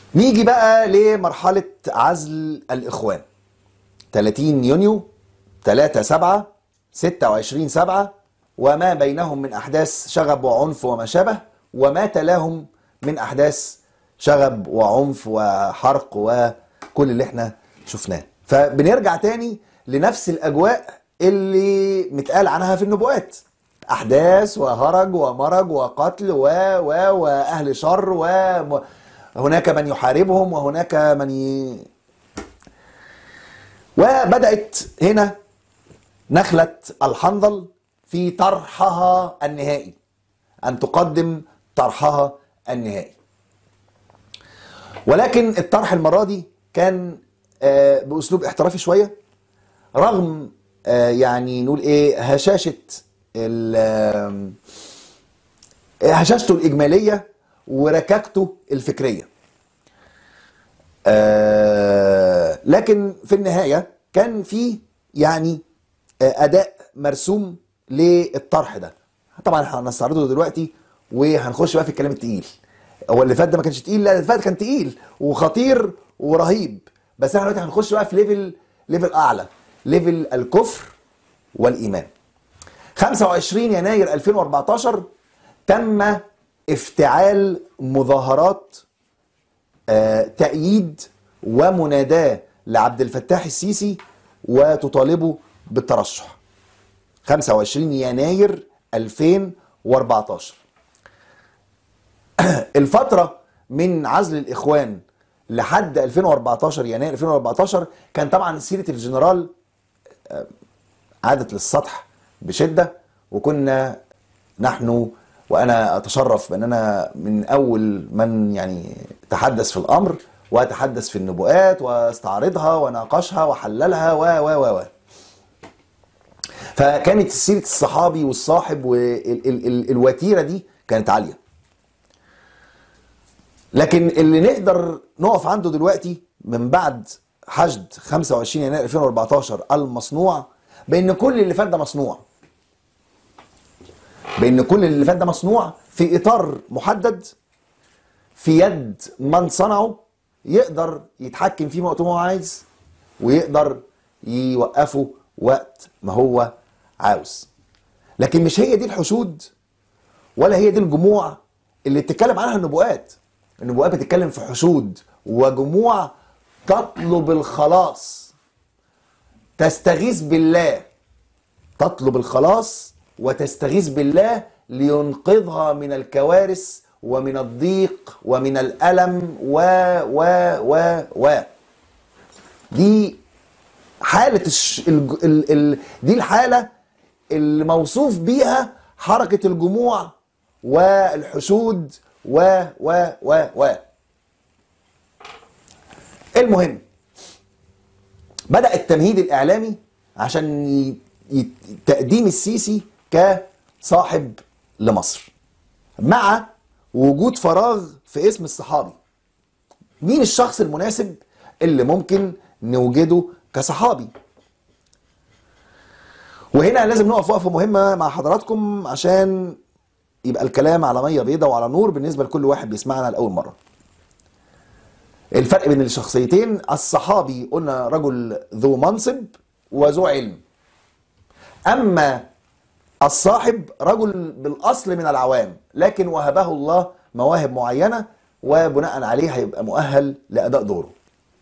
نيجي بقى لمرحلة عزل الإخوان 30 يونيو 3 7 26 7 وما بينهم من أحداث شغب وعنف وما شابه وما تلاهم من أحداث شغب وعنف وحرق وكل اللي احنا شفناه فبنرجع تاني لنفس الأجواء اللي متقال عنها في النبوات أحداث وهرج ومرج وقتل و و وأهل شر وهناك من يحاربهم وهناك من ي... وبدأت هنا نخلة الحنظل في طرحها النهائي أن تقدم طرحها النهائي ولكن الطرح المرة دي كان آه، بأسلوب احترافي شوية رغم آه، يعني نقول ايه هشاشة ال- آم، هشاشته الإجمالية وركاكته الفكرية آه، لكن في النهاية كان في يعني آه، أداء مرسوم للطرح ده طبعا احنا هنستعرضه دلوقتي وهنخش بقى في الكلام التقيل هو اللي فات ده ما كانش تقيل لا اللي فات كان تقيل وخطير ورهيب بس احنا دلوقتي هنخش بقى في ليفل ليفل اعلى ليفل الكفر والايمان 25 يناير 2014 تم افتعال مظاهرات آه، تأييد ومناداة لعبد الفتاح السيسي وتطالبه بالترشح 25 يناير 2014 الفترة من عزل الإخوان لحد 2014 يناير 2014 كان طبعا سيرة الجنرال آه، عادت للسطح بشدة وكنا نحن وأنا أتشرف بأن أنا من أول من يعني تحدث في الأمر وأتحدث في النبوءات واستعرضها وناقشها وحللها و و و و فكانت سيرة الصحابي والصاحب والوتيرة دي كانت عالية لكن اللي نقدر نقف عنده دلوقتي من بعد حشد 25 يناير 2014 المصنوع بان كل اللي فات ده مصنوع بان كل اللي فات ده مصنوع في اطار محدد في يد من صنعه يقدر يتحكم فيه وقت ما هو عايز ويقدر يوقفه وقت ما هو عاوز لكن مش هي دي الحشود ولا هي دي الجموع اللي بتتكلم عنها النبوءات النبوءات بتتكلم في حشود وجموع تطلب الخلاص تستغيث بالله تطلب الخلاص وتستغيث بالله لينقذها من الكوارث ومن الضيق ومن الألم و و و و دي حالة الش... ال... ال... ال... دي الحالة اللي موصوف بيها حركة الجموع والحشود و و و و المهم بدأ التمهيد الإعلامي عشان ي... ي... تقديم السيسي كصاحب لمصر مع وجود فراغ في اسم الصحابي مين الشخص المناسب اللي ممكن نوجده كصحابي وهنا لازم نقف وقفه مهمه مع حضراتكم عشان يبقى الكلام على ميه بيضاء وعلى نور بالنسبه لكل واحد بيسمعنا لاول مره الفرق بين الشخصيتين الصحابي قلنا رجل ذو منصب وذو علم اما الصاحب رجل بالاصل من العوام لكن وهبه الله مواهب معينه وبناء عليه هيبقى مؤهل لاداء دوره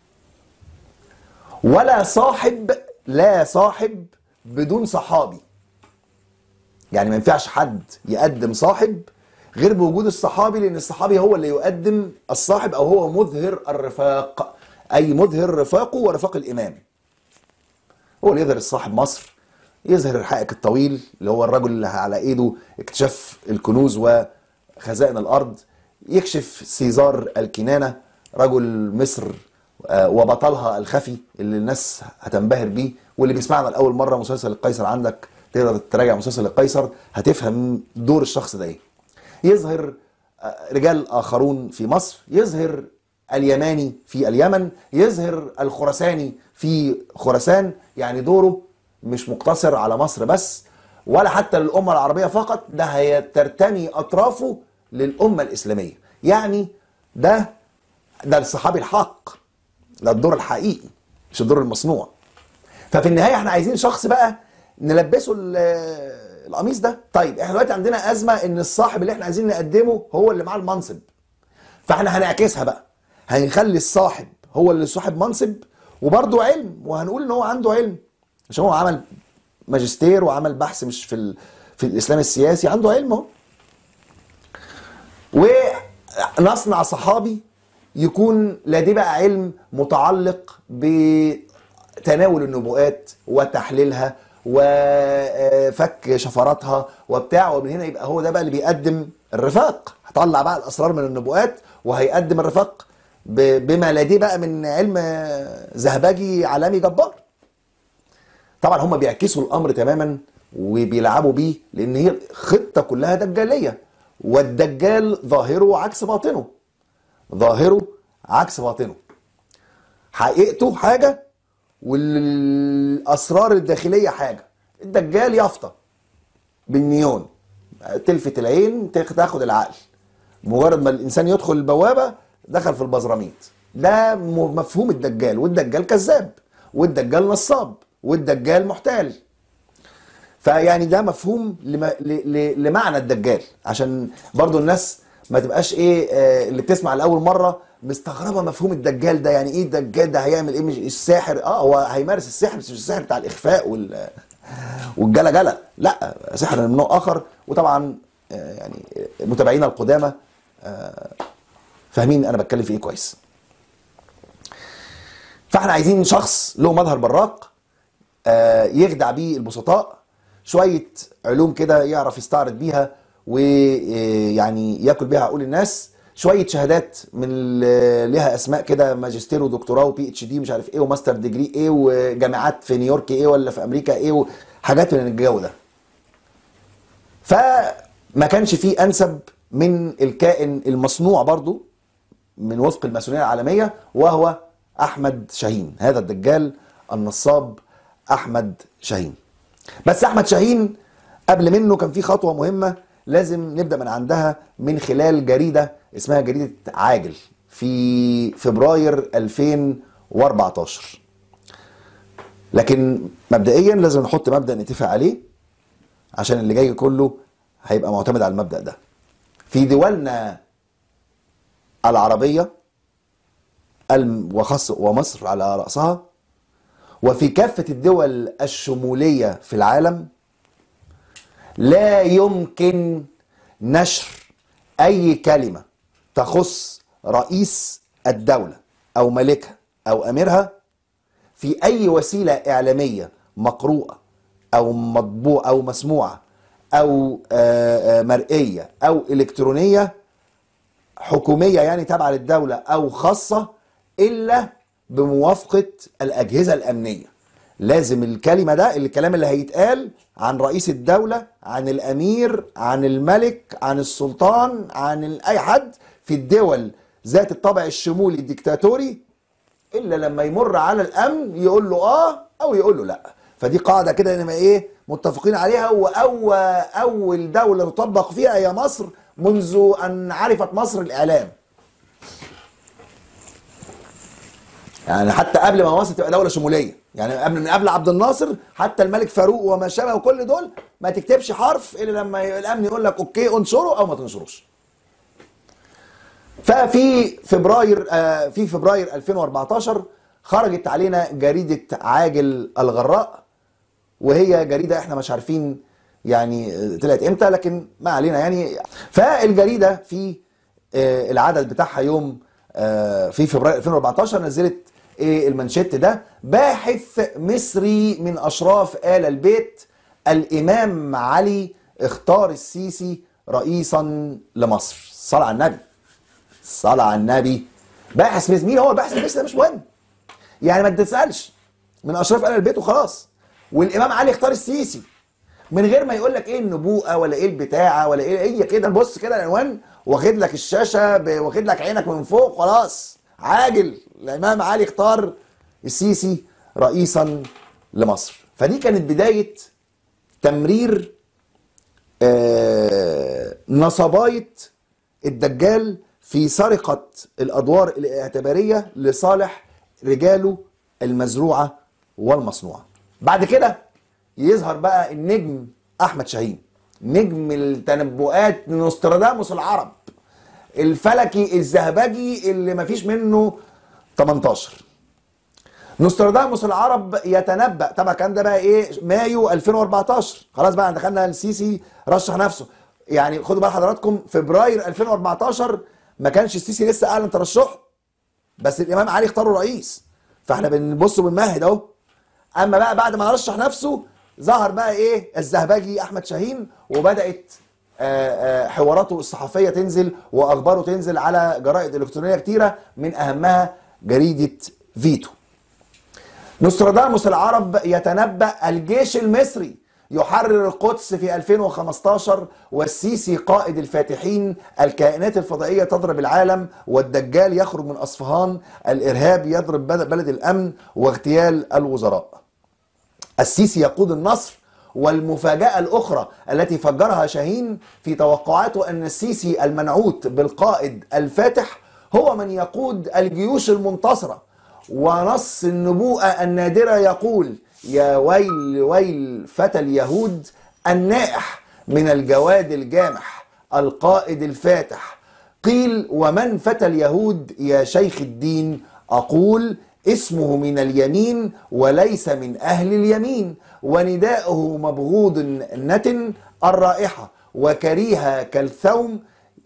ولا صاحب لا صاحب بدون صحابي يعني ما ينفعش حد يقدم صاحب غير بوجود الصحابي لان الصحابي هو اللي يقدم الصاحب او هو مظهر الرفاق اي مظهر رفاقه ورفاق الامام هو اللي يظهر الصاحب مصر يظهر الحائك الطويل اللي هو الرجل اللي على ايده اكتشاف الكنوز وخزائن الارض يكشف سيزار الكنانه رجل مصر آه، وبطلها الخفي اللي الناس هتنبهر بيه واللي بيسمعنا لاول مره مسلسل القيصر عندك تقدر تراجع مسلسل القيصر هتفهم دور الشخص ده ايه يظهر آه، رجال اخرون في مصر يظهر اليماني في اليمن يظهر الخرساني في خراسان يعني دوره مش مقتصر على مصر بس ولا حتى للأمة العربية فقط ده هي ترتمي أطرافه للأمة الإسلامية يعني ده ده الصحابي الحق ده الدور الحقيقي مش الدور المصنوع ففي النهايه احنا عايزين شخص بقى نلبسه ال- القميص ده طيب احنا دلوقتي عندنا ازمه ان الصاحب اللي احنا عايزين نقدمه هو اللي معاه المنصب فاحنا هنعكسها بقى هنخلي الصاحب هو اللي صاحب منصب وبرضه علم وهنقول ان هو عنده علم عشان هو عمل ماجستير وعمل بحث مش في ال... في الاسلام السياسي عنده علم اهو ونصنع صحابي يكون لديه بقى علم متعلق بتناول النبوءات وتحليلها وفك شفراتها وبتاع ومن هنا يبقى هو ده بقى اللي بيقدم الرفاق هطلع بقى الاسرار من النبوءات وهيقدم الرفاق ب- بما لديه بقى من علم زهبجي عالمي جبار طبعا هم بيعكسوا الامر تماما وبيلعبوا بيه لان هي خطه كلها دجاليه والدجال ظاهره عكس باطنه ظاهره عكس باطنه حقيقته حاجه والاسرار الداخليه حاجه الدجال يافطه بالنيون تلفت العين تاخ- تاخد العقل مجرد ما الانسان يدخل البوابه دخل في البزراميط ده م- مفهوم الدجال والدجال كذاب والدجال نصاب والدجال محتال فيعني ده مفهوم لما ل- ل- لمعنى الدجال عشان برضو الناس ما تبقاش ايه آه، اللي بتسمع لاول مره مستغربه مفهوم الدجال ده يعني ايه الدجال ده هيعمل ايه مش الساحر اه هو هيمارس السحر بس مش السحر بتاع الاخفاء وال والجلجله لا سحر من نوع اخر وطبعا آه، يعني متابعينا القدامى آه، فاهمين انا بتكلم في ايه كويس فاحنا عايزين شخص له مظهر براق آه، يخدع بيه البسطاء شويه علوم كده يعرف يستعرض بيها ويعني ياكل بيها عقول الناس شويه شهادات من ال- ليها اسماء كده ماجستير ودكتوراه وبي اتش دي مش عارف ايه وماستر ديجري ايه وجامعات في نيويورك ايه ولا في امريكا ايه وحاجات من الجو ده فما كانش فيه انسب من الكائن المصنوع برضو من وفق الماسونيه العالميه وهو احمد شاهين هذا الدجال النصاب احمد شاهين بس احمد شاهين قبل منه كان في خطوه مهمه لازم نبدا من عندها من خلال جريده اسمها جريده عاجل في فبراير 2014 لكن مبدئيا لازم نحط مبدا نتفق عليه عشان اللي جاي كله هيبقى معتمد على المبدا ده في دولنا العربيه الم- وخاص ومصر على راسها وفي كافه الدول الشموليه في العالم لا يمكن نشر اي كلمه تخص رئيس الدوله او ملكها او اميرها في اي وسيله اعلاميه مقروءه او مطبوع او مسموعه او آه، آه، مرئيه او الكترونيه حكوميه يعني تابعه للدوله او خاصه الا بموافقه الاجهزه الامنيه لازم الكلمه ده الكلام اللي هيتقال عن رئيس الدوله عن الامير عن الملك عن السلطان عن ال- اي حد في الدول ذات الطابع الشمولي الديكتاتوري الا لما يمر على الامن يقول له اه او يقول له لا فدي قاعده كده انما ايه متفقين عليها واول اول دوله تطبق فيها هي مصر منذ ان عرفت مصر الاعلام يعني حتى قبل ما مصر تبقى دوله شموليه يعني قبل من قبل عبد الناصر حتى الملك فاروق وما شابه وكل دول ما تكتبش حرف الا لما الامن يقول لك اوكي انشره او ما تنشروش ففي فبراير آه، في فبراير 2014 خرجت علينا جريدة عاجل الغراء وهي جريدة احنا مش عارفين يعني آه، طلعت امتى لكن ما علينا يعني فالجريدة في آه، العدد بتاعها يوم آه، في فبراير 2014 نزلت ايه المانشيت ده باحث مصري من اشراف آل البيت الامام علي اختار السيسي رئيسا لمصر صلى على النبي الصلاة على النبي باحث مصري مين هو الباحث المصري ده مش مهم يعني ما تسألش من أشراف آل البيت وخلاص والإمام علي اختار السيسي من غير ما يقول لك ايه النبوءة ولا ايه البتاعة ولا ايه هي كده بص كده العنوان واخد لك الشاشة ب- واخد لك عينك من فوق خلاص عاجل الإمام علي اختار السيسي رئيسا لمصر فدي كانت بداية تمرير آه، نصباية الدجال في سرقة الأدوار الاعتبارية لصالح رجاله المزروعة والمصنوعة بعد كده يظهر بقى النجم أحمد شاهين نجم التنبؤات نوستراداموس العرب الفلكي الزهبجي اللي مفيش منه 18 نوستراداموس العرب يتنبأ طبعا كان ده بقى ايه مايو 2014 خلاص بقى دخلنا السيسي رشح نفسه يعني خدوا بال حضراتكم فبراير 2014 ما كانش السيسي لسه اعلن ترشحه بس الامام علي اختاره رئيس فاحنا بنبص وبنمهد اهو اما بقى بعد ما رشح نفسه ظهر بقى ايه الزهبجي احمد شاهين وبدات آه، آه، حواراته الصحفيه تنزل واخباره تنزل على جرائد الكترونيه كتيره من اهمها جريده فيتو نوستراداموس العرب يتنبأ الجيش المصري يحرر القدس في 2015 والسيسي قائد الفاتحين الكائنات الفضائية تضرب العالم والدجال يخرج من أصفهان الإرهاب يضرب بلد بلد الأمن واغتيال الوزراء السيسي يقود النصر والمفاجأة الأخرى التي فجرها شاهين في توقعاته أن السيسي المنعوت بالقائد الفاتح هو من يقود الجيوش المنتصرة ونص النبوءة النادرة يقول يا ويل ويل فتى اليهود النائح من الجواد الجامح القائد الفاتح قيل ومن فتى اليهود يا شيخ الدين أقول اسمه من اليمين وليس من أهل اليمين ونداؤه مبغوض نتن الرائحة وكريهة كالثوم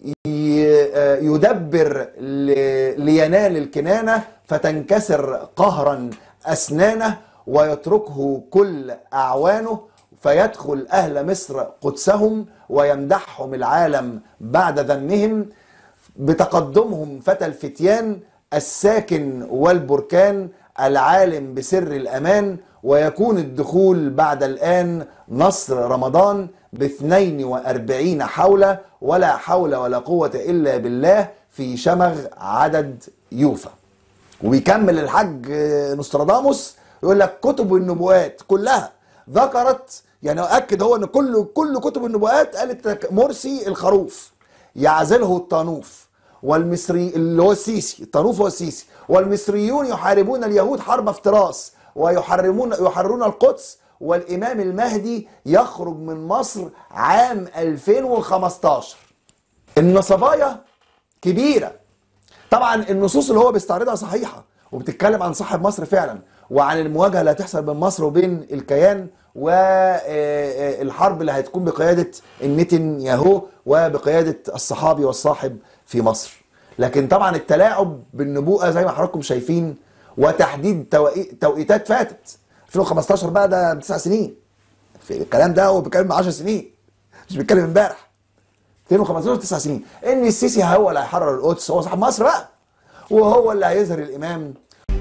ي- يدبر ل- لينال الكنانة فتنكسر قهرا أسنانه ويتركه كل أعوانه فيدخل أهل مصر قدسهم ويمدحهم العالم بعد ذمهم بتقدمهم فتى الفتيان الساكن والبركان العالم بسر الأمان ويكون الدخول بعد الآن نصر رمضان باثنين وأربعين حولة ولا حول ولا قوة إلا بالله في شمغ عدد يوفى وبيكمل الحاج نوستراداموس يقول لك كتب النبوات كلها ذكرت يعني اكد هو ان كل كل كتب النبوات قالت مرسي الخروف يعزله الطانوف والمصري اللي هو السيسي الطانوف هو السيسي والمصريون يحاربون اليهود حرب افتراس ويحرمون يحررون القدس والامام المهدي يخرج من مصر عام 2015 النصبايا كبيره طبعا النصوص اللي هو بيستعرضها صحيحه وبتتكلم عن صاحب مصر فعلا وعن المواجهه اللي هتحصل بين مصر وبين الكيان والحرب اللي هتكون بقياده النتنياهو وبقياده الصحابي والصاحب في مصر لكن طبعا التلاعب بالنبوءه زي ما حضراتكم شايفين وتحديد توقي- توقيتات فاتت 2015 بقى ده تسع سنين في الكلام ده هو بيتكلم من 10 سنين مش بيتكلم امبارح 2015 تسع سنين ان السيسي هو اللي هيحرر القدس هو صاحب مصر بقى وهو اللي هيظهر الامام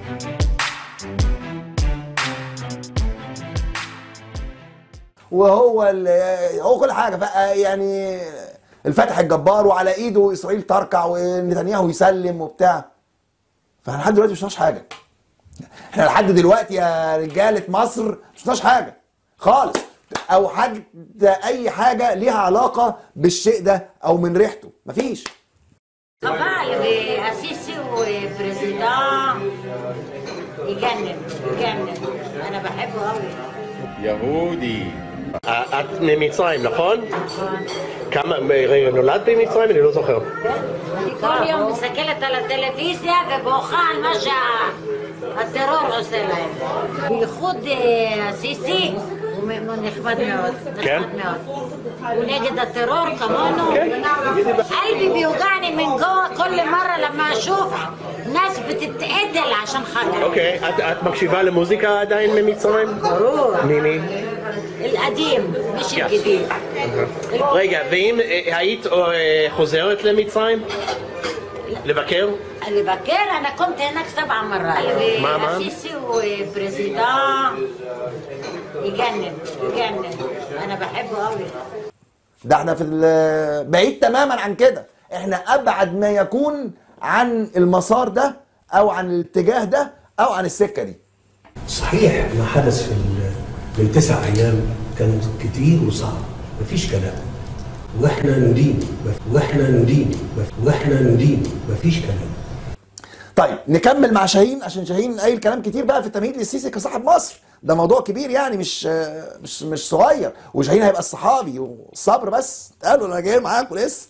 وهو اللي هو كل حاجه بقى يعني الفتح الجبار وعلى ايده اسرائيل تركع ونتنياهو يسلم وبتاع فاحنا لحد دلوقتي مش شفناش حاجه احنا لحد دلوقتي يا رجاله مصر مش شفناش حاجه خالص او حاجه اي حاجه ليها علاقه بالشيء ده او من ريحته مفيش طبعا السيسي وبريزيدان يجنن يجنن انا بحبه قوي יהודי. את ממצרים, נכון? כמה, רגע, נולדת במצרים? אני לא זוכר. אני כל יום מסתכלת על הטלוויזיה ובוכה על מה שהטרור עושה להם. בייחוד אה, הסיסי, הוא מ- הוא נחמד מאוד. כן? נחמד מאוד. הוא נגד הטרור כמונו. قلبي بيوجعني من جوه كل مرة لما أشوف ناس بتتقتل عشان خاطر אוקיי, את, את מקשיבה למוזיקה עדיין ממצרים? ברור. מי القديم مش כן. الجديد. רגע, ואם אה, היית אה, חוזרת למצרים? לבקר? לבקר, أنا كنت هناك سبع مرات. ما- ما؟ السيسي وبريزيدان يجنن يجنن أنا بحبه قوي. ده احنا في ال- بعيد تماما عن كده احنا ابعد ما يكون عن المسار ده او عن الاتجاه ده او عن السكه دي صحيح ما حدث في ال- من تسع ايام كان كتير وصعب مفيش كلام واحنا ندين واحنا ندين واحنا ندين مفيش كلام طيب نكمل مع شاهين عشان شاهين قايل كلام كتير بقى في التمهيد للسيسي كصاحب مصر ده موضوع كبير يعني مش مش مش صغير وشاهين هيبقى الصحابي والصبر بس قالوا انا جاي معاكم لسه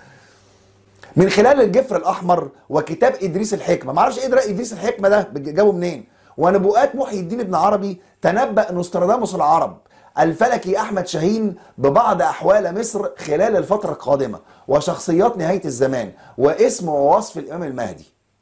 من خلال الجفر الاحمر وكتاب ادريس الحكمه ما اعرفش ايه ده ادريس الحكمه ده جابه منين ونبوءات محي الدين ابن عربي تنبأ نوستراداموس العرب الفلكي احمد شاهين ببعض احوال مصر خلال الفتره القادمه وشخصيات نهايه الزمان واسم ووصف الامام المهدي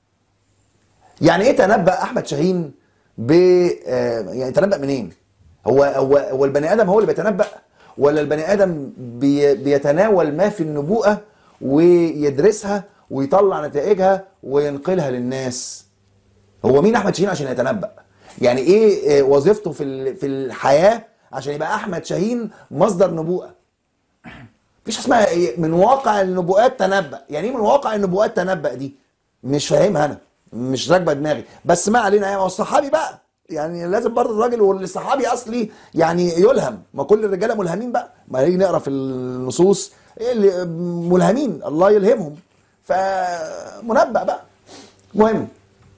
يعني ايه تنبأ احمد شاهين ب آه، يعني تنبأ منين هو هو هو البني ادم هو اللي بيتنبأ ولا البني ادم بي بيتناول ما في النبوءه ويدرسها ويطلع نتائجها وينقلها للناس هو مين احمد شاهين عشان يتنبأ يعني ايه آه، وظيفته في ال- في الحياه عشان يبقى احمد شاهين مصدر نبوءه مفيش اسمها إيه؟ من واقع النبوءات تنبأ يعني ايه من واقع النبوءات تنبأ دي مش فاهمها انا مش راكبه دماغي بس ما علينا يعني هو الصحابي بقى يعني لازم برضه الراجل والصحابي اصلي يعني يلهم ما كل الرجاله ملهمين بقى ما نيجي نقرا في النصوص إيه اللي ملهمين الله يلهمهم فمنبأ بقى مهم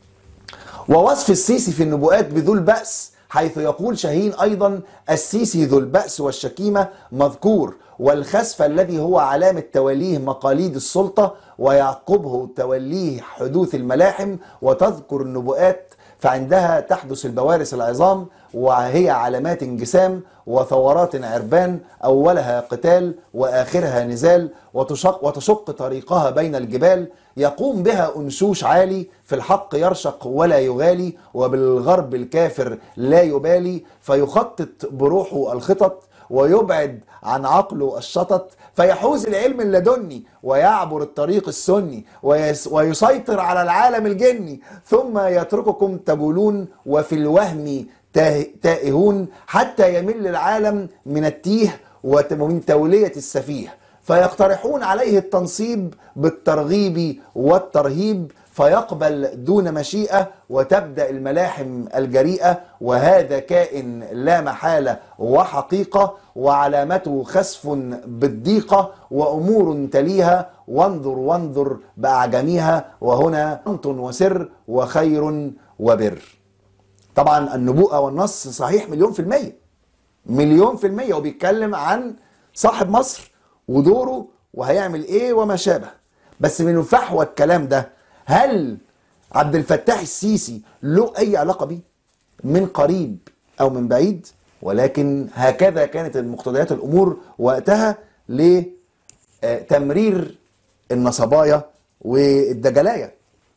ووصف السيسي في النبوءات بذو البأس حيث يقول شاهين أيضا السيسي ذو البأس والشكيمة مذكور والخسف الذي هو علامة توليه مقاليد السلطة ويعقبه توليه حدوث الملاحم وتذكر النبوءات فعندها تحدث البوارث العظام وهي علامات انجسام وثورات عربان أولها قتال وآخرها نزال وتشق, وتشق طريقها بين الجبال يقوم بها أنشوش عالي في الحق يرشق ولا يغالي وبالغرب الكافر لا يبالي فيخطط بروحه الخطط ويبعد عن عقله الشطط فيحوز العلم اللدني ويعبر الطريق السني ويس ويسيطر على العالم الجني ثم يترككم تبولون وفي الوهم تاه- تائهون حتى يمل العالم من التيه وت- ومن تولية السفيه فيقترحون عليه التنصيب بالترغيب والترهيب فيقبل دون مشيئة وتبدأ الملاحم الجريئة وهذا كائن لا محالة وحقيقة وعلامته خسف بالضيقة وأمور تليها وانظر وانظر بأعجميها وهنا صمت وسر وخير وبر طبعا النبوءة والنص صحيح مليون في المية مليون في المية وبيتكلم عن صاحب مصر ودوره وهيعمل ايه وما شابه بس من فحوى الكلام ده هل عبد الفتاح السيسي له اي علاقة بيه من قريب او من بعيد ولكن هكذا كانت المقتضيات الامور وقتها لتمرير النصبايا والدجلايه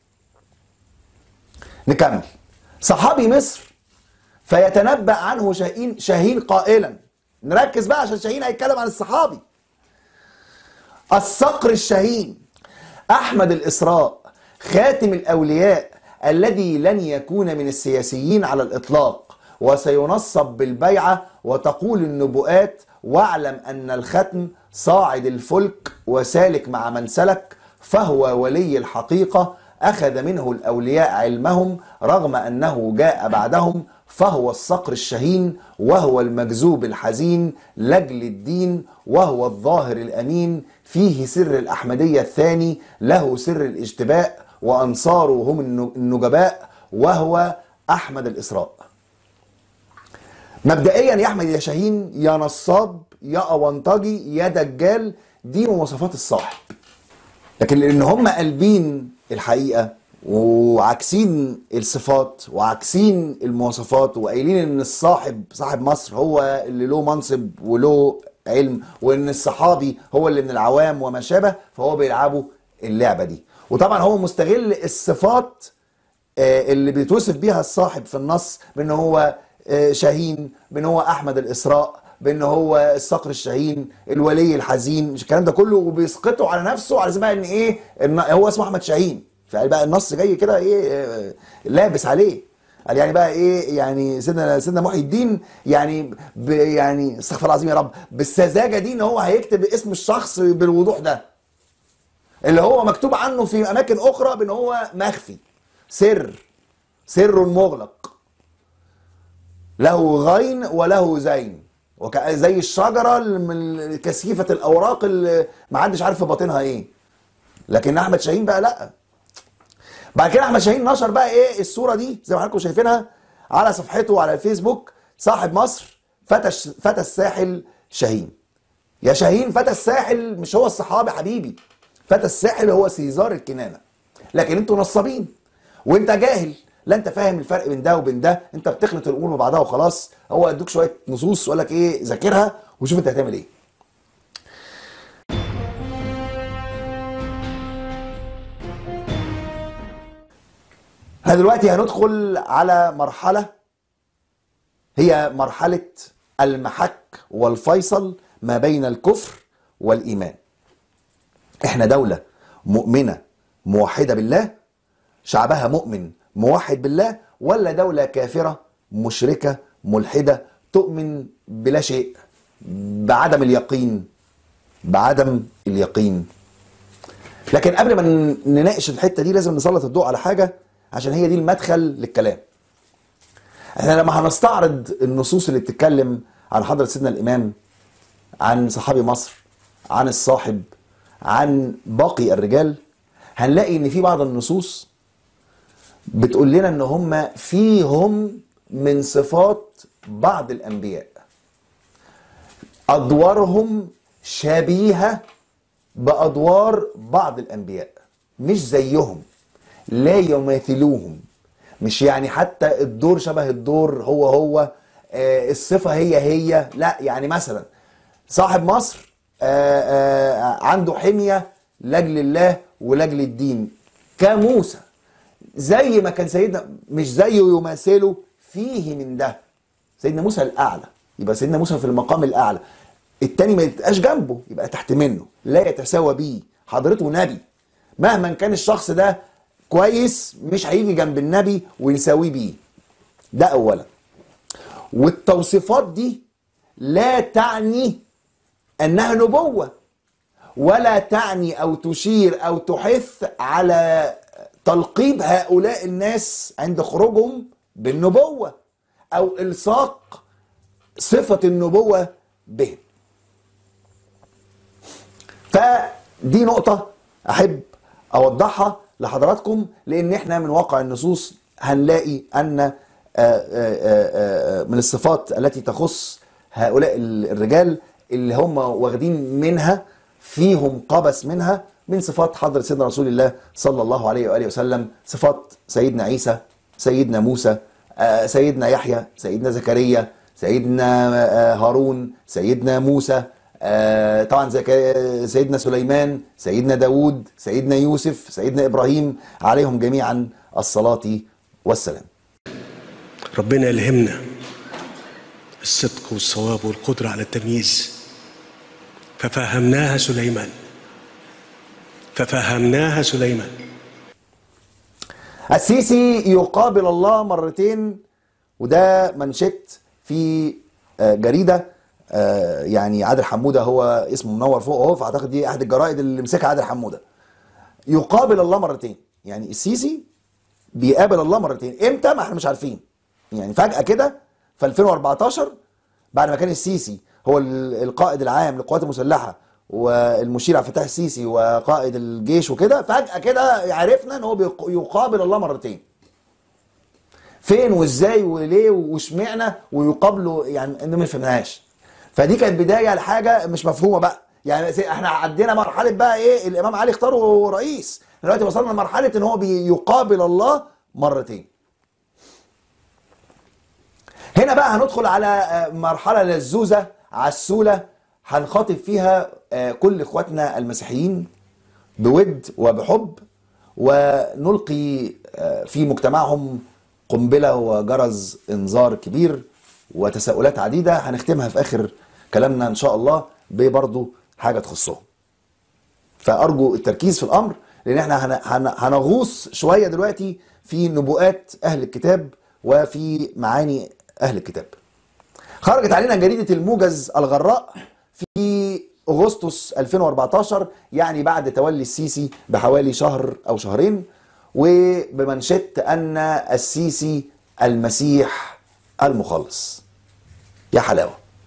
نكمل صحابي مصر فيتنبأ عنه شاهين شاهين قائلا نركز بقى عشان شاهين هيتكلم عن الصحابي الصقر الشاهين أحمد الإسراء خاتم الأولياء الذي لن يكون من السياسيين على الإطلاق وسينصب بالبيعة وتقول النبوءات واعلم أن الختم صاعد الفلك وسالك مع من سلك فهو ولي الحقيقة أخذ منه الأولياء علمهم رغم أنه جاء بعدهم فهو الصقر الشهين وهو المجذوب الحزين لجل الدين وهو الظاهر الأمين فيه سر الأحمدية الثاني له سر الاجتباء وأنصاره هم الن- النجباء وهو أحمد الإسراء مبدئيا يا احمد يا شاهين يا نصاب يا اونطجي يا دجال دي مواصفات الصاحب لكن لان هم قلبين الحقيقه وعاكسين الصفات وعاكسين المواصفات وقايلين ان الصاحب صاحب مصر هو اللي له منصب وله علم وان الصحابي هو اللي من العوام وما شابه فهو بيلعبوا اللعبه دي وطبعا هو مستغل الصفات آه، اللي بيتوصف بيها الصاحب في النص بان هو آه، شاهين بان هو احمد الاسراء بان هو الصقر الشاهين الولي الحزين مش الكلام ده كله وبيسقطوا على نفسه على اسمها ان ايه إن هو اسمه احمد شاهين فبقى النص جاي كده ايه آه، لابس عليه قال يعني بقى ايه يعني سيدنا سيدنا محي الدين يعني ب يعني استغفر الله العظيم يا رب بالسذاجه دي ان هو هيكتب اسم الشخص بالوضوح ده اللي هو مكتوب عنه في اماكن اخرى بان هو مخفي سر سر مغلق له غين وله زين وك- زي الشجره اللي من كثيفه الاوراق اللي ما حدش عارف في باطنها ايه لكن احمد شاهين بقى لا بعد كده احمد شاهين نشر بقى ايه الصوره دي زي ما حضراتكم شايفينها على صفحته على الفيسبوك صاحب مصر فتى فتى الساحل شاهين يا شاهين فتى الساحل مش هو الصحابي حبيبي فتى الساحل هو سيزار الكنانه لكن انتوا نصابين وانت جاهل لا انت فاهم الفرق بين ده وبين ده انت بتخلط الامور ببعضها وخلاص هو ادوك شويه نصوص وقال لك ايه ذاكرها وشوف انت هتعمل ايه احنا دلوقتي هندخل على مرحله هي مرحله المحك والفيصل ما بين الكفر والايمان احنا دوله مؤمنه موحده بالله شعبها مؤمن موحد بالله ولا دوله كافره مشركه ملحده تؤمن بلا شيء بعدم اليقين بعدم اليقين لكن قبل ما ن- نناقش الحته دي لازم نسلط الضوء على حاجه عشان هي دي المدخل للكلام احنا لما هنستعرض النصوص اللي بتتكلم عن حضره سيدنا الامام عن صحابي مصر عن الصاحب عن باقي الرجال هنلاقي ان في بعض النصوص بتقول لنا ان هم فيهم من صفات بعض الانبياء ادوارهم شبيهه بادوار بعض الانبياء مش زيهم لا يماثلوهم مش يعني حتى الدور شبه الدور هو هو آه، الصفه هي هي لا يعني مثلا صاحب مصر آه، آه، عنده حميه لاجل الله ولاجل الدين كموسى زي ما كان سيدنا مش زيه يماثله فيه من ده سيدنا موسى الاعلى يبقى سيدنا موسى في المقام الاعلى التاني ما يبقاش جنبه يبقى تحت منه لا يتساوى بيه حضرته نبي مهما كان الشخص ده كويس مش هيجي جنب النبي ويساويه بيه ده اولا والتوصيفات دي لا تعني انها نبوه ولا تعني او تشير او تحث على تلقيب هؤلاء الناس عند خروجهم بالنبوه او الصاق صفه النبوه بهم فدي نقطه احب اوضحها لحضراتكم لان احنا من واقع النصوص هنلاقي ان آه، آه، آه، آه، من الصفات التي تخص هؤلاء الرجال اللي هم واخدين منها فيهم قبس منها من صفات حضرة سيدنا رسول الله صلى الله عليه وآله وسلم صفات سيدنا عيسى سيدنا موسى آه، سيدنا يحيى سيدنا زكريا سيدنا آه، هارون سيدنا موسى آه، طبعا زكا- سيدنا سليمان سيدنا داود سيدنا يوسف سيدنا إبراهيم عليهم جميعا الصلاة والسلام ربنا يلهمنا الصدق والصواب والقدرة على التمييز ففهمناها سليمان ففهمناها سليمان السيسي يقابل الله مرتين وده منشط في آه، جريده آه، يعني عادل حموده هو اسمه منور فوق اهو فاعتقد دي احد الجرائد اللي مسكها عادل حموده يقابل الله مرتين يعني السيسي بيقابل الله مرتين امتى ما احنا مش عارفين يعني فجاه كده في 2014 بعد ما كان السيسي هو ال- القائد العام للقوات المسلحه والمشير عبد الفتاح السيسي وقائد الجيش وكده فجاه كده عرفنا ان هو بيق- يقابل الله مرتين فين وازاي وليه واشمعنى ويقابله يعني ان ما فهمناهاش فدي كانت بدايه لحاجه مش مفهومه بقى يعني سي- احنا عدينا مرحله بقى ايه الامام علي اختاره رئيس دلوقتي وصلنا لمرحله ان هو بيقابل الله مرتين هنا بقى هندخل على آه، مرحله لزوزه عسوله هنخاطب فيها آه، كل اخواتنا المسيحيين بود وبحب ونلقي آه، في مجتمعهم قنبله وجرس انذار كبير وتساؤلات عديده هنختمها في اخر كلامنا ان شاء الله ببرضه حاجه تخصهم. فارجو التركيز في الامر لان احنا هن- هن- هنغوص شويه دلوقتي في نبوءات اهل الكتاب وفي معاني اهل الكتاب. خرجت علينا جريده الموجز الغراء في اغسطس 2014 يعني بعد تولي السيسي بحوالي شهر او شهرين وبمنشط ان السيسي المسيح المخلص. يا حلاوه.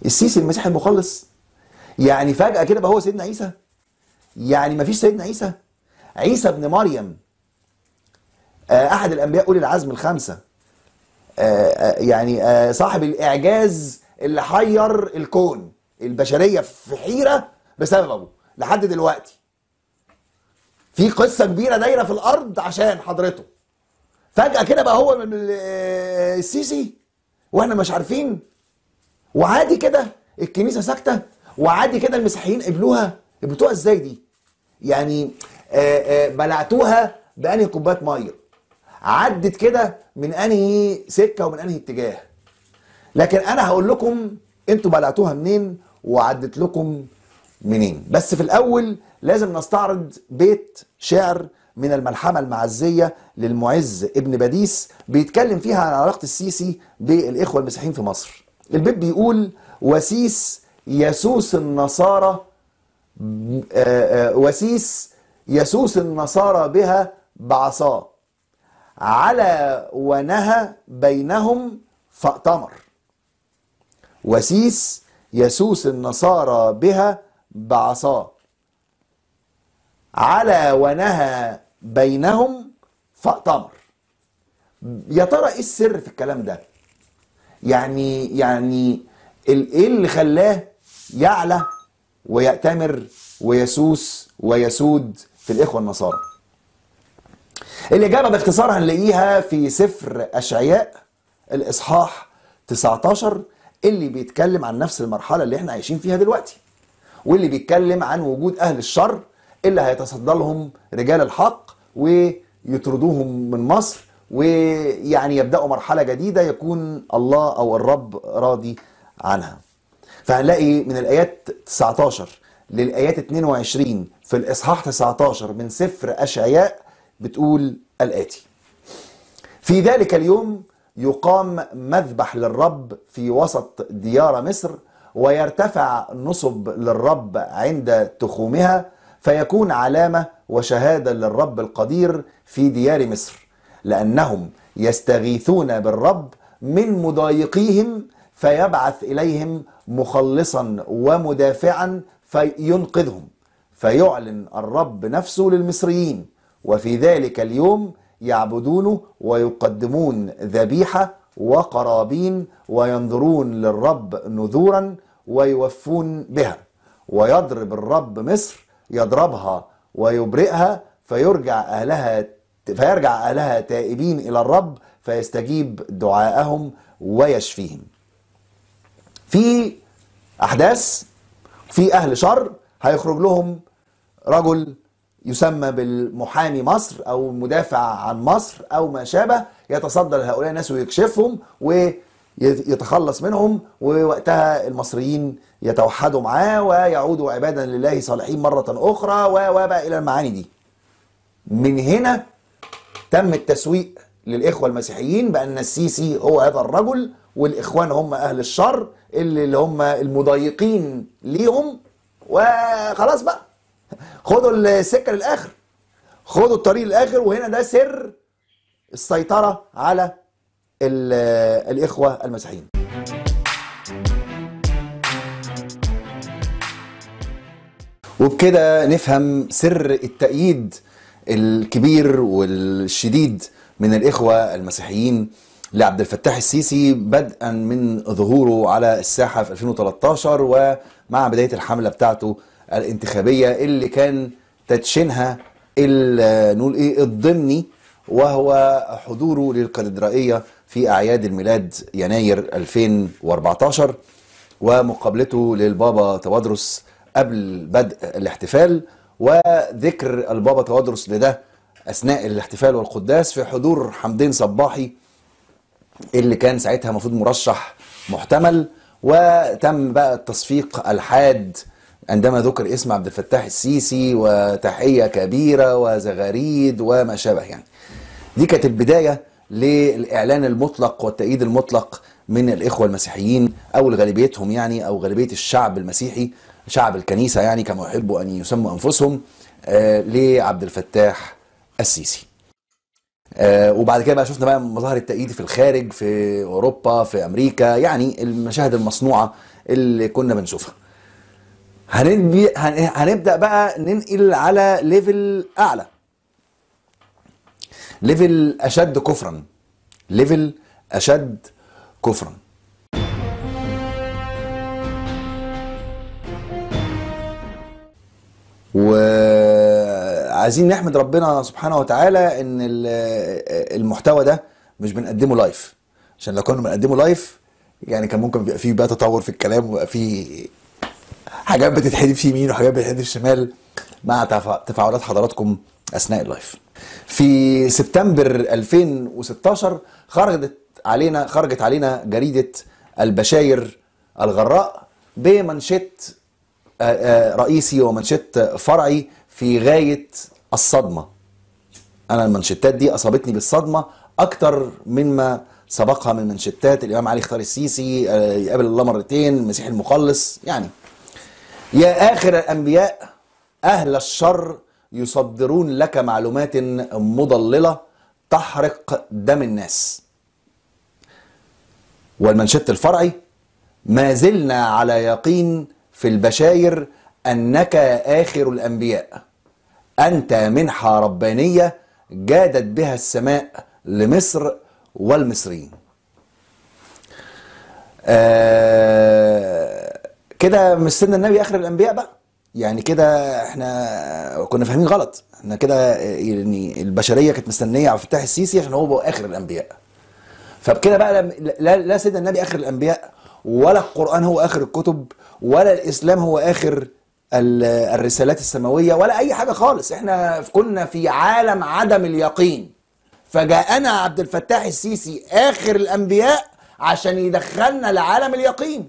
السيسي المسيح المخلص يعني فجأة كده بقى هو سيدنا عيسى يعني مفيش سيدنا عيسى عيسى ابن مريم آه، أحد الأنبياء أولي العزم الخمسة آه، آه، يعني آه، صاحب الإعجاز اللي حير الكون البشرية في حيرة بسببه لحد دلوقتي في قصة كبيرة دايرة في الأرض عشان حضرته فجأة كده بقى هو من ال- آه، السيسي واحنا مش عارفين وعادي كده الكنيسة ساكتة وعادي كده المسيحيين قبلوها قبلتوها ازاي دي يعني آه، آه، بلعتوها بأنهي كوباية مية عدت كده من أنهي سكة ومن أنهي اتجاه لكن أنا هقول لكم انتوا بلعتوها منين وعدت لكم منين بس في الأول لازم نستعرض بيت شعر من الملحمة المعزية للمعز ابن باديس بيتكلم فيها عن علاقة السيسي بالإخوة المسيحيين في مصر البيت بيقول وسيس يسوس النصارى آه، آه، وسيس يسوس النصارى بها بعصاه على ونهى بينهم فأتمر وسيس يسوس النصارى بها بعصاه على ونهى بينهم فأتمر يا ترى ايه السر في الكلام ده يعني يعني ال- ايه اللي خلاه يعلى ويأتمر ويسوس ويسود في الإخوة النصارى الإجابة باختصار هنلاقيها في سفر أشعياء الإصحاح 19 اللي بيتكلم عن نفس المرحلة اللي احنا عايشين فيها دلوقتي واللي بيتكلم عن وجود أهل الشر اللي هيتصدى لهم رجال الحق ويطردوهم من مصر ويعني يبدأوا مرحلة جديدة يكون الله أو الرب راضي عنها فهنلاقي من الآيات 19 للآيات 22 في الإصحاح 19 من سفر أشعياء بتقول الآتي في ذلك اليوم يقام مذبح للرب في وسط ديار مصر ويرتفع نصب للرب عند تخومها فيكون علامة وشهادة للرب القدير في ديار مصر لأنهم يستغيثون بالرب من مضايقيهم فيبعث إليهم مخلصا ومدافعا فينقذهم فيعلن الرب نفسه للمصريين وفي ذلك اليوم يعبدونه ويقدمون ذبيحة وقرابين وينظرون للرب نذورا ويوفون بها ويضرب الرب مصر يضربها ويبرئها فيرجع أهلها فيرجع أهلها تائبين إلى الرب فيستجيب دعاءهم ويشفيهم في أحداث في أهل شر هيخرج لهم رجل يسمى بالمحامي مصر او مدافع عن مصر او ما شابه يتصدى لهؤلاء الناس ويكشفهم ويتخلص منهم ووقتها المصريين يتوحدوا معاه ويعودوا عبادا لله صالحين مرة أخرى وبقى إلى المعاني دي من هنا تم التسويق للإخوة المسيحيين بأن السيسي هو هذا الرجل والإخوان هم أهل الشر اللي, اللي هم المضايقين ليهم وخلاص بقى خدوا السكه للاخر خدوا الطريق للاخر وهنا ده سر السيطره على ال- الاخوه المسيحيين وبكده نفهم سر التأييد الكبير والشديد من الإخوة المسيحيين لعبد الفتاح السيسي بدءا من ظهوره على الساحة في 2013 ومع بداية الحملة بتاعته الانتخابية اللي كان تدشينها ال- نقول ايه الضمني وهو حضوره للكاتدرائية في أعياد الميلاد يناير 2014 ومقابلته للبابا توادرس قبل بدء الاحتفال وذكر البابا توادرس لده اثناء الاحتفال والقداس في حضور حمدين صباحي اللي كان ساعتها المفروض مرشح محتمل وتم بقى التصفيق الحاد عندما ذكر اسم عبد الفتاح السيسي وتحية كبيرة وزغاريد وما شابه يعني دي كانت البداية للإعلان المطلق والتأييد المطلق من الإخوة المسيحيين أو غالبيتهم يعني أو غالبية الشعب المسيحي شعب الكنيسة يعني كما يحبوا أن يسموا أنفسهم آه لعبد الفتاح السيسي آه وبعد كده بقى شفنا بقى مظاهر التأييد في الخارج في أوروبا في أمريكا يعني المشاهد المصنوعة اللي كنا بنشوفها هنبي هن- هنبدا بقى ننقل على ليفل اعلى ليفل اشد كفرا ليفل اشد كفرا وعايزين نحمد ربنا سبحانه وتعالى ان ال- المحتوى ده مش بنقدمه لايف عشان لو كنا بنقدمه لايف يعني كان ممكن يبقى فيه بقى تطور في الكلام ويبقى فيه حاجات بتتحدف يمين وحاجات بتتحدف شمال مع تفا- تفاعلات حضراتكم اثناء اللايف. في سبتمبر 2016 خرجت علينا خرجت علينا جريده البشاير الغراء بمنشط آه، آه، رئيسي ومنشط فرعي في غايه الصدمه. انا المنشتات دي اصابتني بالصدمه اكتر مما سبقها من منشتات الامام علي اختار السيسي آه، يقابل الله مرتين المسيح المخلص يعني يا آخر الأنبياء أهل الشر يصدرون لك معلومات مضللة تحرق دم الناس والمنشط الفرعي ما زلنا على يقين في البشاير أنك آخر الأنبياء أنت منحة ربانية جادت بها السماء لمصر والمصريين آه كده مش سن النبي اخر الانبياء بقى يعني كده احنا كنا فاهمين غلط احنا كده يعني البشريه كانت مستنيه عبد الفتاح السيسي عشان هو بقى اخر الانبياء فبكده بقى لم- لا, لا سيدنا النبي اخر الانبياء ولا القران هو اخر الكتب ولا الاسلام هو اخر ال- الرسالات السماويه ولا اي حاجه خالص احنا كنا في عالم عدم اليقين فجاءنا عبد الفتاح السيسي اخر الانبياء عشان يدخلنا لعالم اليقين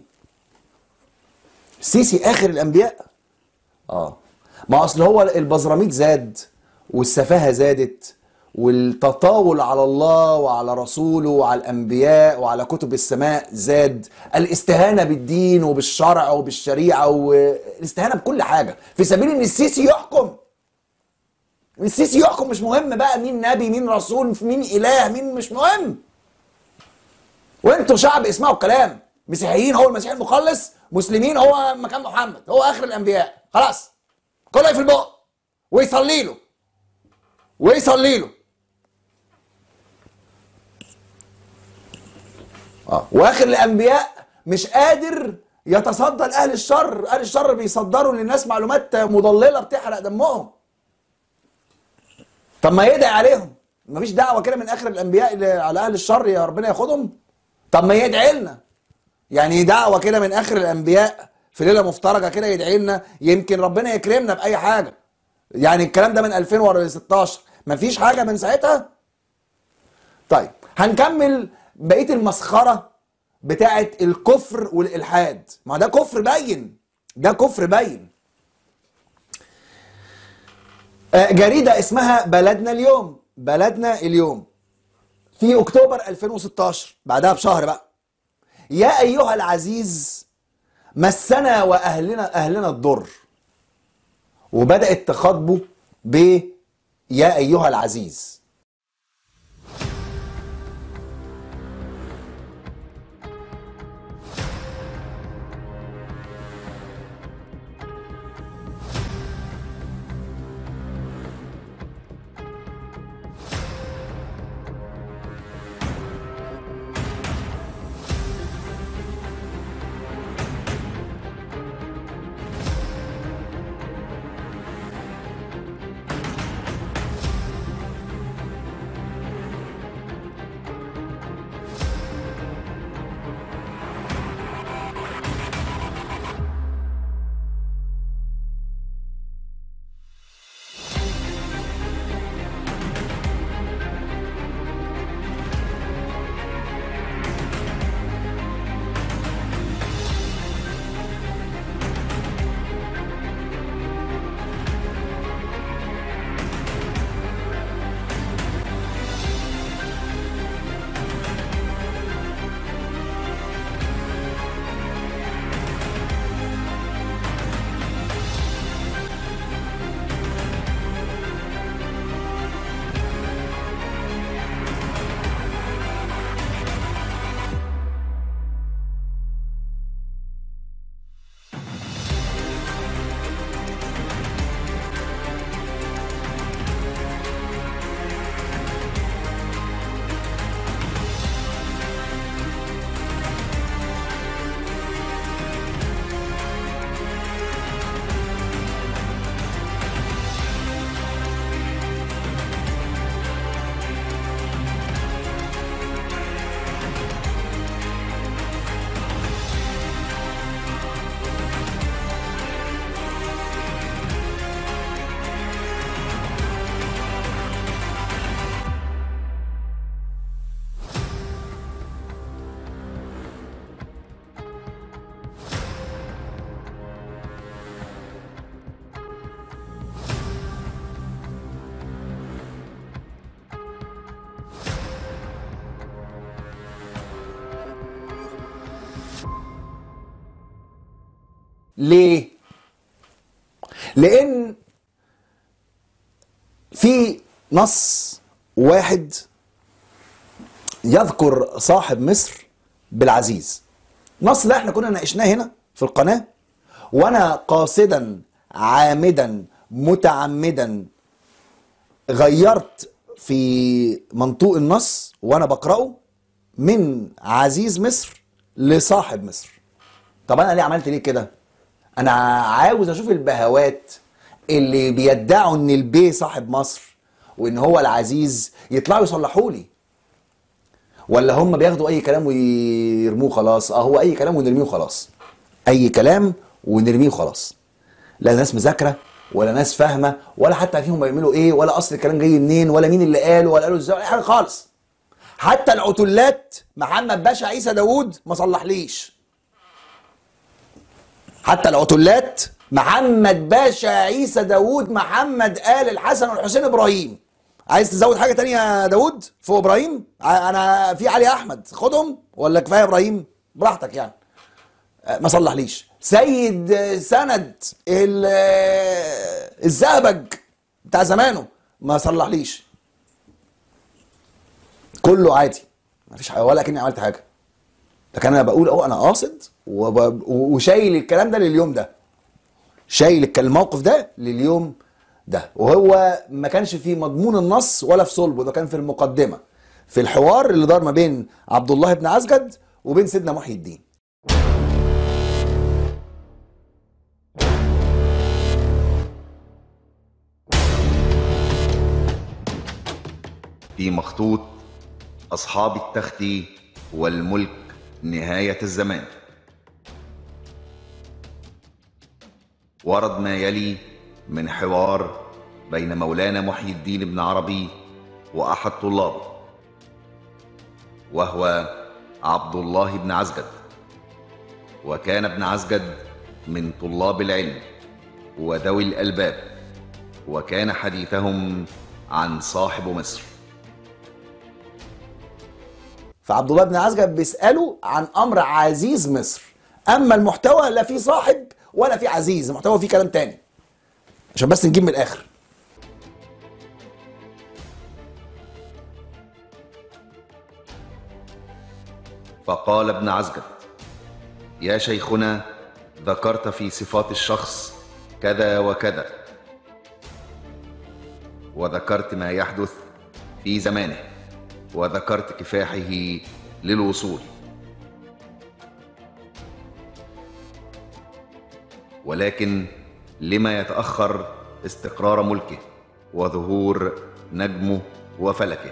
السيسي اخر الانبياء اه ما اصل هو البزراميط زاد والسفاهه زادت والتطاول على الله وعلى رسوله وعلى الانبياء وعلى كتب السماء زاد الاستهانه بالدين وبالشرع وبالشريعه والاستهانه بكل حاجه في سبيل ان السيسي يحكم السيسي يحكم مش مهم بقى مين نبي مين رسول مين اله مين مش مهم وانتوا شعب اسمعوا الكلام مسيحيين هو المسيح المخلص مسلمين هو مكان محمد هو اخر الانبياء خلاص كله في البق ويصلي له ويصلي له اه واخر الانبياء مش قادر يتصدى لاهل الشر اهل الشر بيصدروا للناس معلومات مضلله بتحرق دمهم طب ما يدعي عليهم مفيش دعوه كده من اخر الانبياء ل- على اهل الشر يا ربنا ياخدهم طب ما يدعي لنا يعني دعوه كده من اخر الانبياء في ليله مفترجه كده يدعي لنا يمكن ربنا يكرمنا باي حاجه يعني الكلام ده من 2016 مفيش حاجه من ساعتها طيب هنكمل بقيه المسخره بتاعه الكفر والالحاد ما ده كفر باين ده كفر باين آه، جريده اسمها بلدنا اليوم بلدنا اليوم في اكتوبر 2016 بعدها بشهر بقى يا ايها العزيز مسنا واهلنا اهلنا الضر وبدات تخاطبه ب يا ايها العزيز ليه لان في نص واحد يذكر صاحب مصر بالعزيز نص ده احنا كنا ناقشناه هنا في القناه وانا قاصدا عامدا متعمدا غيرت في منطوق النص وانا بقراه من عزيز مصر لصاحب مصر طب انا ليه عملت ليه كده انا عاوز اشوف البهوات اللي بيدعوا ان البي صاحب مصر وان هو العزيز يطلعوا يصلحوا لي ولا هم بياخدوا اي كلام ويرموه خلاص اه هو اي كلام ونرميه خلاص اي كلام ونرميه خلاص لا ناس مذاكره ولا ناس فاهمه ولا حتى عارفين هم بيعملوا ايه ولا اصل الكلام جاي منين ولا مين اللي قاله ولا قاله ازاي ولا أي حاجه خالص حتى العتلات محمد باشا عيسى داوود ما صلحليش حتى العتلات محمد باشا عيسى داوود محمد آل الحسن والحسين ابراهيم عايز تزود حاجه تانية يا داوود فوق ابراهيم ع- انا في علي احمد خدهم ولا كفايه ابراهيم براحتك يعني آه، ما صلحليش سيد آه، سند ال- آه، الزهبج بتاع زمانه ما صلحليش كله عادي ما فيش حاجه ولا كاني عملت حاجه لكن انا بقول اهو انا قاصد وب- وشايل الكلام ده لليوم ده شايل الك- الموقف ده لليوم ده وهو ما كانش في مضمون النص ولا في صلبه ده كان في المقدمه في الحوار اللي دار ما بين عبد الله بن عسجد وبين سيدنا محي الدين في مخطوط أصحاب التخت والملك نهاية الزمان ورد ما يلي من حوار بين مولانا محي الدين بن عربي وأحد طلابه وهو عبد الله بن عزجد وكان ابن عزجد من طلاب العلم وذوي الألباب وكان حديثهم عن صاحب مصر فعبد الله بن عسجد بيساله عن امر عزيز مصر اما المحتوى لا فيه صاحب ولا فيه عزيز المحتوى فيه كلام تاني عشان بس نجيب من الاخر فقال ابن عزجد يا شيخنا ذكرت في صفات الشخص كذا وكذا وذكرت ما يحدث في زمانه وذكرت كفاحه للوصول ولكن لما يتاخر استقرار ملكه وظهور نجمه وفلكه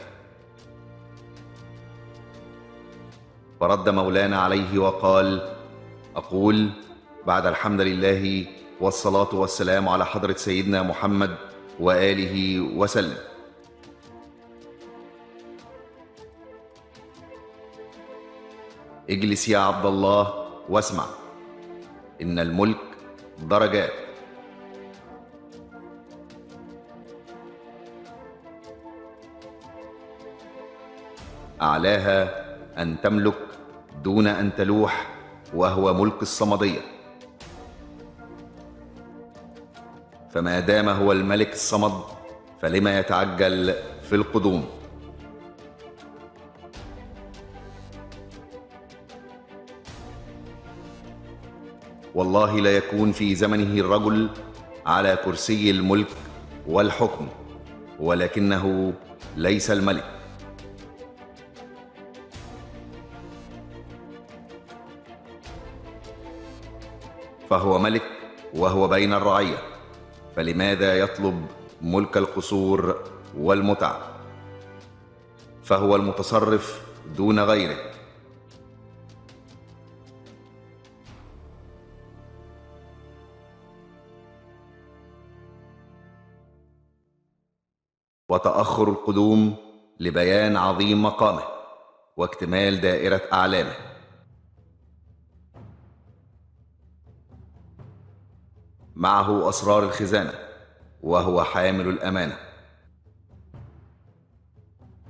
فرد مولانا عليه وقال اقول بعد الحمد لله والصلاه والسلام على حضره سيدنا محمد واله وسلم اجلس يا عبد الله واسمع ان الملك درجات اعلاها ان تملك دون ان تلوح وهو ملك الصمديه فما دام هو الملك الصمد فلما يتعجل في القدوم والله لا يكون في زمنه الرجل على كرسي الملك والحكم ولكنه ليس الملك فهو ملك وهو بين الرعيه فلماذا يطلب ملك القصور والمتع فهو المتصرف دون غيره وتاخر القدوم لبيان عظيم مقامه واكتمال دائره اعلامه معه اسرار الخزانه وهو حامل الامانه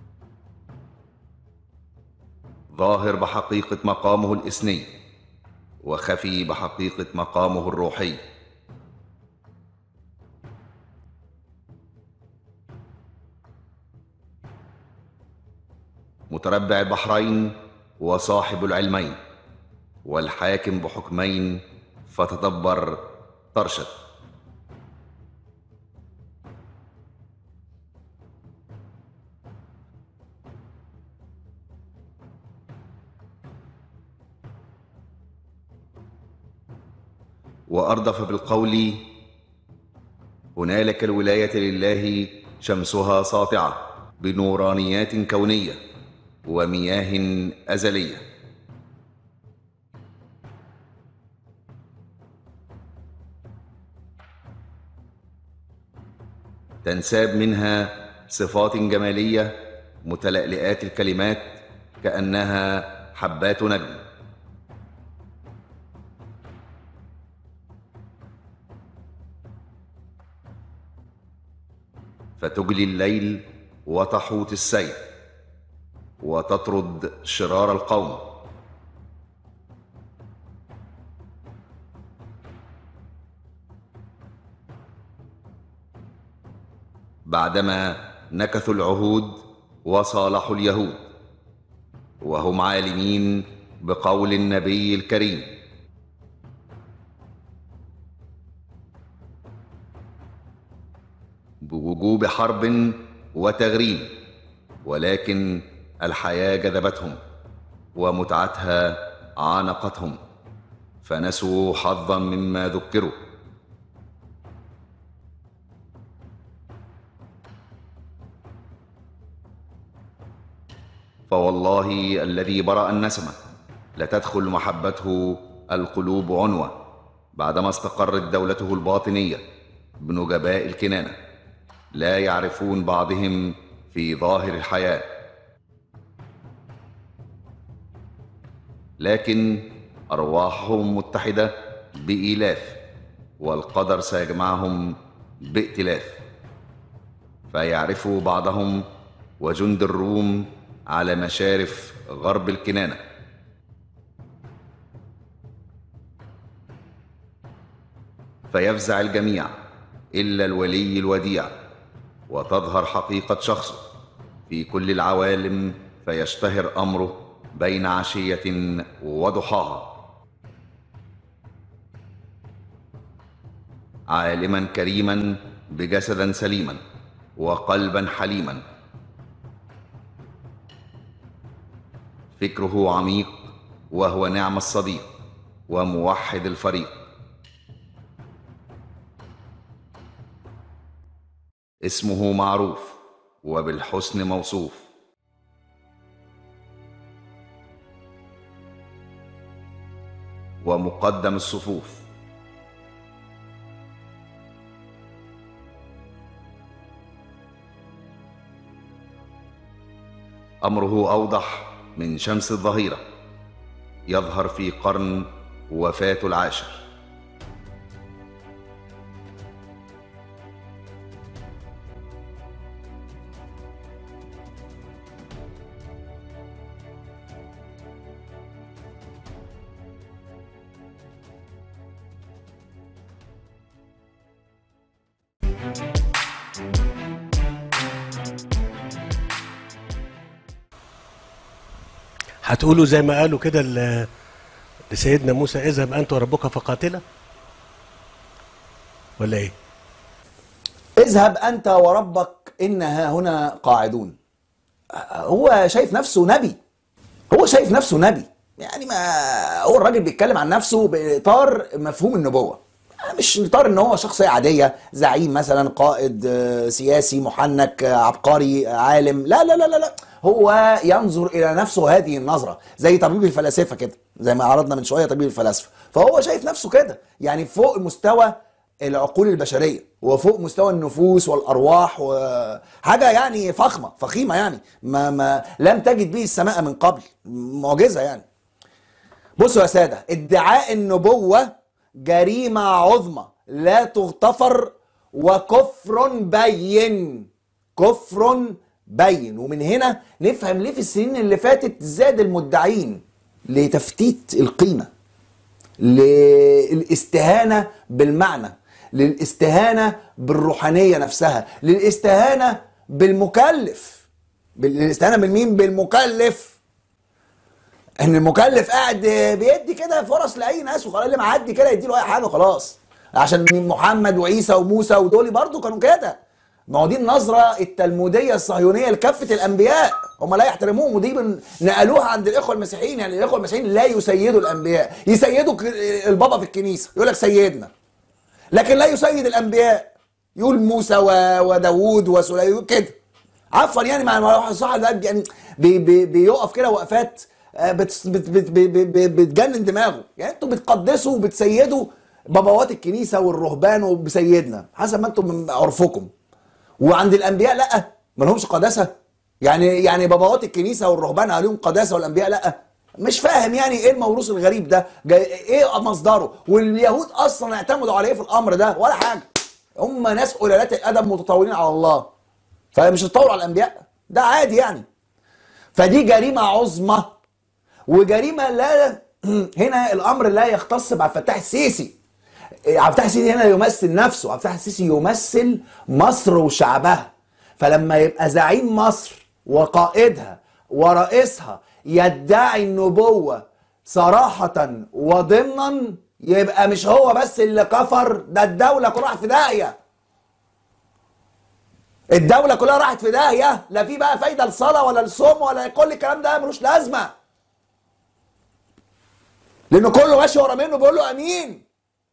ظاهر بحقيقه مقامه الاثني وخفي بحقيقة مقامه الروحي متربع البحرين وصاحب العلمين والحاكم بحكمين فتدبر ترشد وأردف بالقول هنالك الولاية لله شمسها ساطعة بنورانيات كونية ومياه أزلية تنساب منها صفات جمالية متلألئات الكلمات كأنها حبات نجم فتجلي الليل وتحوط السيل وتطرد شرار القوم بعدما نكثوا العهود وصالحوا اليهود وهم عالمين بقول النبي الكريم بوجوب حرب وتغريب ولكن الحياه جذبتهم ومتعتها عانقتهم فنسوا حظا مما ذكروا فوالله الذي برأ النسمة لتدخل محبته القلوب عنوة بعدما استقرت دولته الباطنية بنجباء الكنانة لا يعرفون بعضهم في ظاهر الحياة لكن أرواحهم متحدة بإيلاف والقدر سيجمعهم بائتلاف فيعرفوا بعضهم وجند الروم على مشارف غرب الكنانة فيفزع الجميع إلا الولي الوديع وتظهر حقيقة شخصه في كل العوالم فيشتهر أمره بين عشية وضحاها عالما كريما بجسدا سليما وقلبا حليما فكره عميق وهو نعم الصديق وموحد الفريق اسمه معروف وبالحسن موصوف ومقدم الصفوف امره اوضح من شمس الظهيره يظهر في قرن وفاه العاشر هتقولوا زي ما قالوا كده ل- لسيدنا موسى اذهب انت وربك فقاتلا ولا ايه اذهب انت وربك انها هنا قاعدون هو شايف نفسه نبي هو شايف نفسه نبي يعني ما هو الراجل بيتكلم عن نفسه باطار مفهوم النبوه مش اطار ان هو شخصيه عاديه زعيم مثلا قائد آه، سياسي محنك آه، عبقري آه، عالم لا لا لا لا لا هو ينظر الى نفسه هذه النظره زي طبيب الفلاسفه كده زي ما عرضنا من شويه طبيب الفلاسفه فهو شايف نفسه كده يعني فوق مستوى العقول البشريه وفوق مستوى النفوس والارواح وحاجه يعني فخمه فخيمه يعني ما ما لم تجد به السماء من قبل معجزه يعني بصوا يا ساده ادعاء النبوه جريمه عظمى لا تغتفر وكفر بين كفر بين ومن هنا نفهم ليه في السنين اللي فاتت زاد المدعين لتفتيت القيمه للاستهانة بالمعنى للاستهانة بالروحانية نفسها للاستهانة بالمكلف للاستهانة بالمين بالمكلف ان المكلف قاعد بيدي كده فرص لاي ناس وخلاص اللي معدي كده يديله اي حاجه وخلاص عشان محمد وعيسى وموسى ودول برضو كانوا كده ما هو دي النظره التلموديه الصهيونيه لكافه الانبياء هم لا يحترموهم ودي بن- نقلوها عند الاخوه المسيحيين يعني الاخوه المسيحيين لا يسيدوا الانبياء يسيدوا ك- البابا في الكنيسه يقول لك سيدنا لكن لا يسيد الانبياء يقول موسى و- وداوود وسليمان كده عفوا يعني مع مع واحد صاحب ده يعني بي بي بيقف كده وقفات آه، بت بت بت بت بت بتجنن دماغه يعني انتوا بتقدسوا وبتسيدوا بابوات الكنيسه والرهبان وبسيدنا حسب ما انتم من عرفكم وعند الانبياء لا ما لهمش قداسه يعني يعني بابوات الكنيسه والرهبان عليهم قداسه والانبياء لا مش فاهم يعني ايه الموروث الغريب ده جاي ايه مصدره واليهود اصلا اعتمدوا على ايه في الامر ده ولا حاجه هم ناس قلالات الادب متطاولين على الله فمش هتطور على الانبياء ده عادي يعني فدي جريمه عظمى وجريمه لا هنا الامر لا يختص بعبد الفتاح السيسي عبد الفتاح السيسي هنا يمثل نفسه عبد الفتاح السيسي يمثل مصر وشعبها فلما يبقى زعيم مصر وقائدها ورئيسها يدعي النبوة صراحة وضمنا يبقى مش هو بس اللي كفر ده الدولة كلها راحت في داهية الدولة كلها راحت في داهية لا في بقى فايدة الصلاة ولا الصوم ولا كل الكلام ده ملوش لازمة لأن كله ماشي ورا منه بيقول له أمين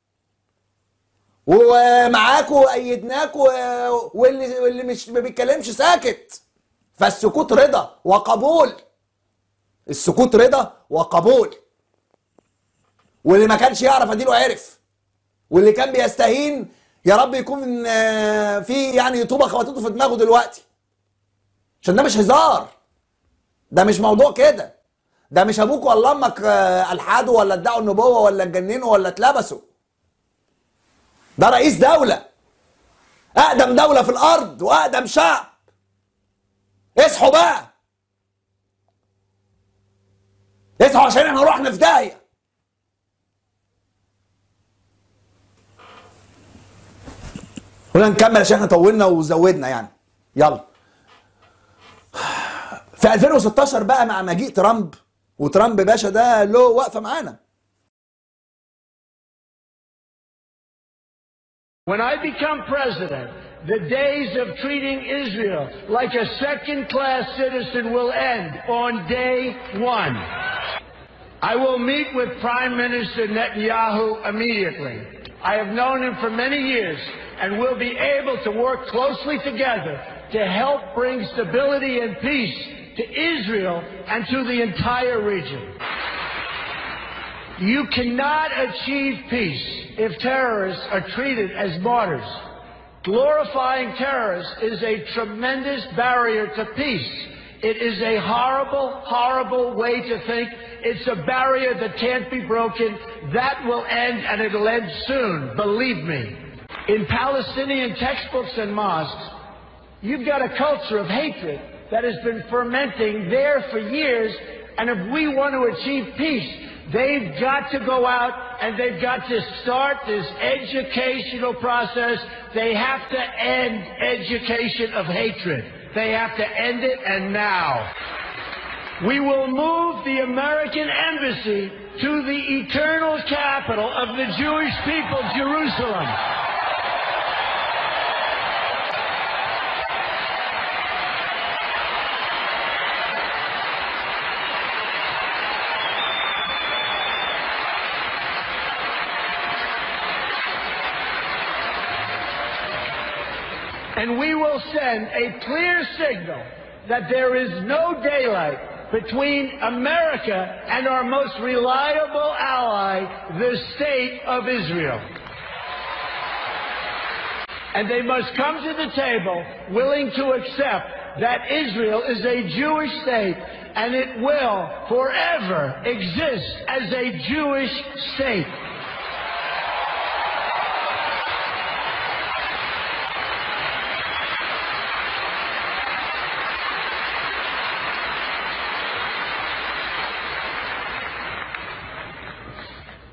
ومعاكوا وايدناكوا واللي واللي مش ما بيتكلمش ساكت فالسكوت رضا وقبول السكوت رضا وقبول واللي ما كانش يعرف اديله عرف واللي كان بيستهين يا رب يكون آه، في يعني طوبه خبطته في دماغه دلوقتي عشان ده مش هزار ده مش موضوع كده ده مش ابوك ولا امك آه، الحدوا ولا ادعوا النبوه ولا اتجننوا ولا اتلبسوا ده رئيس دولة أقدم دولة في الأرض وأقدم شعب اصحوا بقى اصحوا عشان احنا رحنا في داهية قلنا نكمل عشان احنا طولنا وزودنا يعني يلا في 2016 بقى مع مجيء ترامب وترامب باشا ده له وقفة معانا When I become president, the days of treating Israel like a second class citizen will end on day one. I will meet with Prime Minister Netanyahu immediately. I have known him for many years and will be able to work closely together to help bring stability and peace to Israel and to the entire region. You cannot achieve peace if terrorists are treated as martyrs. Glorifying terrorists is a tremendous barrier to peace. It is a horrible, horrible way to think. It's a barrier that can't be broken. That will end, and it'll end soon, believe me. In Palestinian textbooks and mosques, You've got a culture of hatred that has been fermenting there for years, and if we want to achieve peace, they've got to go out and they've got to start this educational process. They have to end education of hatred. They have to end it, and now. We will move the American embassy to the eternal capital of the Jewish people, Jerusalem. And we will send a clear signal that there is no daylight between America and our most reliable ally, the State of Israel. And they must come to the table willing to accept that Israel is a Jewish state and it will forever exist as a Jewish state.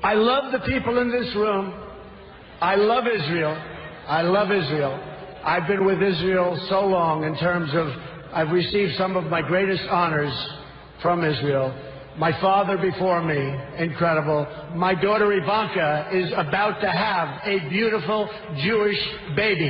I love the people in this room. I love Israel. I love Israel. I've been with Israel so long in terms of I've received some of my greatest honors from Israel. My father before me, incredible. My daughter Ivanka is about to have a beautiful Jewish baby.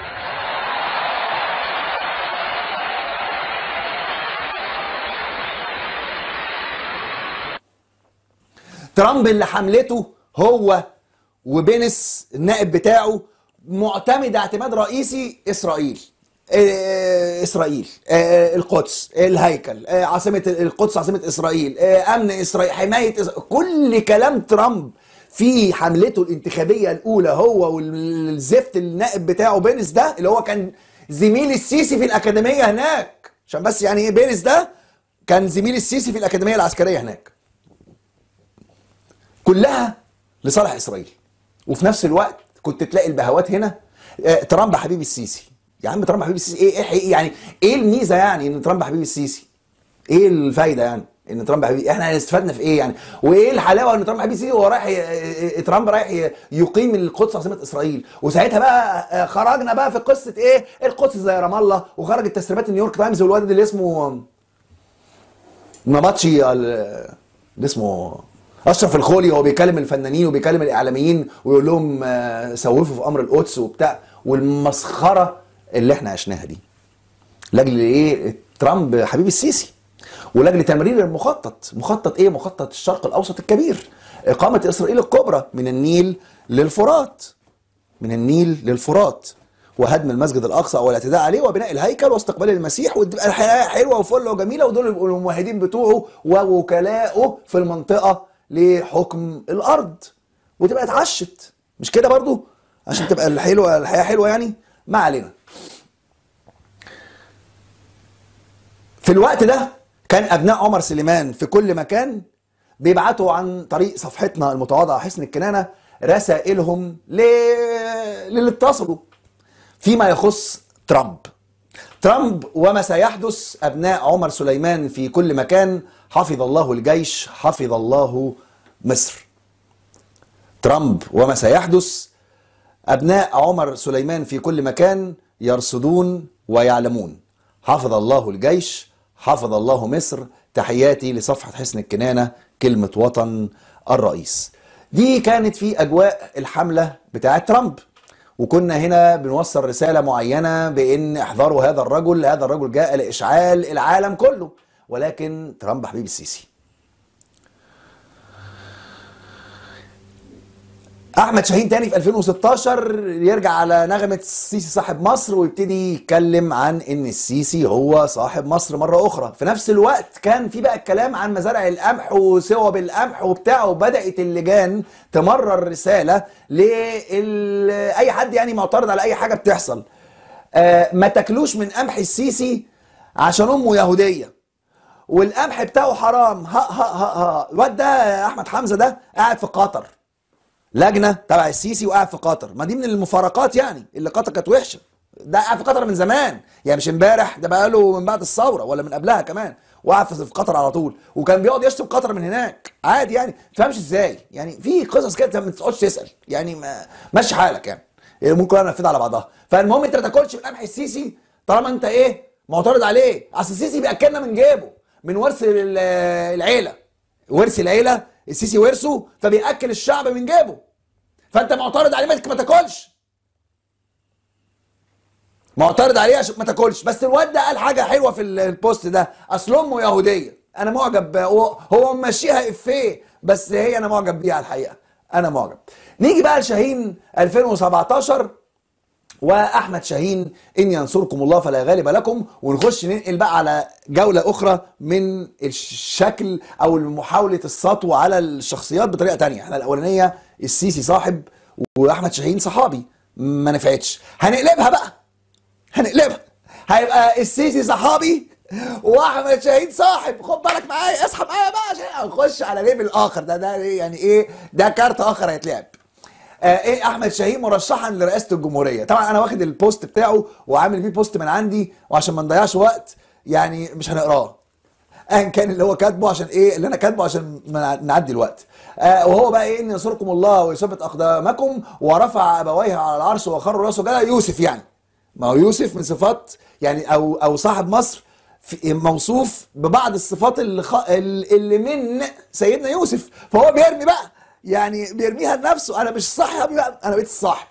ترامب اللي حملته هو وبينس النائب بتاعه معتمد اعتماد رئيسي اسرائيل آه، اسرائيل آه، القدس الهيكل آه، عاصمه القدس عاصمه اسرائيل آه، امن اسرائيل حمايه إسرائيل. كل كلام ترامب في حملته الانتخابيه الاولى هو والزفت النائب بتاعه بينس ده اللي هو كان زميل السيسي في الاكاديميه هناك عشان بس يعني ايه بينس ده كان زميل السيسي في الاكاديميه العسكريه هناك كلها لصالح اسرائيل وفي نفس الوقت كنت تلاقي البهوات هنا آه، ترامب حبيب السيسي يا عم ترامب حبيب السيسي ايه ايه حقيقي يعني ايه الميزه يعني ان ترامب حبيب السيسي ايه الفايده يعني ان ترامب حبيب احنا استفدنا في ايه يعني وايه الحلاوه ان ترامب حبيب السيسي وهو رايح ي- ي- ترامب رايح ي- يقيم القدس عاصمه اسرائيل وساعتها بقى آه، خرجنا بقى في قصه ايه القدس زي رام الله وخرجت تسريبات نيويورك تايمز والواد اللي اسمه نبطشي ال- اللي اسمه اشرف الخولي وهو بيكلم الفنانين وبيكلم الاعلاميين ويقول لهم آه، سوفوا في امر القدس وبتاع والمسخره اللي احنا عشناها دي لاجل ايه ترامب حبيب السيسي ولاجل تمرير المخطط مخطط ايه مخطط الشرق الاوسط الكبير اقامه اسرائيل الكبرى من النيل للفرات من النيل للفرات وهدم المسجد الاقصى والاعتداء عليه وبناء الهيكل واستقبال المسيح وتبقى الحياه حلوه وفله وجميله ودول يبقوا الممهدين بتوعه ووكلاءه في المنطقه لحكم الارض وتبقى اتعشت مش كده برضو عشان تبقى الحلوه الحياه حلوه يعني ما علينا في الوقت ده كان ابناء عمر سليمان في كل مكان بيبعتوا عن طريق صفحتنا المتواضعه حسن الكنانه رسائلهم ل... للي اتصلوا فيما يخص ترامب ترامب وما سيحدث ابناء عمر سليمان في كل مكان حفظ الله الجيش حفظ الله مصر ترامب وما سيحدث أبناء عمر سليمان في كل مكان يرصدون ويعلمون حفظ الله الجيش حفظ الله مصر تحياتي لصفحة حسن الكنانة كلمة وطن الرئيس دي كانت في أجواء الحملة بتاعة ترامب وكنا هنا بنوصل رسالة معينة بأن احذروا هذا الرجل هذا الرجل جاء لإشعال العالم كله ولكن ترامب حبيب السيسي احمد شاهين تاني في 2016 يرجع على نغمه السيسي صاحب مصر ويبتدي يتكلم عن ان السيسي هو صاحب مصر مره اخرى في نفس الوقت كان في بقى الكلام عن مزارع القمح وسوب القمح وبتاع وبدات اللجان تمرر رساله لاي حد يعني معترض على اي حاجه بتحصل آه ما تاكلوش من قمح السيسي عشان امه يهوديه والقمح بتاعه حرام ها ها ها ها الواد ده احمد حمزه ده قاعد في قطر لجنه تبع السيسي وقاعد في قطر ما دي من المفارقات يعني اللي قطر كانت وحشه ده قاعد في قطر من زمان يعني مش امبارح ده بقاله من بعد الثوره ولا من قبلها كمان وقعد في في قطر على طول وكان بيقعد يشتم قطر من هناك عادي يعني ما تفهمش ازاي يعني في قصص كده ما تقعدش تسال يعني ما ماشي حالك يعني يعني ممكن انا انفذها على بعضها فالمهم انت ما تاكلش من قمح السيسي طالما انت ايه معترض عليه اصل السيسي بياكلنا من جيبه من ورث ال- العيله ورث العيله السيسي ورثه فبياكل الشعب من جيبه فانت معترض عليه ما ما تاكلش معترض عليه عشان ما تاكلش بس الواد ده قال حاجه حلوه في ال- البوست ده اصل امه يهوديه انا معجب هو هو ممشيها افيه بس هي انا معجب بيها الحقيقه انا معجب نيجي بقى لشاهين 2017 واحمد شاهين ان ينصركم الله فلا غالب لكم ونخش ننقل بقى على جوله اخرى من الشكل او محاوله السطو على الشخصيات بطريقه تانية احنا الاولانيه السيسي صاحب واحمد شاهين صحابي ما نفعتش هنقلبها بقى هنقلبها هيبقى السيسي صحابي واحمد شاهين صاحب خد بالك معايا اصحى معايا بقى عشان نخش على ليفل اخر ده ده يعني ايه ده كارت اخر هيتلعب آه ايه احمد شاهين مرشحا لرئاسه الجمهوريه طبعا انا واخد البوست بتاعه وعامل بيه بوست من عندي وعشان ما نضيعش وقت يعني مش هنقراه ايا كان اللي هو كاتبه عشان ايه اللي انا كاتبه عشان ما نعدي الوقت آه وهو بقى ايه ان ينصركم الله ويثبت اقدامكم ورفع ابويه على العرش وخروا راسه جدا يوسف يعني ما هو يوسف من صفات يعني او او صاحب مصر في موصوف ببعض الصفات اللي خ... اللي من سيدنا يوسف فهو بيرمي بقى يعني بيرميها لنفسه انا مش صاحب بقى انا بقيت الصاحب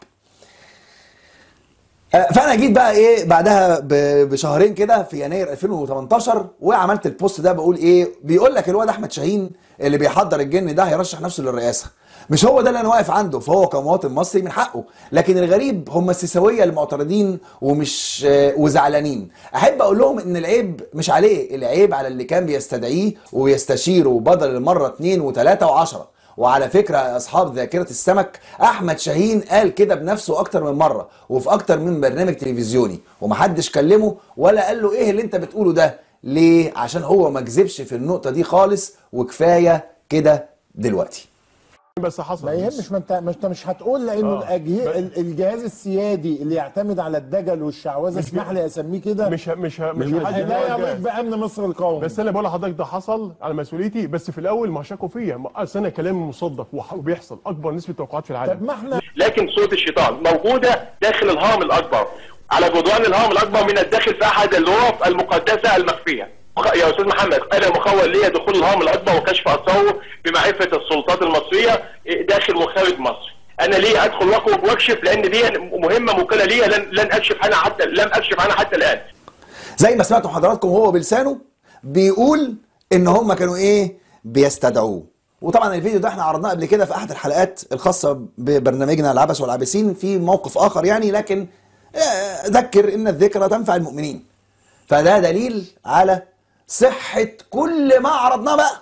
آه، فانا جيت بقى ايه بعدها ب- بشهرين كده في يناير 2018 وعملت البوست ده بقول ايه بيقول لك الواد احمد شاهين اللي بيحضر الجن ده هيرشح نفسه للرئاسه مش هو ده اللي انا واقف عنده فهو كمواطن مصري من حقه لكن الغريب هم السيساويه المعترضين ومش آه، وزعلانين احب اقول لهم ان العيب مش عليه العيب على اللي كان بيستدعيه ويستشيره بدل المره اتنين وتلاته وعشره وعلى فكرة يا أصحاب ذاكرة السمك أحمد شاهين قال كده بنفسه أكتر من مرة وفي أكتر من برنامج تلفزيوني ومحدش كلمه ولا قال له إيه اللي أنت بتقوله ده ليه؟ عشان هو ما كذبش في النقطة دي خالص وكفاية كده دلوقتي بس حصل ما يهمش ما انت ما انت مش هتقول لانه آه. الأجه... ب- ال- الجهاز السيادي اللي يعتمد على الدجل والشعوذه مش اسمح بي- لي اسميه كده مش ه- مش ه- مش مش هحدد لا نوع يليق الجهاز. بامن مصر القومي بس انا بقول لحضرتك ده حصل على مسؤوليتي بس في الاول ما شكوا فيا ما- اصل انا كلامي مصدق وح- وبيحصل اكبر نسبه توقعات في طب العالم ما احنا لكن صوت الشيطان موجودة داخل الهرم الأكبر على جدران الهرم الأكبر من الداخل في أحد الغرف المقدسة المخفية يا أستاذ محمد أنا مخول لي دخول الهرم الأكبر وكشف أسراره بمعرفة السلطات المصرية داخل وخارج مصر أنا ليه أدخل وأخرج وأكشف لأن دي مهمة موكلة ليا لن لن أكشف عنها حتى لم أكشف عنها حتى الآن زي ما سمعتوا حضراتكم هو بلسانه بيقول ان هم كانوا ايه بيستدعوه وطبعا الفيديو ده احنا عرضناه قبل كده في احد الحلقات الخاصه ببرنامجنا العبث والعابسين في موقف اخر يعني لكن آه، ذكر ان الذكرى تنفع المؤمنين فده دليل على صحه كل ما عرضناه بقى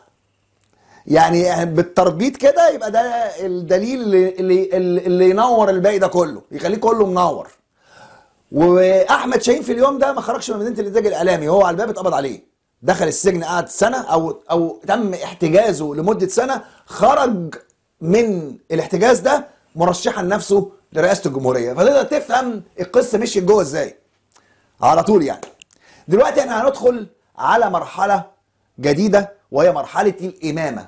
يعني بالتربيط كده يبقى ده الدليل اللي اللي, اللي ينور الباقي ده كله يخليه كله منور واحمد شاهين في اليوم ده ما خرجش من مدينه الانتاج الاعلامي هو على الباب اتقبض عليه دخل السجن قعد سنه او او تم احتجازه لمده سنه خرج من الاحتجاز ده مرشحا نفسه لرئاسه الجمهوريه فتقدر تفهم القصه مشيت جوه ازاي على طول يعني دلوقتي احنا هندخل على مرحله جديده وهي مرحله الامامه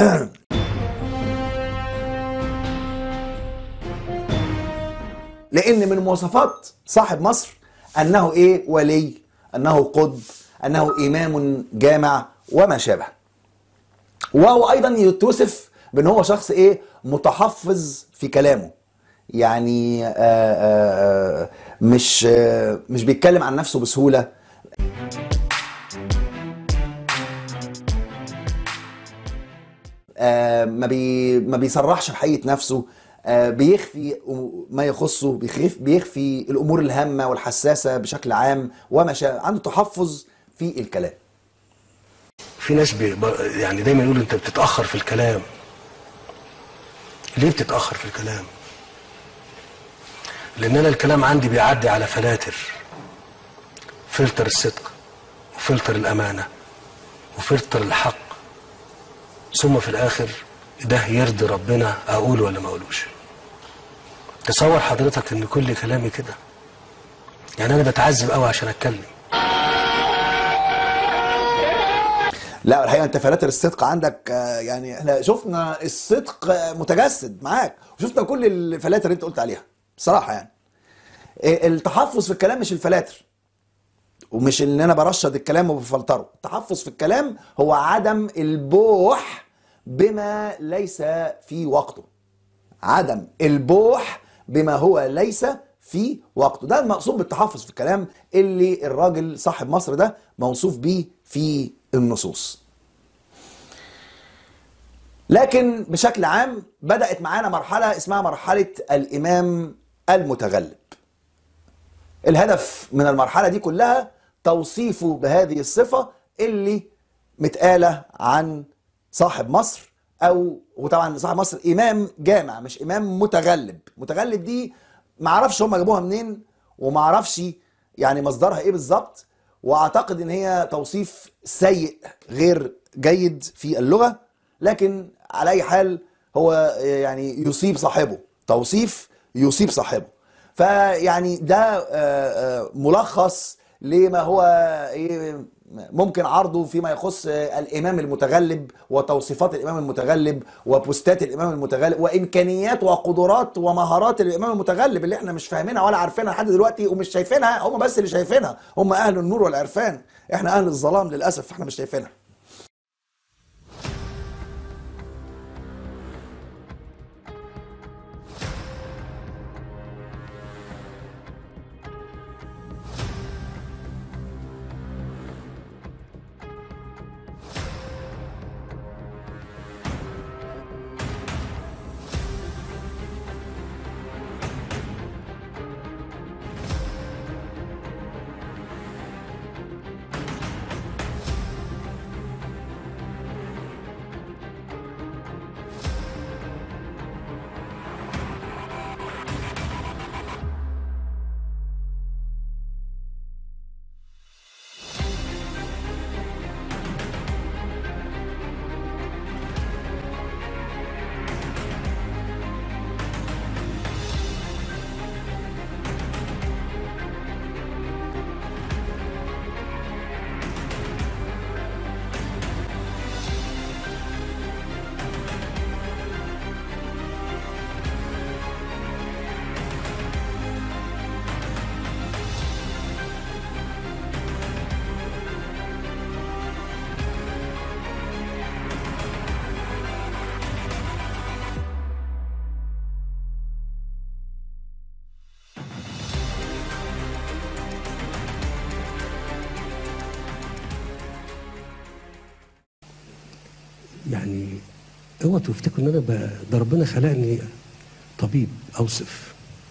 لان من مواصفات صاحب مصر انه ايه ولي انه قطب انه امام جامع وما شابه وهو ايضا يتوصف بان هو شخص ايه متحفظ في كلامه يعني آآ آآ مش آه، مش بيتكلم عن نفسه بسهوله آه، ما بي ما بيصرحش بحقيقه نفسه آه، بيخفي ما يخصه بيخف بيخفي الامور الهامه والحساسه بشكل عام وما شاء عنده تحفظ في الكلام في ناس بي ب- يعني دايما يقولوا انت بتتاخر في الكلام ليه بتتاخر في الكلام لان انا الكلام عندي بيعدي على فلاتر فلتر الصدق وفلتر الامانه وفلتر الحق ثم في الاخر ده يرضي ربنا اقول ولا ما اقولوش تصور حضرتك ان كل كلامي كده يعني انا بتعذب قوي عشان اتكلم لا الحقيقه انت فلاتر الصدق عندك آه، يعني احنا شفنا الصدق آه، متجسد معاك وشفنا كل الفلاتر اللي انت قلت عليها بصراحه يعني آه، التحفظ في الكلام مش الفلاتر ومش ان انا برشد الكلام وبفلتره التحفظ في الكلام هو عدم البوح بما ليس في وقته عدم البوح بما هو ليس في وقته ده المقصود بالتحفظ في الكلام اللي الراجل صاحب مصر ده موصوف بيه في النصوص لكن بشكل عام بدأت معانا مرحلة اسمها مرحلة الإمام المتغلب الهدف من المرحلة دي كلها توصيفه بهذه الصفة اللي متقالة عن صاحب مصر أو وطبعا صاحب مصر إمام جامع مش إمام متغلب متغلب دي معرفش هم جابوها منين ومعرفش يعني مصدرها إيه بالظبط وأعتقد إن هي توصيف سيء غير جيد في اللغة لكن على أي حال هو يعني يصيب صاحبه توصيف يصيب صاحبه فيعني ده آه، آه، ملخص لما هو ايه ممكن عرضه فيما يخص الامام المتغلب وتوصيفات الامام المتغلب وبوستات الامام المتغلب وامكانيات وقدرات ومهارات الامام المتغلب اللي احنا مش فاهمينها ولا عارفينها لحد دلوقتي ومش شايفينها هم بس اللي شايفينها هم اهل النور والعرفان احنا اهل الظلام للاسف احنا مش شايفينها يعني اوعوا تفتكروا ان انا ب... ده ربنا خلقني طبيب اوصف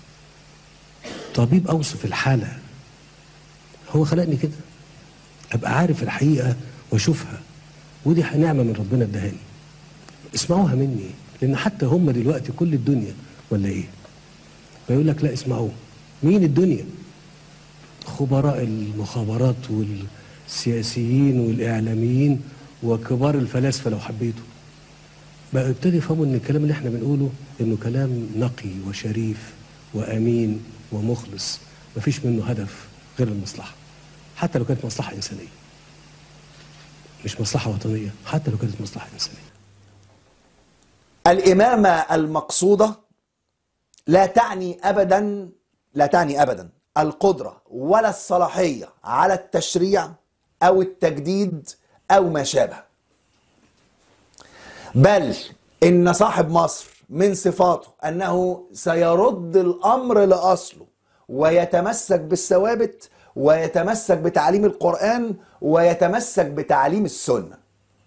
طبيب اوصف الحاله هو خلقني كده ابقى عارف الحقيقه واشوفها ودي نعمه من ربنا ادهاني اسمعوها مني لان حتى هم دلوقتي كل الدنيا ولا ايه بيقول لك لا اسمعوه مين الدنيا خبراء المخابرات والسياسيين والاعلاميين وكبار الفلاسفه لو حبيتوا بقى ابتدوا يفهموا ان الكلام اللي احنا بنقوله انه كلام نقي وشريف وامين ومخلص مفيش منه هدف غير المصلحه حتى لو كانت مصلحه انسانيه مش مصلحه وطنيه حتى لو كانت مصلحه انسانيه الإمامة المقصودة لا تعني أبدا لا تعني أبدا القدرة ولا الصلاحية على التشريع أو التجديد أو ما شابه بل إن صاحب مصر من صفاته أنه سيرد الأمر لأصله ويتمسك بالثوابت ويتمسك بتعليم القرآن ويتمسك بتعليم السنة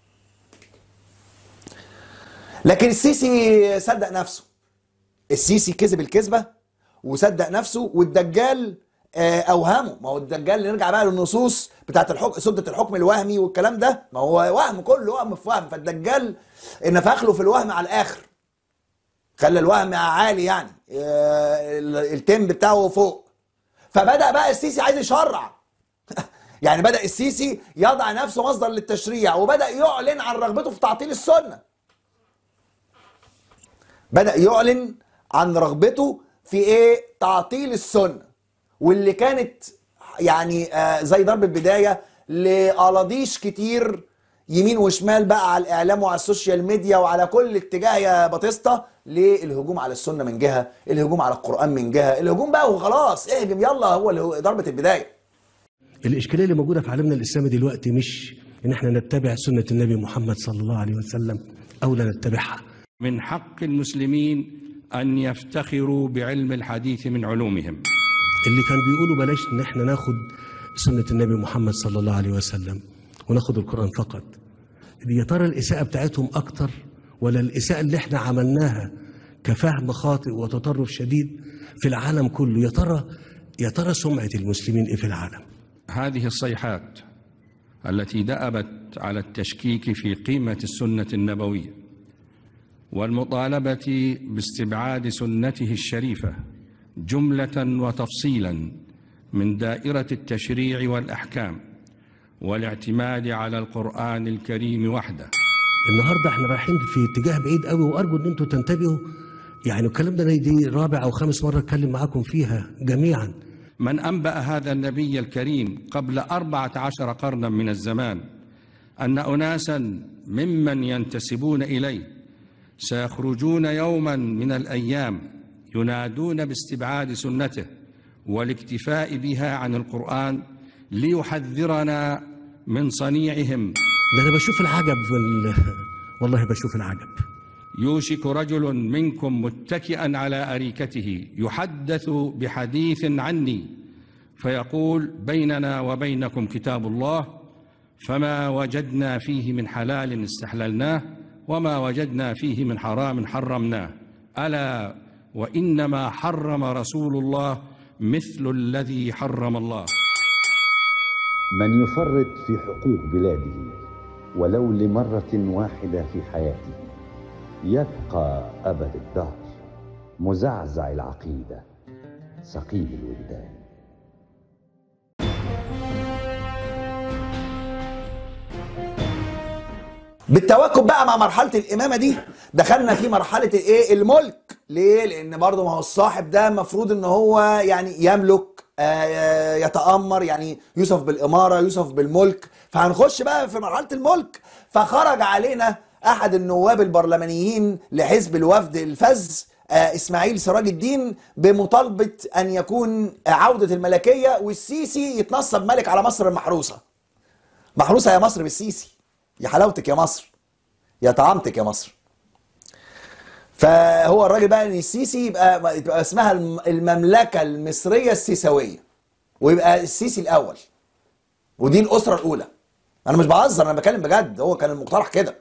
لكن السيسي صدق نفسه السيسي كذب الكذبة وصدق نفسه والدجال آه، اوهمه ما هو الدجال نرجع بقى للنصوص بتاعت الحكم سده الحكم الوهمي والكلام ده ما هو وهم كله وهم في وهم فالدجال نفخ له في الوهم على الاخر خلى الوهم عالي يعني آه، ال- التم بتاعه فوق فبدا بقى السيسي عايز يشرع يعني بدا السيسي يضع نفسه مصدر للتشريع وبدا يعلن عن رغبته في تعطيل السنه بدأ يعلن عن رغبته في ايه تعطيل السنة واللي كانت يعني آه زي ضرب البداية لألاضيش كتير يمين وشمال بقى على الإعلام وعلى السوشيال ميديا وعلى كل اتجاه يا باتيستا للهجوم على السنة من جهة الهجوم على القرآن من جهة الهجوم بقى وخلاص اهجم يلا هو اللي هو ضربة البداية الإشكالية اللي موجودة في عالمنا الإسلامي دلوقتي مش إن إحنا نتبع سنة النبي محمد صلى الله عليه وسلم أو لا نتبعها من حق المسلمين أن يفتخروا بعلم الحديث من علومهم اللي كان بيقولوا بلاش إن إحنا ناخد سنة النبي محمد صلى الله عليه وسلم وناخد القرآن فقط يا ترى الإساءة بتاعتهم أكتر ولا الإساءة اللي إحنا عملناها كفهم خاطئ وتطرف شديد في العالم كله يا ترى يا ترى سمعة المسلمين إيه في العالم هذه الصيحات التي دأبت على التشكيك في قيمة السنة النبوية والمطالبة باستبعاد سنته الشريفة جملة وتفصيلا من دائرة التشريع والأحكام والاعتماد على القرآن الكريم وحده النهارده احنا رايحين في اتجاه بعيد قوي وارجو ان انتوا تنتبهوا يعني الكلام ده أنا دي رابع او خامس مره اتكلم معاكم فيها جميعا من أنبأ هذا النبي الكريم قبل أربعة عشر قرنا من الزمان أن أناسا ممن ينتسبون إليه سيخرجون يوما من الأيام ينادون باستبعاد سنته والاكتفاء بها عن القرآن ليحذرنا من صنيعهم ده انا بشوف العجب وال... والله بشوف العجب يوشك رجل منكم متكئا على اريكته يحدث بحديث عني فيقول بيننا وبينكم كتاب الله فما وجدنا فيه من حلال استحللناه وما وجدنا فيه من حرام حرمناه الا وانما حرم رسول الله مثل الذي حرم الله من يفرط في حقوق بلاده ولو لمرة واحدة في حياته يبقى أبد الدهر مزعزع العقيدة ثقيل الوجدان بالتواكب بقى مع مرحله الامامه دي دخلنا في مرحله الايه الملك ليه لان برضه ما هو الصاحب ده المفروض ان هو يعني يملك آه، يتامر يعني يوسف بالاماره يوسف بالملك فهنخش بقى في مرحله الملك فخرج علينا احد النواب البرلمانيين لحزب الوفد الفز آه، اسماعيل سراج الدين بمطالبه ان يكون عوده الملكيه والسيسي يتنصب ملك على مصر المحروسه محروسه يا مصر بالسيسي يا حلاوتك يا مصر يا طعامتك يا مصر فهو الراجل بقى ان السيسي يبقى, يبقى اسمها الم- المملكه المصريه السيساويه ويبقى السيسي الاول ودي الاسره الاولى انا مش بهزر انا بتكلم بجد هو كان المقترح كده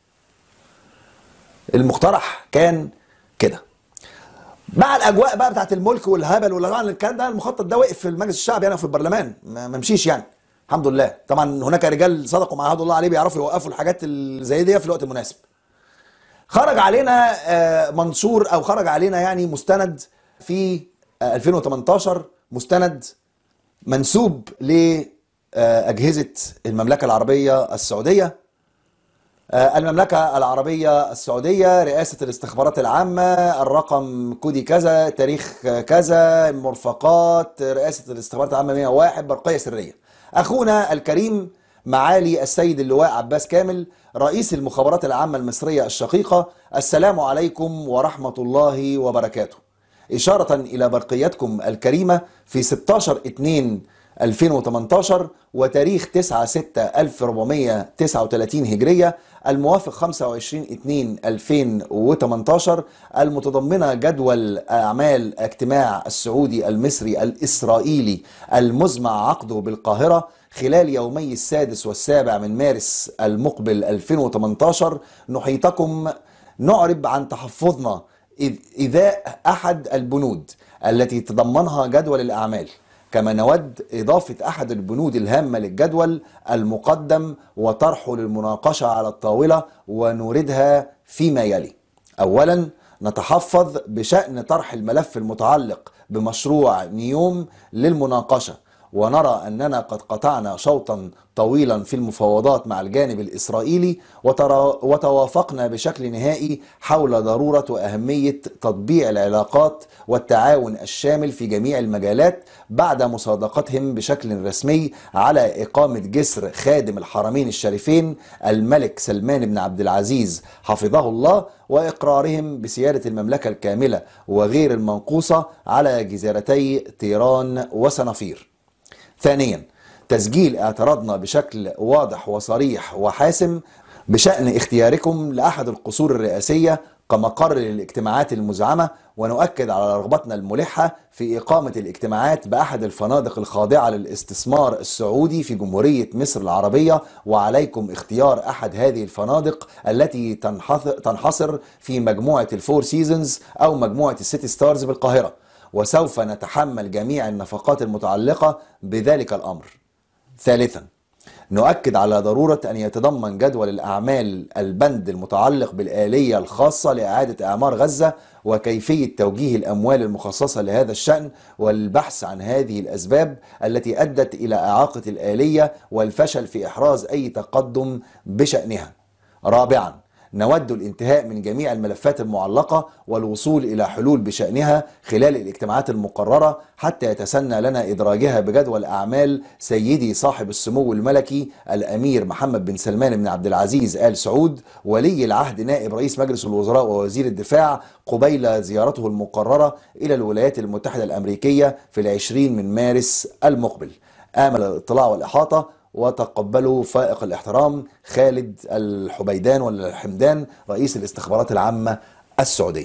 المقترح كان كده مع الاجواء بقى بتاعت الملك والهبل والطبعا الكلام ده المخطط ده وقف في المجلس الشعبي يعني وفي البرلمان ما ما مشيش يعني الحمد لله طبعا هناك رجال صدقوا مع عهد الله عليه بيعرفوا يوقفوا الحاجات اللي زي دي في الوقت المناسب خرج علينا آه، منشور او خرج علينا يعني مستند في آه، 2018 مستند منسوب لاجهزه المملكه العربيه السعوديه آه، المملكة العربية السعودية رئاسة الاستخبارات العامة الرقم كودي كذا تاريخ كذا مرفقات رئاسة الاستخبارات العامة 101 برقية سرية أخونا الكريم معالي السيد اللواء عباس كامل رئيس المخابرات العامة المصرية الشقيقة السلام عليكم ورحمة الله وبركاته إشارة إلى برقيتكم الكريمة في 16 2 2018 وتاريخ 9 6 1439 هجرية الموافق 25 2 2018 المتضمنة جدول أعمال اجتماع السعودي المصري الإسرائيلي المزمع عقده بالقاهرة خلال يومي السادس والسابع من مارس المقبل 2018 نحيطكم نعرب عن تحفظنا إذ- إذاء أحد البنود التي تضمنها جدول الأعمال كما نود إضافة أحد البنود الهامة للجدول المقدم وطرحه للمناقشة على الطاولة ونوردها فيما يلي أولا نتحفظ بشأن طرح الملف المتعلق بمشروع نيوم للمناقشة ونرى أننا قد قطعنا شوطا طويلا في المفاوضات مع الجانب الإسرائيلي وترى وتوافقنا بشكل نهائي حول ضرورة وأهمية تطبيع العلاقات والتعاون الشامل في جميع المجالات بعد مصادقتهم بشكل رسمي على إقامة جسر خادم الحرمين الشريفين الملك سلمان بن عبد العزيز حفظه الله وإقرارهم بسيادة المملكة الكاملة وغير المنقوصة على جزيرتي طيران وسنافير ثانيا تسجيل اعتراضنا بشكل واضح وصريح وحاسم بشأن اختياركم لأحد القصور الرئاسية كمقر للاجتماعات المزعمة ونؤكد على رغبتنا الملحة في إقامة الاجتماعات بأحد الفنادق الخاضعة للاستثمار السعودي في جمهورية مصر العربية وعليكم اختيار أحد هذه الفنادق التي تنحص- تنحصر في مجموعة الفور سيزونز أو مجموعة السيتي ستارز بالقاهرة وسوف نتحمل جميع النفقات المتعلقة بذلك الأمر ثالثا نؤكد على ضرورة أن يتضمن جدول الأعمال البند المتعلق بالآلية الخاصة لإعادة إعمار غزة وكيفية توجيه الأموال المخصصة لهذا الشأن والبحث عن هذه الأسباب التي أدت إلى إعاقة الآلية والفشل في إحراز أي تقدم بشأنها رابعا نود الانتهاء من جميع الملفات المعلقة والوصول إلى حلول بشأنها خلال الاجتماعات المقررة حتى يتسنى لنا إدراجها بجدول أعمال سيدي صاحب السمو الملكي الأمير محمد بن سلمان بن عبد العزيز آل سعود ولي العهد نائب رئيس مجلس الوزراء ووزير الدفاع قبيل زيارته المقررة إلى الولايات المتحدة الأمريكية في العشرين من مارس المقبل آمل الاطلاع والإحاطة وتقبلوا فائق الاحترام خالد الحبيدان ولا الحمدان رئيس الاستخبارات العامة السعودية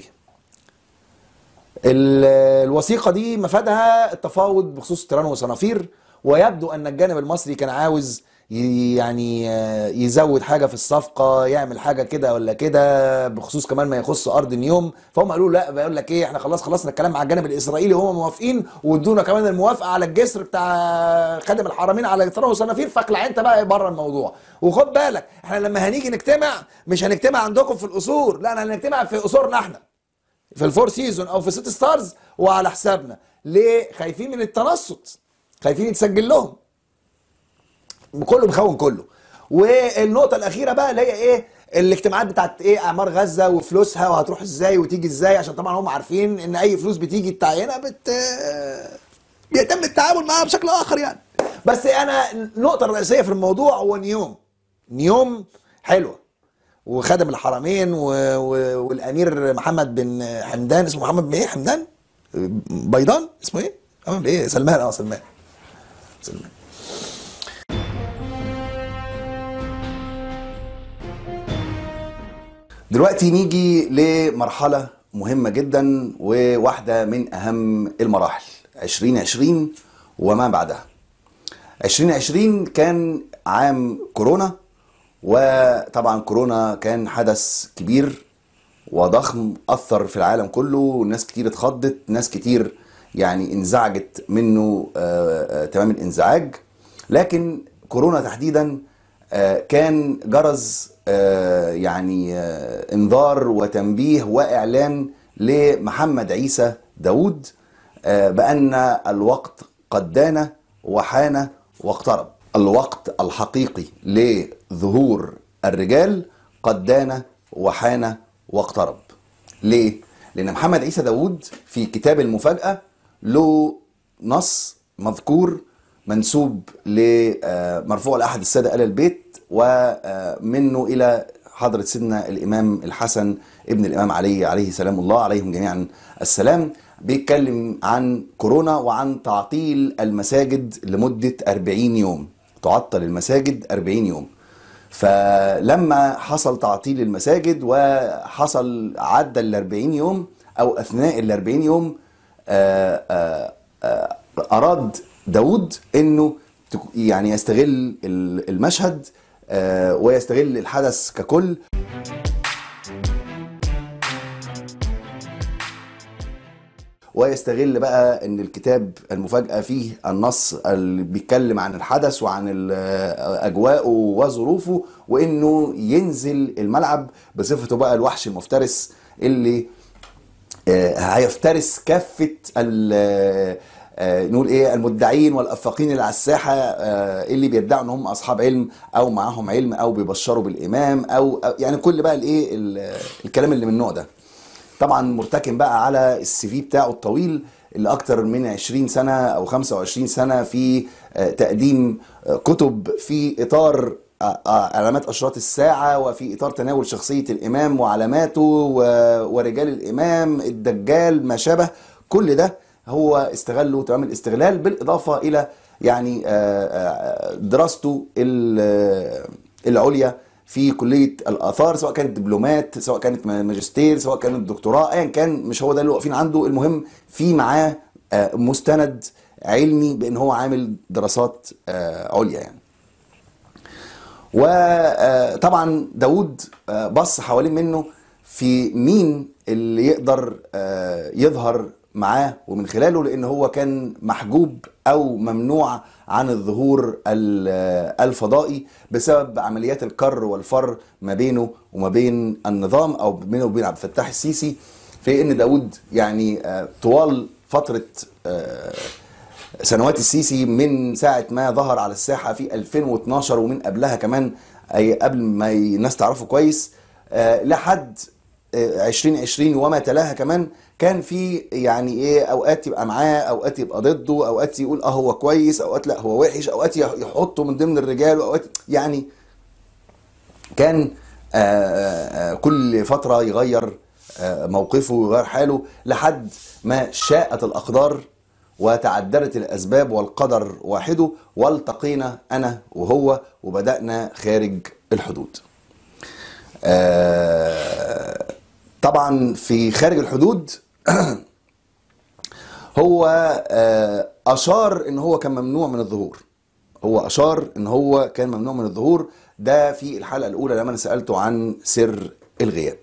ال- الوثيقة دي مفادها التفاوض بخصوص تيران وصنافير ويبدو أن الجانب المصري كان عاوز ي- يعني آه، يزود حاجة في الصفقة يعمل حاجة كده ولا كده بخصوص كمان ما يخص أرض نيوم فهم قالوا لا بيقول لك إيه إحنا خلاص خلصنا الكلام مع الجانب الإسرائيلي وهم موافقين وادونا كمان الموافقة على الجسر بتاع خادم الحرمين على تيران وصنافير فاقلع أنت بقى بره الموضوع وخد بالك إحنا لما هنيجي نجتمع مش هنجتمع عندكم في القصور لا احنا هنجتمع في قصورنا احنا في الفور سيزون او في سيتي ستارز وعلى حسابنا ليه خايفين من التنصت خايفين يتسجل لهم كله بيخون كله والنقطه الاخيره بقى اللي هي ايه الاجتماعات بتاعت ايه اعمار غزه وفلوسها وهتروح ازاي وتيجي ازاي عشان طبعا هم عارفين ان اي فلوس بتيجي التعيينه بت بيتم التعامل معاها بشكل اخر يعني بس انا النقطه الرئيسيه في الموضوع هو نيوم نيوم حلوه وخادم الحرمين و... و... والامير محمد بن حمدان اسمه محمد بن ايه حمدان بيضان اسمه ايه محمد بن ايه سلمان اه سلمان سلمان دلوقتي نيجي لمرحلة مهمة جدا وواحدة من أهم المراحل 2020 وما بعدها 2020 كان عام كورونا وطبعا كورونا كان حدث كبير وضخم أثر في العالم كله ناس كتير اتخضت ناس كتير يعني انزعجت منه آه، آه، تمام الانزعاج لكن كورونا تحديدا آه، كان جرز آه، يعني آه، انذار وتنبيه واعلان لمحمد عيسى داود آه، بان الوقت قد دان وحان واقترب الوقت الحقيقي لظهور الرجال قد دان وحان واقترب ليه لان محمد عيسى داود في كتاب المفاجاه له نص مذكور منسوب لمرفوع لاحد الساده ال البيت ومنه الى حضره سيدنا الامام الحسن ابن الامام علي عليه سلام الله عليهم جميعا السلام بيتكلم عن كورونا وعن تعطيل المساجد لمده 40 يوم تعطل المساجد 40 يوم فلما حصل تعطيل المساجد وحصل عدى ال 40 يوم او اثناء ال 40 يوم آه، آه، آه، اراد داود انه تك- يعني يستغل ال- المشهد آه، ويستغل الحدث ككل ويستغل بقى ان الكتاب المفاجاه فيه النص اللي بيتكلم عن الحدث وعن ال- اجواءه وظروفه وانه ينزل الملعب بصفته بقى الوحش المفترس اللي آه، هيفترس كافه ال- آه، نقول ايه المدعين والافاقين اللي على الساحه آه، اللي بيدعوا ان هم اصحاب علم او معاهم علم او بيبشروا بالامام او أو- يعني كل بقى الايه ال- الكلام اللي من النوع ده طبعا مرتكن بقى على السي في بتاعه الطويل اللي اكتر من 20 سنه او 25 سنه في آه، تقديم آه، كتب في اطار آه، آه، علامات اشراط الساعه وفي اطار تناول شخصيه الامام وعلاماته و- ورجال الامام الدجال ما شابه كل ده هو استغله تمام الاستغلال بالاضافه الى يعني آه، آه، دراسته ال- العليا في كليه الاثار سواء كانت دبلومات سواء كانت ماجستير سواء كانت دكتوراه ايا كان مش هو ده اللي واقفين عنده المهم في معاه آه، مستند علمي بان هو عامل دراسات آه، عليا يعني وطبعا داود آه، بص حوالين منه في مين اللي يقدر آه، يظهر معاه ومن خلاله لان هو كان محجوب او ممنوع عن الظهور ال- الفضائي بسبب عمليات الكر والفر ما بينه وما بين النظام او بينه وبين عبد الفتاح السيسي في ان داود يعني آه، طوال فتره آه، سنوات السيسي من ساعة ما ظهر على الساحة في 2012 ومن قبلها كمان أي قبل ما الناس تعرفه كويس آه، لحد آه، 2020 وما تلاها كمان كان في يعني ايه اوقات يبقى معاه اوقات يبقى ضده اوقات يقول اه هو كويس اوقات لا هو وحش اوقات يح- يحطه من ضمن الرجال واوقات يعني كان آه، آه، آه، كل فترة يغير آه، موقفه ويغير حاله لحد ما شاءت الأقدار وتعدلت الأسباب والقدر واحده والتقينا أنا وهو وبدأنا خارج الحدود آه، طبعا في خارج الحدود هو آه، أشار إن هو كان ممنوع من الظهور هو أشار إن هو كان ممنوع من الظهور ده في الحلقة الأولى لما أنا سألته عن سر الغياب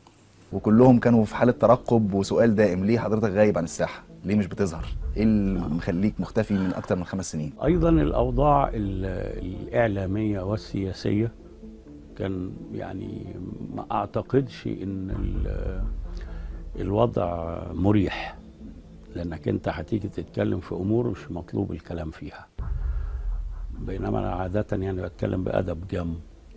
وكلهم كانوا في حاله ترقب وسؤال دائم ليه حضرتك غايب عن الساحه ليه مش بتظهر ايه اللي مخليك مختفي من اكتر من خمس سنين ايضا الاوضاع ال- الاعلاميه والسياسيه كان يعني ما اعتقدش ان ال- الوضع مريح لانك انت هتيجي تتكلم في امور مش مطلوب الكلام فيها بينما انا عاده يعني بتكلم بادب جم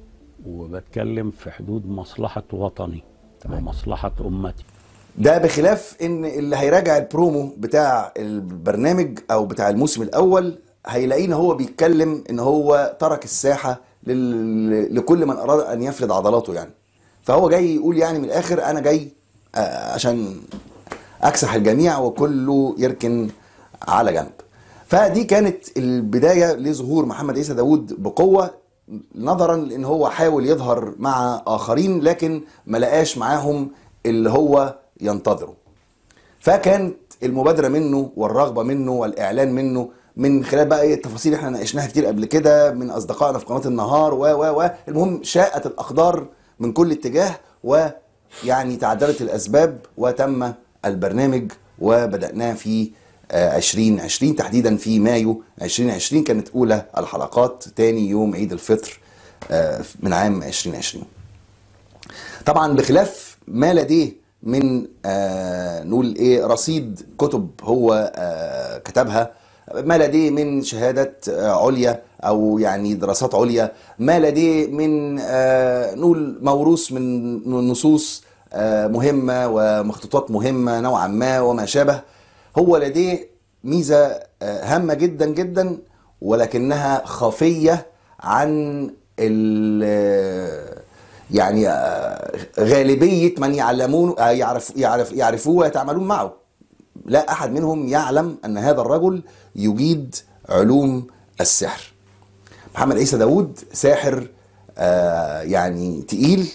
وبتكلم في حدود مصلحه وطني ومصلحه امتي ده بخلاف ان اللي هيراجع البرومو بتاع البرنامج او بتاع الموسم الاول هيلاقيه ان هو بيتكلم ان هو ترك الساحه لل... لكل من اراد ان يفرد عضلاته يعني فهو جاي يقول يعني من الاخر انا جاي آه، عشان اكسح الجميع وكله يركن على جنب فدي كانت البدايه لظهور محمد عيسى داوود بقوه نظرا لان هو حاول يظهر مع اخرين لكن ما لقاش معاهم اللي هو ينتظره فكانت المبادره منه والرغبه منه والاعلان منه من خلال بقى ايه التفاصيل احنا ناقشناها كتير قبل كده من اصدقائنا في قناه النهار و و و المهم شاءت الاقدار من كل اتجاه ويعني تعدلت الاسباب وتم البرنامج وبداناه في آه، 2020 تحديدا في مايو 2020 كانت اولى الحلقات تاني يوم عيد الفطر آه، من عام 2020 طبعا بخلاف ما لديه من آه نقول ايه رصيد كتب هو آه كتبها ما لديه من شهادات آه عليا او يعني دراسات عليا ما لديه من آه نقول موروث من نصوص آه مهمه ومخطوطات مهمه نوعا ما وما شابه هو لديه ميزه آه هامه جدا جدا ولكنها خفيه عن ال يعني آه، غالبية من يعلمون آه، يعرف يعرف يعرفوه ويتعاملون معه لا أحد منهم يعلم أن هذا الرجل يجيد علوم السحر محمد عيسى داوود ساحر آه، يعني تقيل